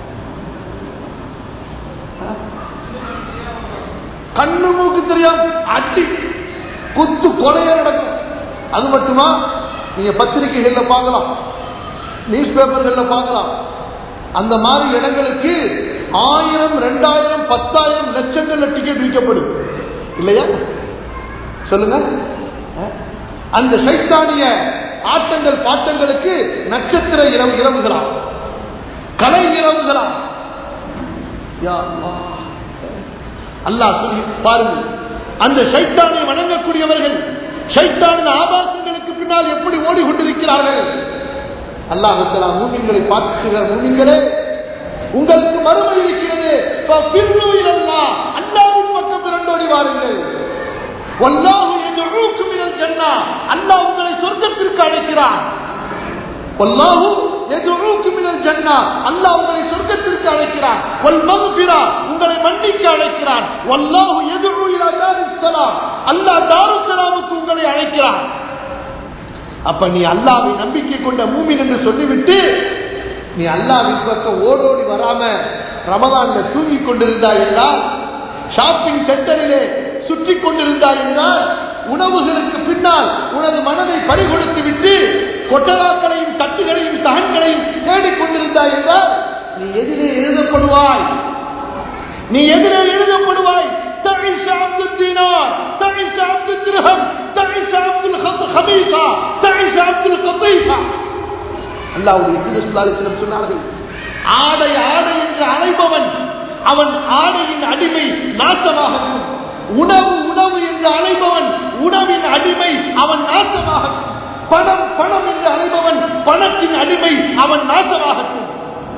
கண்ணு மூக்கு தெரியாம அடி குத்து கொலையா நடக்கும் அது மட்டுமா நீங்க பத்திரிகைகள்ல பார்க்கலாம் நியூஸ் பேப்பர்கள்ல பார்க்கலாம் அந்த மாதிரி இடங்களுக்கு ஆயிரம் ரெண்டாயிரம் பத்தாயிரம் லட்சங்கள்ல டிக்கெட் விற்கப்படும் இல்லையா சொல்லுங்க அஹ்? அந்த சைத்தானிய ஆட்டங்கள் பாட்டங்களுக்கு நட்சத்திர இரவு இரவுகளாம் கலை இரவுகளாம் யா அல்லாஹ். அல்லாஹ் சொல்லி பாருங்கள் அந்த சைத்தானை வணங்கக்கூடியவர்கள் சைத்தானின் ஆபாசங்களுக்கு பின்னால் எப்படி ஓடிக்கொண்டிருக்கிறார்கள் அல்லாஹ் மூமின்களை பார்க்கிற மூமின்களே உங்களுக்கு மறுமை இருக்கிறது فَفِرُّوا إِلَى اللَّهِ. அல்லாஹ்வின் பக்கம் விரண்டோடி வாருங்கள் வல்லாஹு يَدْعُوكُمْ إِلَى الْجَنَّةِ. அல்லாஹ் உங்களை சொர்க்கத்திற்கு அழைக்கிறான் வல்லாஹு يَدْعُوكُمْ إِلَى الْجَنَّةِ. அல்லாஹ் உங்களை சொர்க்கத்திற்கு அழைக்கிறான் வல்மக்ஃபிரா. உங்களை மன்னிக்க அழைக்கிறான் வல்லாஹு يَدْعُو إِلَى دَارِ السَّلَامِ. அல்லாஹ் தாருஸ்ஸலாமுக்கு உங்களை அழைக்கிறான் அப்ப நீ அல்லாவை நம்பிக்கை கொண்ட மூமின் என்று சொல்லிவிட்டு நீ அல்லாவின் பக்கம் ஓடோடி வராம ரமதான்ல தூங்கிக் கொண்டிருந்தாய் என்றால் ஷாப்பிங் சென்டரிலே சுற்றி கொண்டிருந்தாய் என்றால் உணவுகளுக்கு பின்னால் உனது மனதை பறிகொடுத்து விட்டு கொட்டலாக்களையும் தட்டுகளையும் சகன்களையும் தேடிக் கொண்டிருந்தாய் என்றால் நீ எதிரே எழுதப்படுவாய் நீ எதிரே எழுதப்படுவாய் تعيش عبد الدينار تعيش عبد الدرهم تعيش عبد الخميصة تعيش عبد القطيفة அல்லாவுடைய திருஸ்லாலிசிடம் சொன்னார்கள் ஆடை ஆடை என்று அழைப்பவன் அவன் ஆடையின் அடிமை நாசமாகட்டும் உணவு உணவு என்று அழைப்பவன் உணவின் அடிமை அவன் நாசமாகட்டும் பணம் பணம் என்று அழைப்பவன் பணத்தின் அடிமை அவன் நாசமாகட்டும்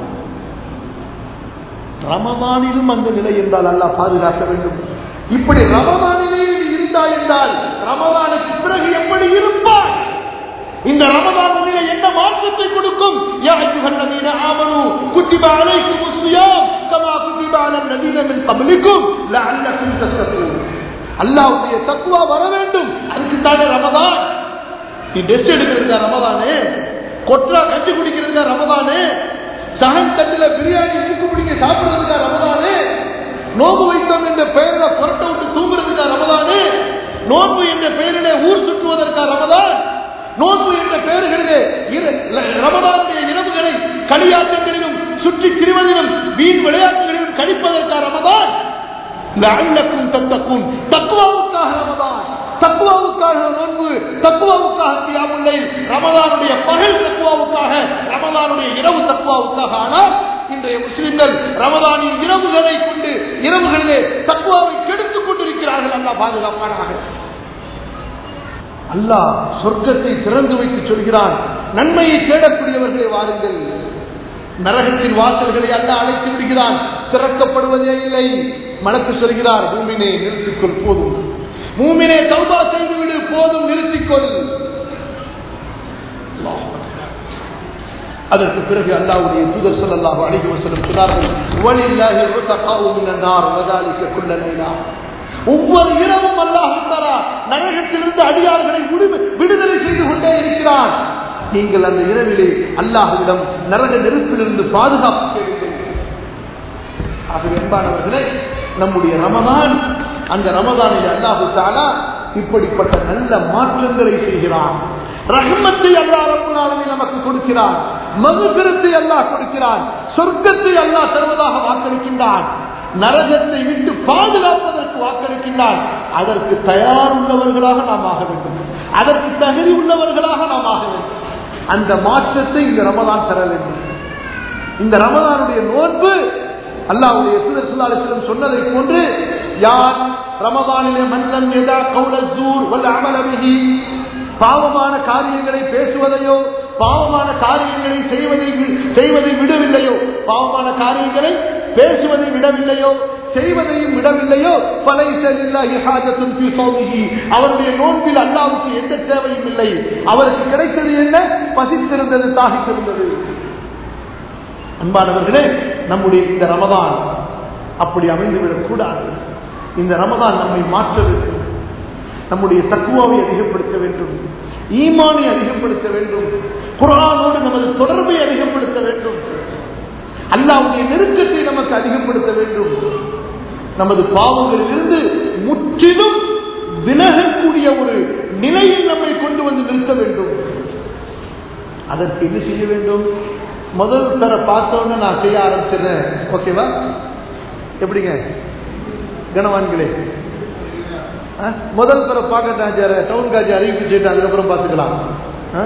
ரமதானிலும் அந்த நிலை என்றால் அல்லாஹ் பாதுகாக்க வேண்டும் இப்படி ரமதானிலே இருந்தாய் என்றால் ரமதானுக்கு பிறகு எப்படி இருப்பாய் இந்த ரமதான் நிலை என்ன மாற்றத்தை கொடுக்கும் யா அய்யுஹல்லதீன ஆமனு குத்திப அலைக்குமுஸ் ஸியாம் கமா குத்திப அலல் லதீன மின் கப்லிக்கும் லஅல்லக்கும் தத்தகூன் அல்லாஹ்வுடைய தக்வா வர வேண்டும் அதுக்கு தானே ரமதான் நீ டெஸ்ட் எடுக்கிறதா ரமதானே கொற்றா கஞ்சி குடிக்கிறதா ரமதானே சகன் தட்டுல பிரியாணி மூக்கு பிடிக்க சாப்பிடுறதுக்கா ரமதானே நோம்பு வைத்தோம் என்ற பெயரில புரட்ட விட்டு தூங்குறதுக்கா ரமதானே நோன்பு என்ற பெயரிலே ஊர் சுற்றுவதற்கா ரமதான் நோன்பு என்ற பெயர்களிலே இர- ல- ரமதானுடைய இரவுகளை களியாட்டங்களிலும் சுற்றி திரிவதிலும் வீண் விளையாட்டுகளிலும் கழிப்பதற்கா ரமதான் லஅல்லக்கும் தத்தக்கும் தக்குவாவுக்காக ரமதான் தக்குவாவுக்காக நோன்பு தக்குவாவுக்காக தியாமுல்லை ரமதானுடைய பகல் தக்குவாவுக்காக ரமதானுடைய இரவு தக்குவாவுக்காக ஆனால் இன்றைய முஸ்லிம்கள் ரமதானின் இரவுகளை கொண்டு இரவுகளிலே தக்குவாவை கெடுத்துக் கொண்டிருக்கிறார்கள் அல்லாஹ் பாதுகாப்பானாக அல்லாஹ் சொர்க்கத்தை திறந்து வைத்து சொல்கிறான் நன்மையை தேடக்கூடியவர்களே வாருங்கள் நரகத்தின் வாசல்களை அல்லாஹ் அழைத்து விடுகிறான் திறக்கப்படுவதே இல்லை மனக்கு சொல்கிறார் பூமினே நிறுத்திக்கொள் போதும் மூமினே தௌபா செய்துவிடு போதும் நிறுத்திக்கொள் அல்லாஹ் அதற்கு பிறகு அல்லாஹ்வுடைய தூதர் ஸல்லல்லாஹு அலைஹி வஸல்லம் சொன்னார்கள் வலில்லாஹி உத்தகாவு மினன் நார் வதாலிக குல்ல லைலா ஒவ்வொரு இரவும் அல்லாஹ் தஆலா நரகத்திலிருந்து அடியார்களை விடு- விடுதலை செய்து கொண்டே இருக்கிறான் நீங்கள் அந்த இரவிலே அல்லாஹ்விடம் நரக நெருப்பிலிருந்து பாதுகாப்பு கேளுங்கள் ஆக என்பானவர்களே நம்முடைய ரமதான் அந்த ரமதானில் அல்லாஹு தாலா இப்படிப்பட்ட நல்ல மாற்றங்களை செய்கிறான் ரஹ்மத்தை அல்லாஹ் ரப்பல் ஆலமீன் நமக்கு கொடுக்கிறான் மகுபிரத்தை அல்லாஹ் கொடுக்கிறான் சொர்க்கத்தை அல்லாஹ் தருவதாக வாக்களிக்கின்றான் நரகத்தை விட்டு பாதுகாப்பதற்கு வாக்களிக்கின்றான் அதற்கு தயார் உள்ளவர்களாக நாம் ஆக வேண்டும் அதற்கு தகுதி உள்ளவர்களாக நாம் ஆக வேண்டும் அந்த மாற்றத்தை இந்த ரமதான் தர வேண்டும் இந்த ரமதானுடைய நோன்பு அல்லாஹ்வுடைய தூதர் ஸல்லல்லாஹு அலைஹி வஸல்லம் சொன்னதை போன்று யார் ரமதானிலே மன்னம் எதா கௌல ஜூர் வல் அமல பிஹி பாவமான காரியங்களை பேசுவதையோ பாவமான காரியங்களை செய்வதை வி- செய்வதை விடவில்லையோ பாவமான காரியங்களை பேசுவதை விடவில்லையோ செய்வதையும் விடவில்லையோ பலைசலில்லாஹி ஹாஜத்துன் ஃபீ ஸௌமிஹி அவருடைய நோன்பில் அல்லாஹ்வுக்கு எந்த தேவையும் இல்லை அவருக்கு கிடைத்தது என்ன பசித்திருந்தது தாகித்திருந்தது அன்பானவர்களே நம்முடைய இந்த ரமதான் அப்படி அமைந்துவிடக் கூடாது இந்த ரமதான் நம்மை மாற்ற வேண்டும் நம்முடைய தக்குவாவை அதிகப்படுத்த வேண்டும் ஈமானை அதிகப்படுத்த வேண்டும் குரானோடு நமது தொடர்பை அதிகப்படுத்த வேண்டும் அல்லாவுடைய நெருக்கத்தை நமக்கு அதிகப்படுத்த வேண்டும் நமது பாவங்களில் இருந்து முற்றிலும் விலகக்கூடிய ஒரு நிலையில் நம்மை கொண்டு வந்து நிறுத்த வேண்டும் அதற்கு என்ன செய்ய வேண்டும் முதல் தர பார்த்தோன்னு நான் செய்ய ஆரம்பிச்சிடுறேன் ஓகேவா எப்படிங்க கனவான்களே ஆ? முதல் தர பார்க்க டவுன் காஜி அறிவிப்பு செய்யிட்டு அதுக்கப்புறம் பார்த்துக்கலாம் ஆ?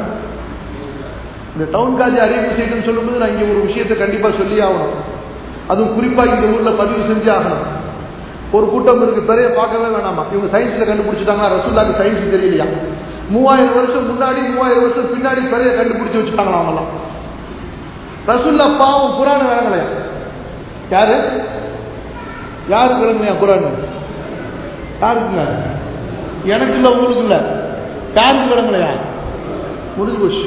இந்த டவுன் காஜி அறிவிப்பு செய்யணும்னு சொல்லும்போது நான் இங்கே ஒரு விஷயத்தை கண்டிப்பாக சொல்லி ஆகணும் அதுவும் குறிப்பாக இந்த ஊரில் பதிவு செஞ்சு ஆகணும் ஒரு கூட்டம் இருக்கு பெரிய பார்க்கவே வேணாமா இவங்க சயின்ஸ்ல கண்டுபிடிச்சிட்டாங்களா ரசூல்லாக்கு சயின்ஸ் தெரியலையா மூவாயிரம் வருஷம் முன்னாடி மூவாயிரம் வருஷம் பின்னாடி பெரிய கண்டுபிடிச்சு வச்சுட்டாங்களா அவங்களாம் ரசூல்லா பாவம் குரான் விளங்கலையா யாரு யாருக்கு விளங்கலையா குரான் யாருக்குங்க எனக்கு இல்ல உங்களுக்கு இல்ல யாருக்கு விளங்கலையா முடிஞ்சு போச்சு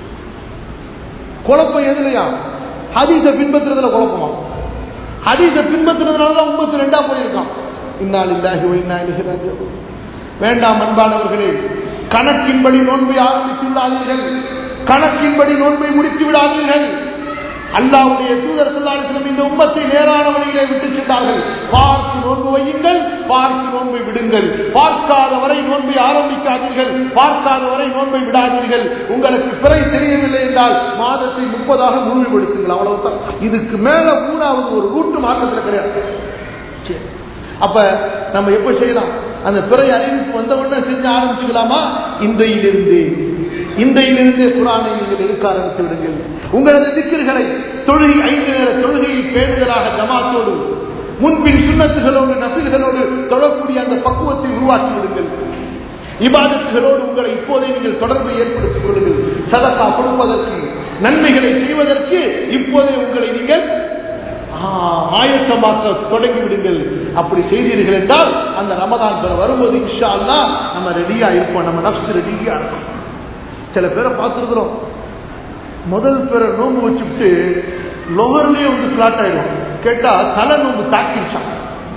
குழப்பம் எதுலையா ஹதீஸை பின்பற்றுறதுல குழப்பமா ஹதீஸை பின்பற்றுறதுனால தான் உம்மத்து ரெண்டா போயிருக்கான் இன்னால் இல்லாஹி இன்னா இலைஹி ராஜிஊன் வேண்டாம் அன்பானவர்களே கணக்கின்படி நோன்பை ஆரம்பித்துள்ளாதீர்கள் கணக்கின்படி நோன்பை முடித்து விடாதீர்கள் அல்லாவுடைய தூதர் சொல்லாலும் இந்த உம்மத்தை நேரான வழியிலே விட்டு சென்றார்கள் பார்த்து நோன்பு வையுங்கள் பார்த்து நோன்பை விடுங்கள் பார்க்காத வரை நோன்பை ஆரம்பிக்காதீர்கள் பார்க்காத வரை நோன்பை விடாதீர்கள் உங்களுக்கு பிறை தெரியவில்லை என்றால் மாதத்தை முப்பதாக முழுமைப்படுத்துங்கள் அவ்வளவுதான் இதுக்கு மேல மூணாவது ஒரு ரூட்டு மாற்றத்தில் கிடையாது சரி. அப்ப நம்ம எப்ப செய்யலாம் அந்த பிறை அறிவிப்பு வந்த உடனே செஞ்சு ஆரம்பிச்சுக்கலாமா இன்றையிலிருந்து இன்றையிலிருந்து குரானை நீங்கள் எடுக்க ஆரம்பித்து விடுங்கள் உங்களது திக்கர்களை தொழுகை ஐந்து நேர தொழுகையை பேணுதலாக ஜமாத்தோடு முன்பின் சுண்ணத்துகளோடு நபில்களோடு தொழக்கூடிய அந்த பக்குவத்தை உருவாக்கி விடுங்கள் இபாதத்துகளோடு உங்களை இப்போதே நீங்கள் தொடர்பை ஏற்படுத்திக் கொள்ளுங்கள் சதக்கா கொடுப்பதற்கு நன்மைகளை செய்வதற்கு இப்போதே உங்களை நீங்கள் ஆ, ஆயத்தமாக்க தொடங்கி விடுங்கள் அப்படி செய்தீர்கள் என்றால் அந்த ரமதான் பெற வரும்போது இன்ஷா அல்லாஹ் நம்ம ரெடியா இருப்போம் நம்ம நப்ஸ் ரெடியா இருக்கும் சில பேரை பார்த்துருக்குறோம் முதல் பேர நோம்பு வச்சுட்டு லொவர்லயே வந்து பிளாட் ஆயிடும் கேட்டா தலை நோம்பு தாக்கிடுச்சான்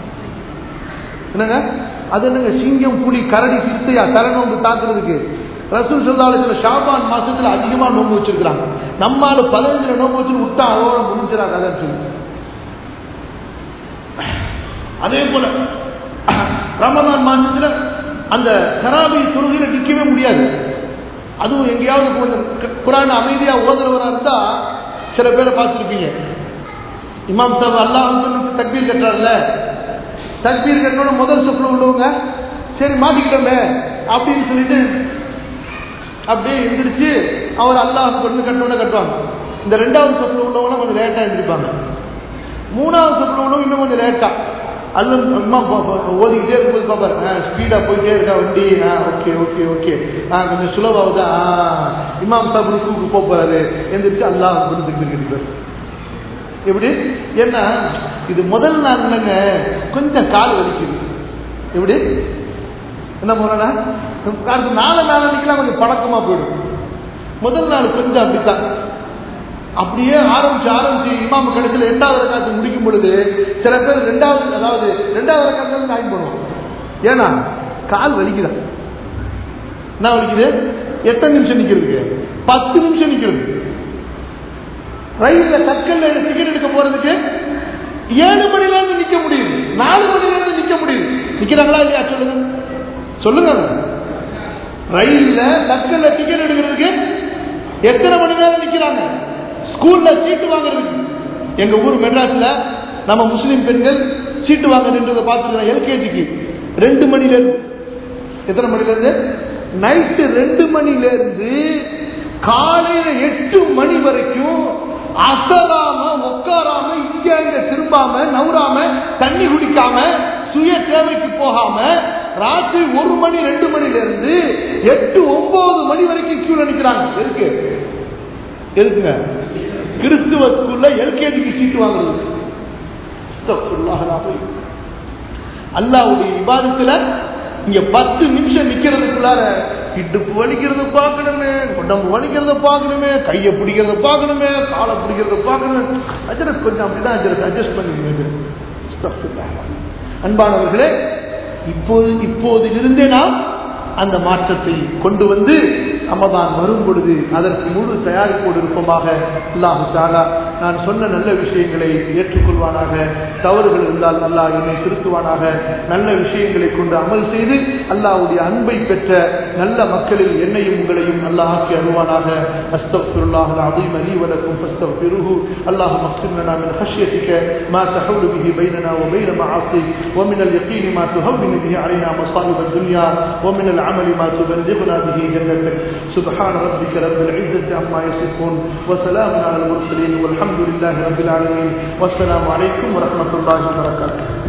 என்னங்க அது என்னங்க சிங்கம் புலி கரடி சித்தையா தலை நோம்பு தாக்குறதுக்கு ரசூல் சொல்லாலத்துல ஷாபான் மாசத்துல அதிகமா நோம்பு வச்சிருக்கிறாங்க நம்மால பதினஞ்சுல நோம்பு வச்சுட்டு விட்டா அதோட முடிஞ்சிடா கதைன்னு சொல்லி அதே போல ரமதான் மாசத்துல அந்த கராபி தொழுகையில நிக்கவே முடியாது அதுவும் எங்கேயாவது கொஞ்சம் கு- குரான் அமைதியா ஓதுறவரா இருந்தா சில பேரை பார்த்துருப்பீங்க இமாம் சாப் அல்லாஹ் சொல்லிட்டு தக்பீர் கட்டுறாருல தக்பீர் கட்டணும் முதல் சொப்புல உள்ளவங்க சரி மாட்டிக்கிட்டோமே அப்படின்னு சொல்லிட்டு அப்படியே எந்திரிச்சு அவர் அல்லாஹ் கொண்டு கட்டணும்னு கட்டுவாங்க இந்த ரெண்டாவது சொப்புல உள்ளவங்க கொஞ்சம் லேட்டா எந்திரிப்பாங்க மூணாவது சொப்புல உள்ளவங்க இன்னும் கொஞ்சம் லேட்டா அல்ல அம்மா பா- பா- ஓதிக்கிட்டே இருக்கும்போது பார்ப்பாரு ஸ்பீடா போயிட்டே இருக்கா வண்டி ஆ ஓகே ஓகே ஓகே ஆ கொஞ்சம் சுலபாவுதா ஆ இமாம் சாப் ருக்குக்கு போக போறாரு எந்திரிச்சு அல்லாஹ் கொண்டு தக்பீர் கட்டிப்பாரு எப்படி என்ன இது முதல் நாள் இல்லைங்க கொஞ்சம் கால் வலிக்குது எப்படி என்ன போறா அடுத்து நாலு நாளைக்கெல்லாம் கொஞ்சம் பழக்கமா போயிடும் முதல் நாள் கொஞ்சம் அப்படித்தான் அப்படியே ஆரம்பிச்சு ஆரம்பிச்சு இமாம கடைசியில் எட்டாவது ரக்காத்து முடிக்கும் பொழுது சில பேர் ரெண்டாவது அதாவது ரெண்டாவது ரக்காத்துல ஜாயின் பண்ணுவோம் ஏன்னா கால் வலிக்குதா என்ன வலிக்குது எத்தனை நிமிஷம் நிக்கிறதுக்கு பத்து நிமிஷம் நிக்கிறது ரயில்ல தக்கல்ல டிக்கெட் எடுக்க போறதுக்கு ஏழு மணில இருந்து நிக்க முடியுது நாலு மணில இருந்து நிக்க முடியுது நிக்கிறாங்களா இல்லையா சொல்லுங்க சொல்லுங்க ரயில்ல தக்கல்ல டிக்கெட் எடுக்கிறதுக்கு எத்தனை மணி நேரம் நிக்கிறாங்க ஸ்கூல்ல சீட்டு வாங்குறதுக்கு எங்க ஊர் மெட்ராஸ்ல நம்ம முஸ்லிம் பெண்கள் சீட்டு வாங்க நின்றதை பார்த்துருக்கோம் எல்கேஜிக்கு ரெண்டு மணில இருந்து எத்தனை மணில இருந்து நைட்டு ரெண்டு மணில இருந்து காலையில எட்டு மணி வரைக்கும் அசராம உட்காராம இங்க இங்க திரும்பாம நவுறாம தண்ணி குடிக்காம சுய தேவைக்கு போகாம ராத்திரி ஒரு மணி ரெண்டு மணில இருந்து எட்டு ஒன்பது மணி வரைக்கும் கியூல நிக்கிறாங்க எதுக்கு எதுக்குங்க கிறிஸ்துவ ஸ்கூல்ல எல்கேஜிக்கு சீட்டு வாங்குறது அஸ்தக்ஃபிருல்லாஹ் அல்-அஸீம். அல்லாவுடைய விவாதத்துல இங்க பத்து நிமிஷம் நிக்கிறதுக்குள்ளார இடுப்பு வலிக்கிறத பார்க்கணுமே உடம்பு வலிக்கிறத பார்க்கணுமே கையை பிடிக்கிறத பார்க்கணுமே காலை பிடிக்கிறத பார்க்கணுமே அஜரத் கொஞ்சம் அப்படிதான் அஜரத் அட்ஜஸ்ட் பண்ணிக்கணும் அன்பானவர்களே இப்போது இப்போதிலிருந்தே நாம் அந்த மாற்றத்தை கொண்டு வந்து ரமதான் வரும் பொழுது அதற்கு முழு தயாரிப்போடு இருப்போமாக அல்லாஹு தாலா நான் சொன்ன நல்ல விஷயங்களை ஏற்றுக்கொள்வானாக தவறுகள் இருந்தால் அல்லாஹ் என்னை திருத்துவானாக நல்ல விஷயங்களை கொண்டு அமல் செய்து அல்லாஹ்வுடைய அன்பை பெற்ற நல்ல மக்களில் என்னையும் உங்களையும் அல்லாஹ் ஆக்கி அருவானாக அஸ்தக்ஃபிருல்லாஹ் العظيم لي ولكم فاستغفروه اللهم اغفر لنا من خشيتك ما تحول به بيننا وبين معاصيك ومن اليقين ما تهون به علينا مصائب الدنيا ومن العمل ما تبلغنا به جنتك سبحان ربك رب العزة عما يصفون وسلام على المرسلين والحمد لله رب العالمين والسلام عليكم ورحمة الله وبركاته